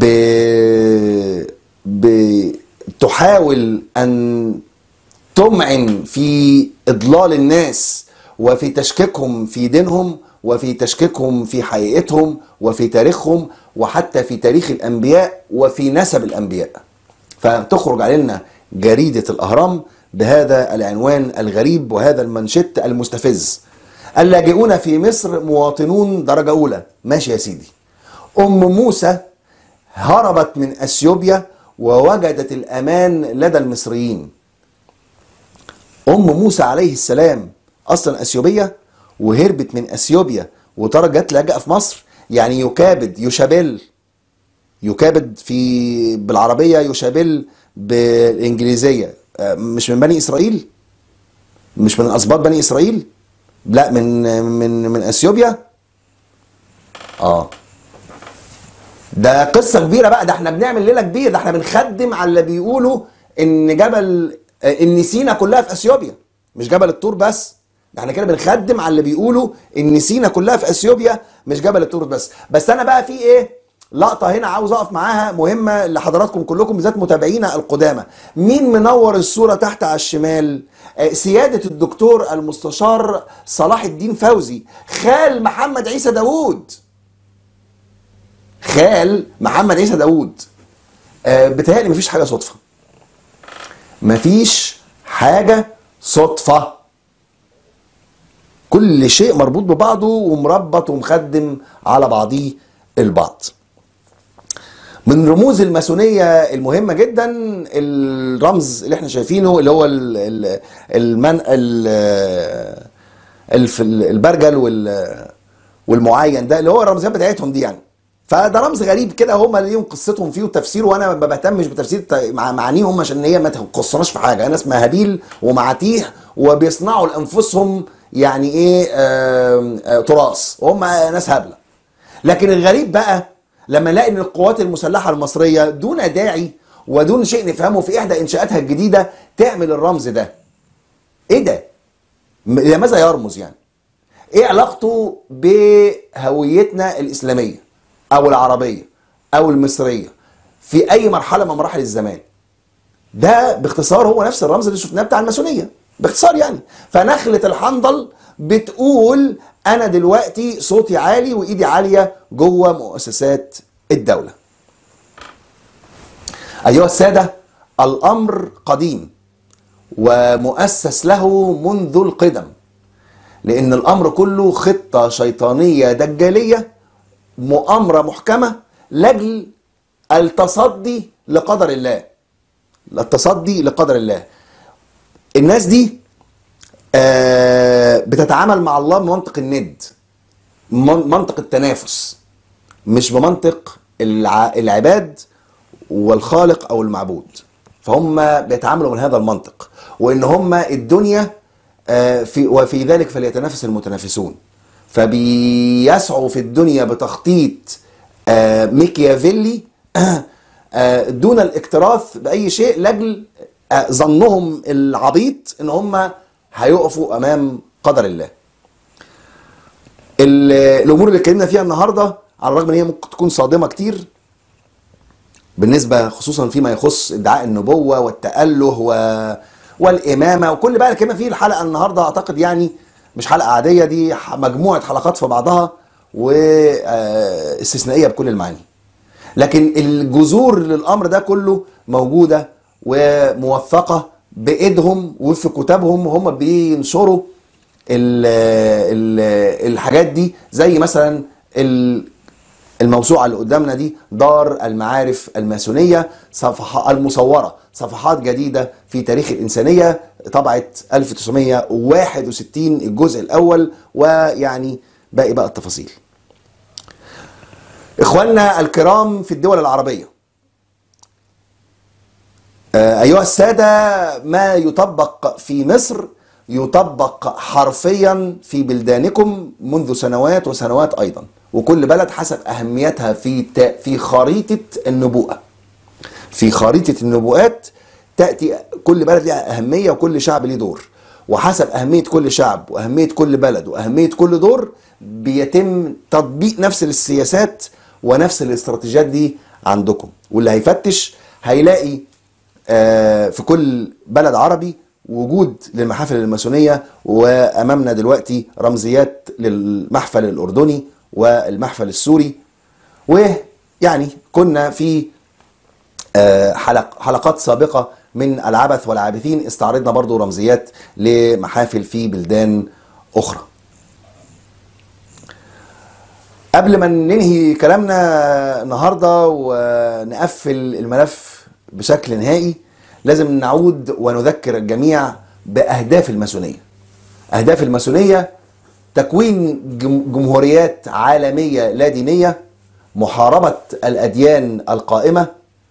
بتحاول ان تمعن في اضلال الناس وفي تشكيكهم في دينهم وفي تشكيكهم في حقيقتهم وفي تاريخهم وحتى في تاريخ الانبياء وفي نسب الانبياء فتخرج علينا جريده الاهرام بهذا العنوان الغريب وهذا المنشط المستفز اللاجئون في مصر مواطنون درجه اولى ماشي يا سيدي ام موسى هربت من اثيوبيا ووجدت الامان لدى المصريين ام موسى عليه السلام اصلا اثيوبيه وهربت من اثيوبيا وترى جت لاجئه في مصر يعني يكابد يشابل يكابد في بالعربيه يشابل بالانجليزيه آه، مش من بني اسرائيل مش من اسباط بني اسرائيل لا من من من اثيوبيا اه ده قصه كبيره بقى ده احنا بنعمل ليله كبيره ده احنا بنخدم على اللي بيقولوا ان جبل آه، ان سينا كلها في اثيوبيا مش جبل الطور بس ده احنا كده بنخدم على اللي بيقولوا ان سينا كلها في اثيوبيا مش جبل الطور بس بس انا بقى في ايه لقطه هنا عاوز اقف معاها مهمه لحضراتكم كلكم بالذات متابعينا القدامى مين منور الصوره تحت على الشمال آه، سياده الدكتور المستشار صلاح الدين فوزي خال محمد عيسى داوود خال محمد عيسى داوود آه، بتهيألي مفيش حاجه صدفه مفيش حاجه صدفه كل شيء مربوط ببعضه ومربط ومخدم على بعضيه البعض من رموز الماسونية المهمة جدا الرمز اللي احنا شايفينه اللي هو ال- ال- المن ال- الف- البرجل وال- والمعين ده اللي هو الرمزيات بتاعتهم دي يعني فده رمز غريب كده هم ليهم قصتهم فيه وتفسيره وانا ما بهتمش بتفسير ت- مع معانيهم عشان هي ما تخصناش في حاجه انا اسمها هابيل ومعاتيه وبيصنعوا لانفسهم يعني ايه آم، آه تراث وهم ناس هبله لكن الغريب بقى لما نلاقي ان القوات المسلحه المصريه دون داعي ودون شيء نفهمه في احدى انشاءاتها الجديده تعمل الرمز ده ايه ده م- لماذا يرمز يعني ايه علاقته بهويتنا الاسلاميه او العربيه او المصريه في اي مرحله من مراحل الزمان ده باختصار هو نفس الرمز اللي شفناه بتاع الماسونيه باختصار يعني فنخله الحنظل بتقول انا دلوقتي صوتي عالي وايدي عاليه جوه مؤسسات الدوله ايها الساده الامر قديم ومؤسس له منذ القدم لان الامر كله خطه شيطانيه دجاليه مؤامره محكمه لاجل التصدي لقدر الله التصدي لقدر الله الناس دي آه، بتتعامل مع الله بمنطق الند من- منطق التنافس مش بمنطق الع- العباد والخالق او المعبود فهم بيتعاملوا من هذا المنطق وان هم الدنيا آه، في وفي ذلك فليتنافس المتنافسون فبيسعوا في الدنيا بتخطيط آه، ميكيافيلي آه، دون الاكتراث باي شيء لاجل آه، ظنهم العبيط ان هم هيقفوا امام قدر الله ال- الامور اللي اتكلمنا فيها النهارده على الرغم ان هي ممكن تكون صادمه كتير بالنسبه خصوصا فيما يخص ادعاء النبوه والتاله و... والامامه وكل بقى الكلمه فيه الحلقه النهارده اعتقد يعني مش حلقه عاديه دي ح- مجموعه حلقات في بعضها واستثنائيه بكل المعاني لكن الجذور للامر ده كله موجوده وموثقه بايدهم وفي كتابهم وهم بينشروا ال ال الحاجات دي زي مثلا ال- الموسوعه اللي قدامنا دي دار المعارف الماسونيه صفحة المصوره صفحات جديده في تاريخ الانسانيه طبعه 1961 الجزء الاول ويعني باقي بقى التفاصيل اخواننا الكرام في الدول العربيه آه، ايها الساده ما يطبق في مصر يطبق حرفيا في بلدانكم منذ سنوات وسنوات ايضا وكل بلد حسب اهميتها في تا- في خريطه النبوءه في خريطه النبوءات تاتي كل بلد لها اهميه وكل شعب ليه دور وحسب اهميه كل شعب واهميه كل بلد واهميه كل دور بيتم تطبيق نفس السياسات ونفس الاستراتيجيات دي عندكم واللي هيفتش هيلاقي آه، في كل بلد عربي وجود للمحافل الماسونيه وامامنا دلوقتي رمزيات للمحفل الاردني والمحفل السوري ويعني كنا في آه، حلق حلقات سابقه من العبث والعابثين استعرضنا برضو رمزيات لمحافل في بلدان اخرى قبل ما ننهي كلامنا النهارده ونقفل الملف بشكل نهائي لازم نعود ونذكر الجميع باهداف الماسونيه. اهداف الماسونيه تكوين جم- جمهوريات عالميه لا دينيه، محاربه الاديان القائمه،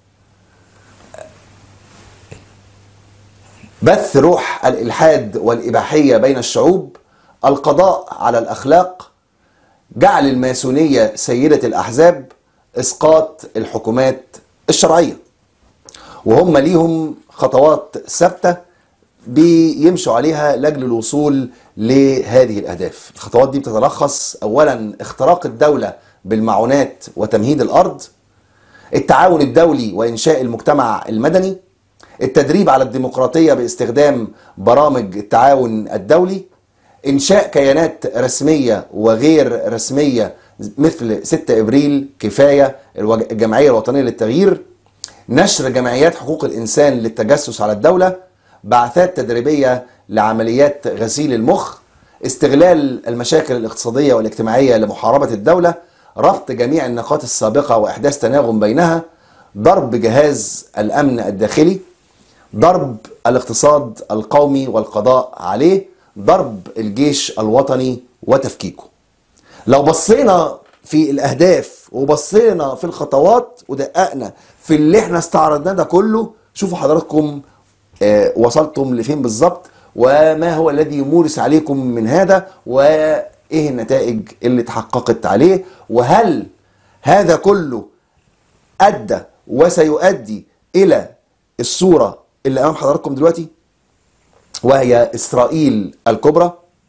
بث روح الالحاد والاباحيه بين الشعوب، القضاء على الاخلاق، جعل الماسونيه سيده الاحزاب، اسقاط الحكومات الشرعيه. وهم ليهم خطوات ثابته بيمشوا عليها لاجل الوصول لهذه الاهداف. الخطوات دي بتتلخص اولا اختراق الدوله بالمعونات وتمهيد الارض التعاون الدولي وانشاء المجتمع المدني التدريب على الديمقراطيه باستخدام برامج التعاون الدولي انشاء كيانات رسميه وغير رسميه مثل 6 ابريل كفايه الوج- الجمعيه الوطنيه للتغيير نشر جمعيات حقوق الانسان للتجسس على الدوله بعثات تدريبيه لعمليات غسيل المخ استغلال المشاكل الاقتصاديه والاجتماعيه لمحاربه الدوله ربط جميع النقاط السابقه واحداث تناغم بينها ضرب جهاز الامن الداخلي ضرب الاقتصاد القومي والقضاء عليه ضرب الجيش الوطني وتفكيكه لو بصينا في الاهداف وبصينا في الخطوات ودققنا في اللي احنا استعرضناه ده كله شوفوا حضراتكم آه، وصلتم لفين بالظبط وما هو الذي يمورس عليكم من هذا وايه النتائج اللي تحققت عليه وهل هذا كله ادى وسيؤدي الى الصوره اللي امام حضراتكم دلوقتي وهي اسرائيل الكبرى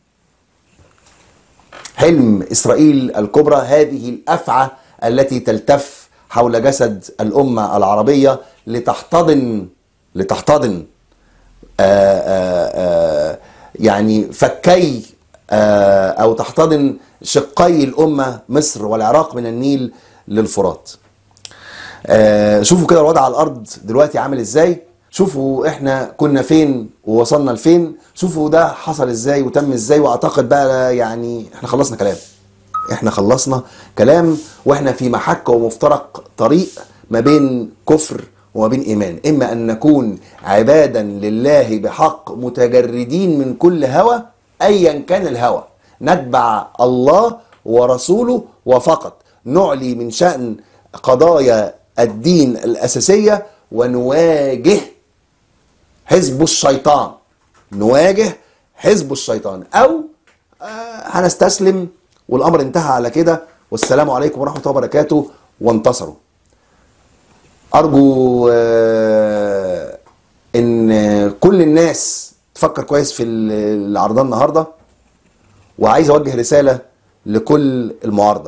حلم اسرائيل الكبرى هذه الافعى التي تلتف حول جسد الامه العربيه لتحتضن لتحتضن آآ آآ يعني فكي آه، او تحتضن شقي الامه مصر والعراق من النيل للفرات. آه، شوفوا كده الوضع على الارض دلوقتي عامل ازاي شوفوا احنا كنا فين ووصلنا لفين شوفوا ده حصل ازاي وتم ازاي واعتقد بقى يعني احنا خلصنا كلام احنا خلصنا كلام واحنا في محك ومفترق طريق ما بين كفر وما بين ايمان اما ان نكون عبادا لله بحق متجردين من كل هوى ايا كان الهوى نتبع الله ورسوله وفقط نعلي من شان قضايا الدين الاساسيه ونواجه حزب الشيطان نواجه حزب الشيطان او آه، هنستسلم والامر انتهى على كده والسلام عليكم ورحمه الله وبركاته وانتصروا ارجو آه، ان كل الناس تفكر كويس في اللي عرضناه النهارده وعايز اوجه رساله لكل المعارضه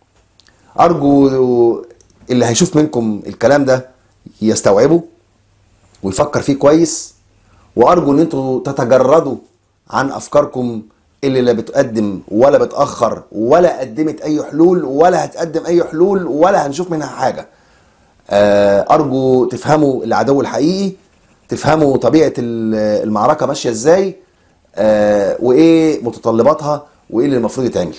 ارجو اللي هيشوف منكم الكلام ده يستوعبه ويفكر فيه كويس وارجو ان انتوا تتجردوا عن افكاركم اللي لا بتقدم ولا بتاخر ولا قدمت اي حلول ولا هتقدم اي حلول ولا هنشوف منها حاجه آه، ارجو تفهموا العدو الحقيقي تفهموا طبيعه ال- المعركه ماشيه ازاي آه، وايه متطلباتها وايه اللي المفروض يتعمل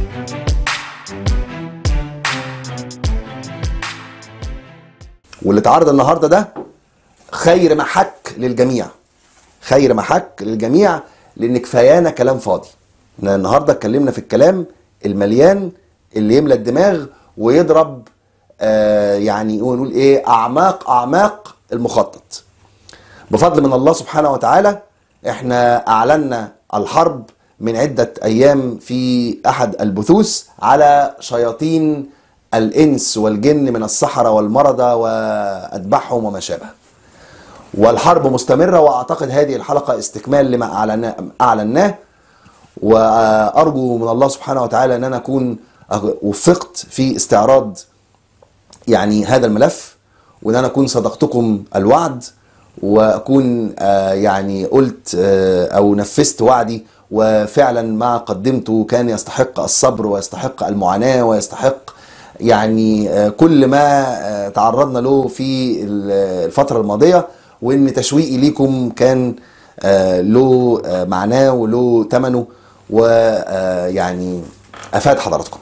واللي اتعرض النهارده ده خير محك للجميع خير محك للجميع لان كفايانا كلام فاضي احنا النهارده اتكلمنا في الكلام المليان اللي يملى الدماغ ويضرب آه يعني نقول ايه اعماق اعماق المخطط بفضل من الله سبحانه وتعالى احنا اعلنا الحرب من عدة ايام في احد البثوث على شياطين الانس والجن من السحرة والمرضى واتباعهم وما شابه والحرب مستمرة واعتقد هذه الحلقة استكمال لما أعلنا- اعلناه وارجو من الله سبحانه وتعالى ان انا اكون وفقت في استعراض يعني هذا الملف وان انا اكون صدقتكم الوعد واكون آه، يعني قلت آه، او نفذت وعدي وفعلا ما قدمته كان يستحق الصبر ويستحق المعاناه ويستحق يعني آه، كل ما آه، تعرضنا له في ال- الفتره الماضيه وان تشويقي ليكم كان آه، له آه، معناه وله ثمنه ويعني افاد حضراتكم.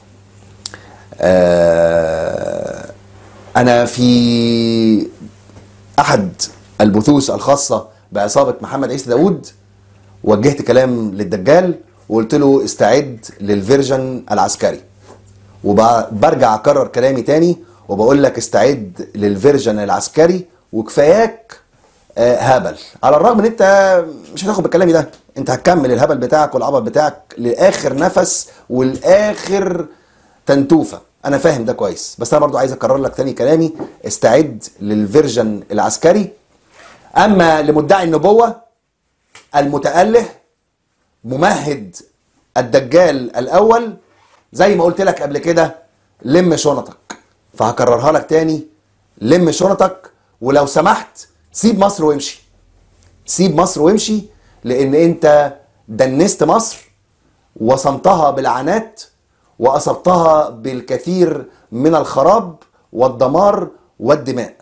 آه، انا في احد البثوث الخاصه بعصابه محمد عيسى داوود وجهت كلام للدجال وقلت له استعد للفيرجن العسكري وبرجع اكرر كلامي تاني وبقول لك استعد للفيرجن العسكري وكفاياك آه، هبل على الرغم ان انت مش هتاخد بكلامي ده انت هتكمل الهبل بتاعك والعبط بتاعك لاخر نفس والاخر تنتوفه انا فاهم ده كويس بس انا برضو عايز اكرر لك تاني كلامي استعد للفيرجن العسكري اما لمدعي النبوه المتاله ممهد الدجال الاول زي ما قلت لك قبل كده لم شنطك فهكررها لك تاني لم شنطك ولو سمحت سيب مصر وامشي سيب مصر وامشي لان انت دنست مصر وصمتها بالعنات واصبتها بالكثير من الخراب والدمار والدماء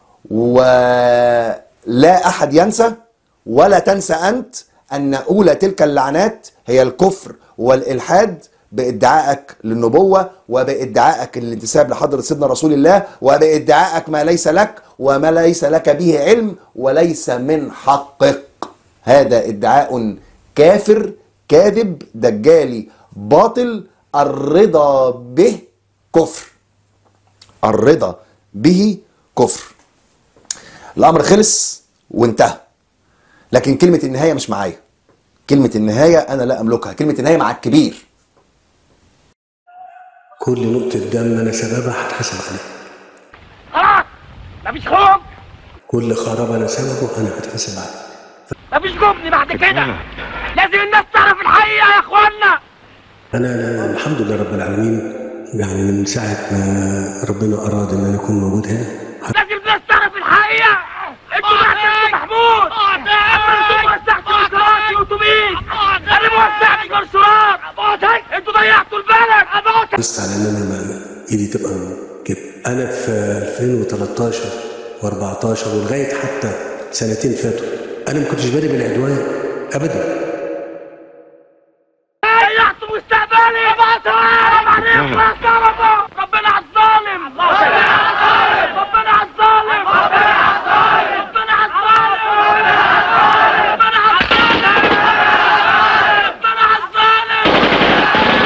ولا احد ينسى ولا تنسى انت ان اولى تلك اللعنات هي الكفر والالحاد بادعائك للنبوه وبادعائك الانتساب لحضره سيدنا رسول الله وبادعائك ما ليس لك وما ليس لك به علم وليس من حقك هذا ادعاء كافر كاذب دجالي باطل الرضا به كفر الرضا به كفر الامر خلص وانتهى لكن كلمه النهايه مش معايا كلمه النهايه انا لا املكها كلمه النهايه مع الكبير كل نقطة دم أنا سببها هتحاسب عليها خلاص مفيش خوف كل خراب أنا سببه أنا هتحاسب عليه مفيش جبن بعد كده لازم الناس تعرف الحقيقه يا اخوانا أنا أنا الحمد لله رب العالمين يعني من ساعة ما ربنا أراد إن أنا أكون موجود هنا لازم الناس تعرف الحقيقه انتوا بعتوا محمود اما انتوا ما وسعتوا منشورات واتوبيس انا ما وسعتش منشورات انتوا ضيعتوا البلد بس على إن أنا ما إيدي تبقى كده أنا في 2013 و14 ولغاية حتى سنتين فاتوا أنا ما كنتش بادئ بالعدوان أبدا ضيعتوا مستقبلي حرام عليكم يا طلبه ربنا على الظالم ربنا على الظالم ربنا على الظالم ربنا على الظالم ربنا على الظالم ربنا على الظالم ربنا على الظالم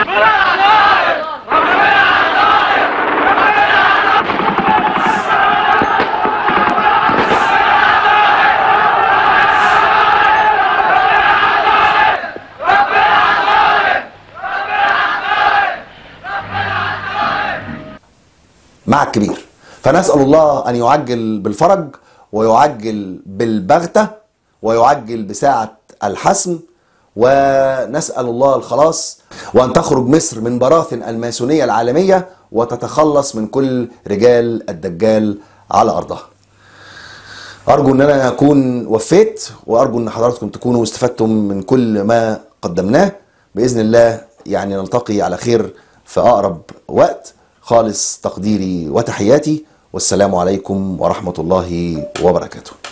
مع الكبير فنسأل الله أن يعجل بالفرج ويعجل بالبغتة ويعجل بساعة الحسم ونسأل الله الخلاص وأن تخرج مصر من براثن الماسونية العالمية وتتخلص من كل رجال الدجال على أرضها أرجو أن أنا أكون وفيت وأرجو أن حضراتكم تكونوا استفدتم من كل ما قدمناه بإذن الله يعني نلتقي على خير في أقرب وقت خالص تقديري وتحياتي والسلام عليكم ورحمة الله وبركاته